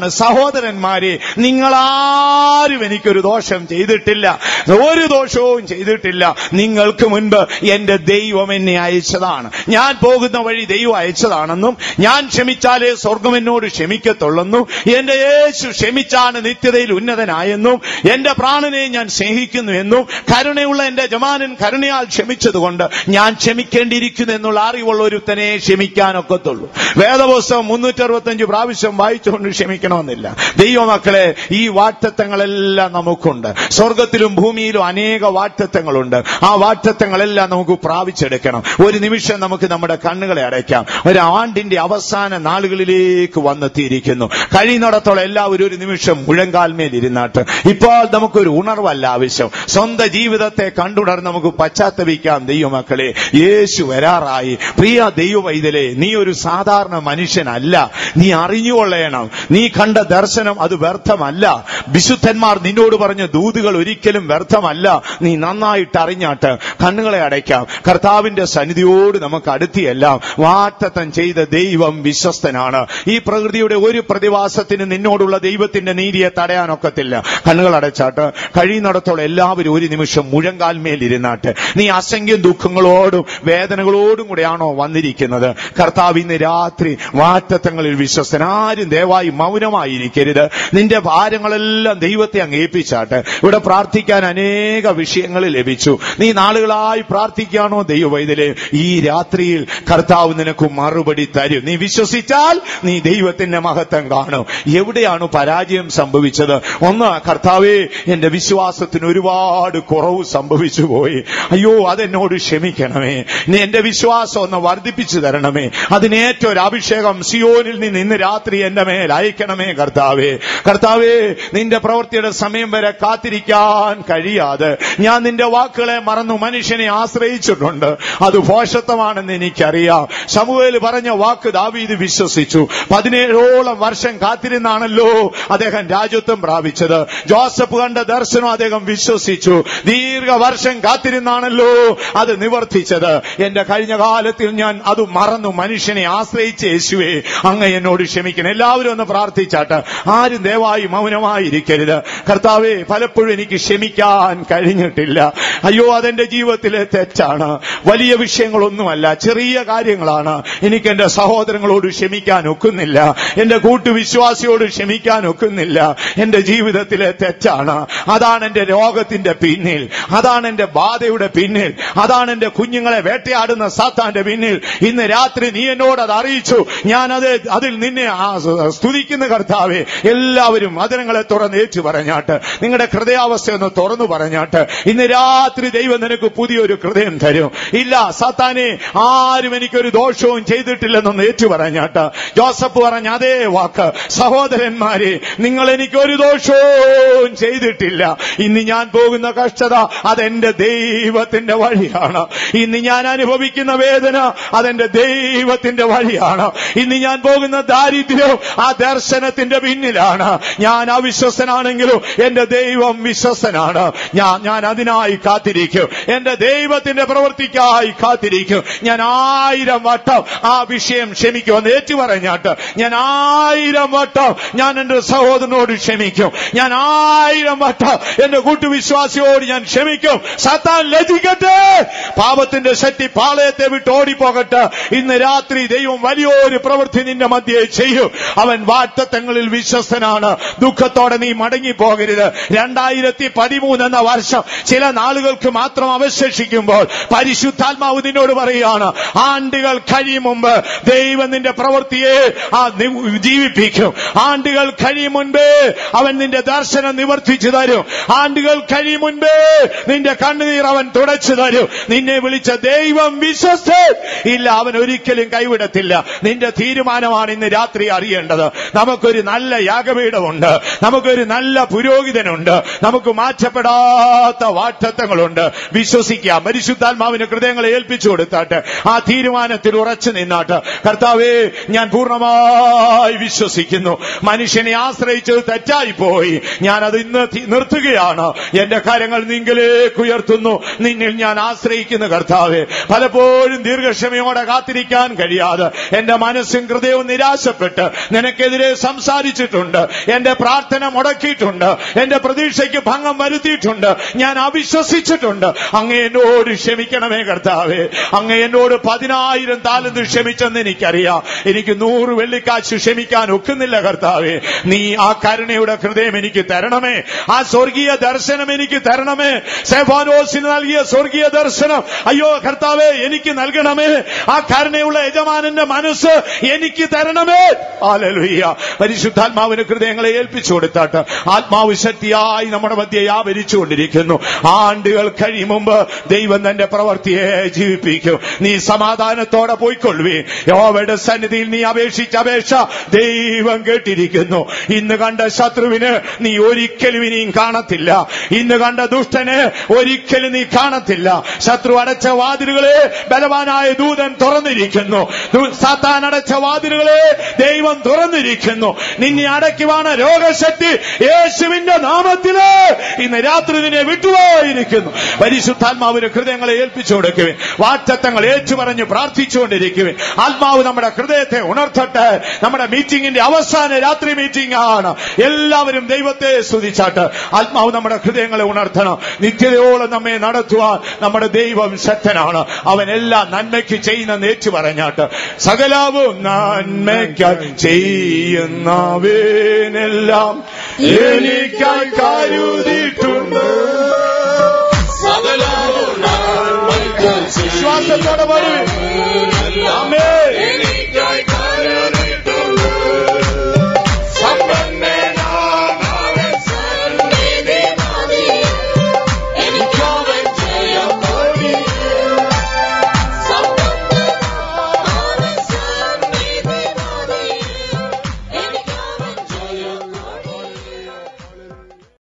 പറയാണ് സഹോദരന്മാരെ നിങ്ങളാരും എനിക്കൊരു ദോഷം ചെയ്തിട്ടില്ല ഒരു ദോഷവും ചെയ്തിട്ടില്ല നിങ്ങൾക്ക് മുൻപ് എന്റെ ദൈവം എന്നെ അയച്ചതാണ് ഞാൻ പോകുന്ന വഴി ദൈവം അയച്ചതാണെന്നും ഞാൻ ക്ഷമിച്ചാലേ സ്വർഗം എന്നോട് ക്ഷമിക്കത്തുള്ളെന്നും എന്റെ യേശു ക്ഷമിച്ചാണ് നിത്യതയിൽ ഉന്നതനായെന്നും എന്റെ പ്രാണനെ ഞാൻ സ്നേഹിക്കുന്നു എന്നും കരുണയുള്ള എന്റെ ജമാനൻ കരുണയാൽ ക്ഷമിച്ചതുകൊണ്ട് ഞാൻ ക്ഷമിക്കേണ്ടിയിരിക്കുന്നു എന്നുള്ള അറിവുള്ള ഒരുത്തനെ ക്ഷമിക്കാനൊക്കത്തുള്ളൂ വേദപുസ്തകം മുന്നൂറ്ററുപത്തഞ്ച് പ്രാവശ്യം വായിച്ചുകൊണ്ട് ക്ഷമിക്കണമെന്നില്ല ദൈവമക്കളെ ഈ വാറ്റത്വങ്ങളെല്ലാം നമുക്കുണ്ട് സ്വർഗത്തിലും ഭൂമിയിലും അനേക വാറ്റത്വങ്ങളുണ്ട് ആ വാറ്റത്വങ്ങളെല്ലാം നമുക്ക് പ്രാപിച്ചെടുക്കണം ഒരു നിമിഷം നമുക്ക് നമ്മുടെ കണ്ണുകളെ അടയ്ക്കാം ഒരു ആണ്ടിന്റെ അവസാന നാളുകളിലേക്ക് വന്നെത്തിയിരിക്കുന്നു കഴിയുന്നിടത്തോളം എല്ലാവരും ഒരു നിമിഷം മുഴങ്കാൽമേൽ ഇരുന്നാട്ട് ഇപ്പോൾ നമുക്കൊരു ഉണർവല്ല ആവശ്യം സ്വന്തം ജീവിതത്തെ കണ്ടുണർന്ന് നമുക്ക് പശ്ചാത്തപിക്കാം ദൈവമക്കളെ യേശു വരാറായി പ്രിയ ദൈവവൈതലേ നീ ഒരു സാധാരണ മനുഷ്യനല്ല നീ അറിഞ്ഞുകൊള്ളണം നീ കണ്ട ദർശനം അത് വ്യർത്ഥമല്ല വിശുദ്ധന്മാർ നിന്നോട് പറഞ്ഞ ദൂതുകൾ ഒരിക്കലും വ്യർത്ഥമല്ല നീ നന്നായിട്ട് അറിഞ്ഞാട്ട് കണ്ണുകളെ അടയ്ക്കാം കർത്താവിന്റെ സന്നിധിയോട് നമുക്ക് അടുത്തിയെല്ലാം വാറ്റത്തം ചെയ്ത ദൈവം വിശ്വസ്തനാണ് ഈ പ്രകൃതിയുടെ ഒരു പ്രതിഭാസത്തിന് നിന്നോടുള്ള ദൈവത്തിന്റെ നീതിയെ തടയാനൊക്കത്തില്ല കണ്ണുകൾ അടച്ചാട്ട് കഴിയുന്നിടത്തോളം എല്ലാവരും ഒരു നിമിഷം മുഴങ്കാൽമേൽ ഇരുന്നാട്ട് നീ അസംഖ്യം ദുഃഖങ്ങളോടും വേദനകളോടും കൂടെയാണോ വന്നിരിക്കുന്നത് കർത്താവ് ഇന്ന് രാത്രി വാറ്റത്തങ്ങളിൽ വിശ്വസ്തൻ ആരും ദയവായി മൗനമായിരിക്കരുത് നിന്റെ ഭാരങ്ങളെല്ലാം ദൈവത്തെ അങ്ങ് ഏൽപ്പിച്ചാട്ട് ഇവിടെ പ്രാർത്ഥിക്കാൻ അനേക വിഷയങ്ങൾ ലഭിച്ചു നീ നാളുകളായി പ്രാർത്ഥിക്കുകയാണോ ദൈവവൈതലെ ഈ രാത്രിയിൽ കർത്താവ് നിനക്ക് മറുപടി തരും നീ വിശ്വസിച്ചാൽ നീ ദൈവത്തിന്റെ മഹത്വം കാണും എവിടെയാണ് പരാജയം സംഭവിച്ചത് ഒന്ന് കർത്താവേ എന്റെ വിശ്വാസത്തിന് ഒരുപാട് കുറവ് സംഭവിച്ചു പോയി അയ്യോ അതെന്നോട് ക്ഷമിക്കണമേ നീ എന്റെ വിശ്വാസം ഒന്ന് വർദ്ധിപ്പിച്ചു തരണമേ അതിനേറ്റൊരു ഒരു അഭിഷേകം സിയോനിൽ നിന്ന് ഇന്ന് രാത്രി എന്റെ മേൽ അയക്കണമേ കർത്താവേ കർത്താവേ നിന്റെ പ്രവൃത്തിയുടെ സമയം വരെ കാത്തിരിക്കാൻ കഴിയാതെ ഞാൻ നിന്റെ വാക്കുകളെ മറന്നു മനുഷ്യനെ ആശ്രയിച്ചിട്ടുണ്ട് അത് ഭോഷത്വമാണെന്ന് എനിക്കറിയാം സമൂഹയിൽ പറഞ്ഞ വാക്ക് ദാവീദ് വിശ്വസിച്ചു പതിനേഴോളം വർഷം കാത്തിരുന്നാണല്ലോ അദ്ദേഹം രാജ്യത്വം പ്രാപിച്ചത് ജോസഫ് കണ്ട ദർശനം അദ്ദേഹം വിശ്വസിച്ചു ദീർഘവർഷം കാത്തിരുന്നാണല്ലോ അത് നിവർത്തിച്ചത് എന്റെ കഴിഞ്ഞ കാലത്തിൽ ഞാൻ അത് മറന്നു മനുഷ്യനെ ആശ്രയിച്ച് യേശുവേ അങ്ങ് എന്നോട് ക്ഷമിക്കണം എല്ലാവരും ഒന്ന് പ്രാർത്ഥിച്ചാട്ട് ആരും ദയവായി മൗനമായിരിക്കരുത് കർത്താവേ പലപ്പോഴും എനിക്ക് ക്ഷമിക്കാൻ കഴിഞ്ഞിട്ടില്ല അയ്യോ അതെന്റെ ജീവിതത്തിലെ തെറ്റാണ് വലിയ വിഷയങ്ങളൊന്നുമല്ല ചെറിയ കാര്യങ്ങളാണ് എനിക്ക് എന്റെ സഹോദരങ്ങളോട് ക്ഷമിക്കാൻ ഒക്കുന്നില്ല എന്റെ കൂട്ടുവിശ്വാസിയോട് ക്ഷമിക്കാൻ ഒക്കുന്നില്ല എന്റെ ജീവിതത്തിലെ തെറ്റാണ് അതാണ് എന്റെ രോഗത്തിന്റെ പിന്നിൽ അതാണ് എന്റെ ബാധയുടെ പിന്നിൽ അതാണ് എന്റെ കുഞ്ഞുങ്ങളെ വേട്ടയാടുന്ന സാത്താന്റെ പിന്നിൽ ഇന്ന് രാത്രി നീ എന്നോട് അത് അറിയിച്ചു ഞാനത് അതിൽ നിന്നെ ആ സ്തുതിക്കുന്ന കർത്താവെ എല്ലാവരും വചനങ്ങളെ തുറന്ന് ഏറ്റു പറഞ്ഞാട്ട് നിങ്ങളുടെ ഹൃദയാവസ്ഥ ഒന്ന് തുറന്നു പറഞ്ഞാട്ട് ഇന്ന് രാത്രി ദൈവം നിനക്ക് പുതിയൊരു ഹൃദയം തരും ഇല്ല സാത്താനെ ആരും എനിക്കൊരു ദോഷവും ചെയ്തിട്ടില്ലെന്നൊന്ന് ഏറ്റു പറഞ്ഞാട്ട് ജോസഫ് പറഞ്ഞ അതേ വാക്ക് സഹോദരന്മാരെ നിങ്ങൾ എനിക്ക് ഒരു ദോഷവും ചെയ്തിട്ടില്ല ഇന്ന് ഞാൻ പോകുന്ന കഷ്ടത അതെന്റെ ദൈവത്തിന്റെ വഴിയാണ് ഇന്ന് ഞാൻ അനുഭവിക്കുന്ന വേദന അതെന്റെ ദൈവത്തിന്റെ വഴിയാണ് ഇന്ന് ഞാൻ പോകുന്ന ദാരിദ്ര്യം ആ ദർശനത്തിന്റെ പിന്നിലാണ് ഞാൻ അവിശ്വസനാണെങ്കിലും എന്റെ ദൈവം വിശ്വസനാണ് ഞാൻ ഞാൻ അതിനായി കാത്തിരിക്കും എന്റെ ദൈവത്തിന്റെ പ്രവൃത്തിക്കായി കാത്തിരിക്കും ഞാൻ ആയിരം വട്ടം ആ വിഷയം ക്ഷമിക്കുമെന്ന് ഏറ്റു പറഞ്ഞാട്ട് ഞാൻ ആയിരം വട്ടം ഞാൻ എന്റെ സഹോദരനോട് ക്ഷമിക്കും ഞാൻ ആയിരം വട്ടം എന്റെ കൂട്ടുവിശ്വാസിയോട് ഞാൻ ക്ഷമിക്കും സത്താൻ ലജിക്കട്ടെ പാപത്തിന്റെ ശക്തി പാളയത്തെ വിട്ട് ഓടിപ്പോകട്ടെ ഇന്ന് രാത്രി ദൈവം വലിയൊരു പ്രവൃത്തി നിന്റെ മധ്യേ ചെയ്യും അവൻ വാറ്റത്തങ്ങളിൽ വിശ്വസ്തനാണ് ദുഃഖത്തോടെ നീ മടങ്ങി പോകരുത് രണ്ടായിരത്തി പതിമൂന്ന് എന്ന വർഷം ചില നാളുകൾക്ക് മാത്രം അവശേഷിക്കുമ്പോൾ പരിശുദ്ധാത്മാവ് നിന്നോട് പറയുകയാണ് ആണ്ടുകൾ കഴിയും മുമ്പ് ദൈവം നിന്റെ പ്രവൃത്തിയെ ആ നി- ജീവിപ്പിക്കും ആണ്ടുകൾ കഴിയും മുൻപേ അവൻ നിന്റെ ദർശനം നിവർത്തിച്ചു തരും ആണ്ടുകൾ കഴിയും മുൻപേ നിന്റെ കണ്ണുനീർ അവൻ തുടച്ചു തരും നിന്നെ വിളിച്ച ദൈവം വിശ്വസ്തൻ ഇല്ല അവൻ ഒരിക്കലും കൈവിടത്തില്ല നിന്റെ തീരുമാനമാണ് ഇന്ന് രാത്രി അറിയേണ്ടത് നമുക്കൊരു നല്ല യാഗപീഠമുണ്ട് നമുക്കൊരു നല്ല പുരോഹിതനുണ്ട് നമുക്ക് മാറ്റപ്പെടാത്ത വാറ്റത്വങ്ങളുണ്ട് വിശ്വസിക്കാം പരിശുദ്ധാത്മാവിന് ഹൃദയങ്ങളെ ഏൽപ്പിച്ചു കൊടുത്താട്ട് ആ തീരുമാനത്തിൽ ഉറച്ചു നിന്നാട്ട് കർത്താവേ ഞാൻ പൂർണ്ണമായി വിശ്വസിക്കുന്നു മനുഷ്യനെ ആശ്രയിച്ചത് തെറ്റായി പോയി ഞാൻ അത് ഇന്ന് തി- നിർത്തുകയാണ് എന്റെ കാര്യങ്ങൾ നിങ്കിലേക്ക് ഉയർത്തുന്നു നിന്നിൽ ഞാൻ ആശ്രയിക്കുന്ന കർത്താവെ പലപ്പോഴും ദീർഘക്ഷമയോടെ കാത്തിരിക്കാൻ കഴിയാതെ എന്റെ മനസ്സും ഹൃദയവും നിരാശപ്പെട്ട് നിനക്കെതിരെ സംസാരിച്ചിട്ടുണ്ട് എന്റെ പ്രാർത്ഥന മുടക്കിയിട്ടുണ്ട് എന്റെ പ്രതീക്ഷയ്ക്ക് ഭംഗം വരുത്തിയിട്ടുണ്ട് ഞാൻ അവിശ്വസിച്ചിട്ടുണ്ട് അങ്ങ് എന്നോട് ക്ഷമിക്കണമേ കർത്താവേ അങ്ങ് എന്നോട് പതിനായിരം താലന്ത് ക്ഷമിച്ചെന്ന് എനിക്കറിയാം എനിക്ക് നൂറ് വെള്ളിക്കാശ് ക്ഷമിക്കാൻ ഒക്കുന്നില്ല കർത്താവേ നീ ആ കരുണയുടെ ഹൃദയം എനിക്ക് തരണമേ ആ സ്വർഗീയ ദർശനം എനിക്ക് തരണമേ സെഫാനോസിന് നൽകിയ സ്വർഗീയ ദർശനം അയ്യോ കർത്താവേ എനിക്ക് നൽകണമേ ആ കരുണയുള്ള യജമാനന്റെ മനസ്സ് എനിക്ക് തരണമേ ആലലുയ്യ പരിശുദ്ധാത്മാവിന് ഹൃദയങ്ങളെ ഏൽപ്പിച്ചു കൊടുത്താട്ട് ആത്മാവ് ശക്തിയായി നമ്മുടെ മധ്യ വ്യാപരിച്ചുകൊണ്ടിരിക്കുന്നു ആണ്ടുകൾ കഴിയും മുമ്പ് ദൈവം തന്റെ പ്രവൃത്തിയെ ജീവിപ്പിക്കും നീ സമാധാനത്തോടെ പോയിക്കൊള്ളുവേ യോവയുടെ സന്നിധിയിൽ നീ അപേക്ഷിച്ച അപേക്ഷ ദൈവം കേട്ടിരിക്കുന്നു ഇന്ന് കണ്ട ശത്രുവിന് നീ ഒരിക്കലും ഇനിയും കാണത്തില്ല ഇന്ന് കണ്ട ദുഷ്ടന് ഒരിക്കലും നീ കാണത്തില്ല ശത്രു അടച്ച വാതിലുകളെ ബലവാനായ ദൂതൻ തുറന്നിരിക്കുന്നു ദൂ- സാത്താൻ അടച്ച വാതിലുകളെ ദൈവം തുറന്നിരിക്കുന്നു നിന്നെ അടയ്ക്കുവാണ് രോഗശക്തി യേശുവിന്റെ നാമത്തില് ഇന്ന് രാത്രി നിന്നെ വിട്ടുപോയിരിക്കുന്നു പരിശുദ്ധാത്മാവിന് ഹൃദയങ്ങളെ ഏൽപ്പിച്ചു കൊടുക്കുവേ വാറ്റത്തങ്ങൾ ഏച്ചു പറഞ്ഞ് പ്രാർത്ഥിച്ചുകൊണ്ടിരിക്കുവേ ആത്മാവ് നമ്മുടെ ഹൃദയത്തെ ഉണർത്തട്ടെ നമ്മുടെ മീറ്റിംഗിന്റെ അവസാന രാത്രി മീറ്റിംഗ് ആണ് എല്ലാവരും ദൈവത്തെ സ്തുതിച്ചാട്ട് ആത്മാവ് നമ്മുടെ ഹൃദയങ്ങളെ ഉണർത്തണം നിത്യതയോളം നമ്മെ നടത്തുവാൻ നമ്മുടെ ദൈവം ശക്തനാണ് അവൻ എല്ലാം നന്മയ്ക്ക് ചെയ്യുന്ന നേച്ചു പറഞ്ഞാട്ട് സകലവും നന്മയ്ക്കായി ചെയ്യുന്നവേനെല്ലാം എനിക്കായി കരുതിയിട്ടുണ്ട് വിശ്വാസത്തോടെ പാടുവേ ആമേൻ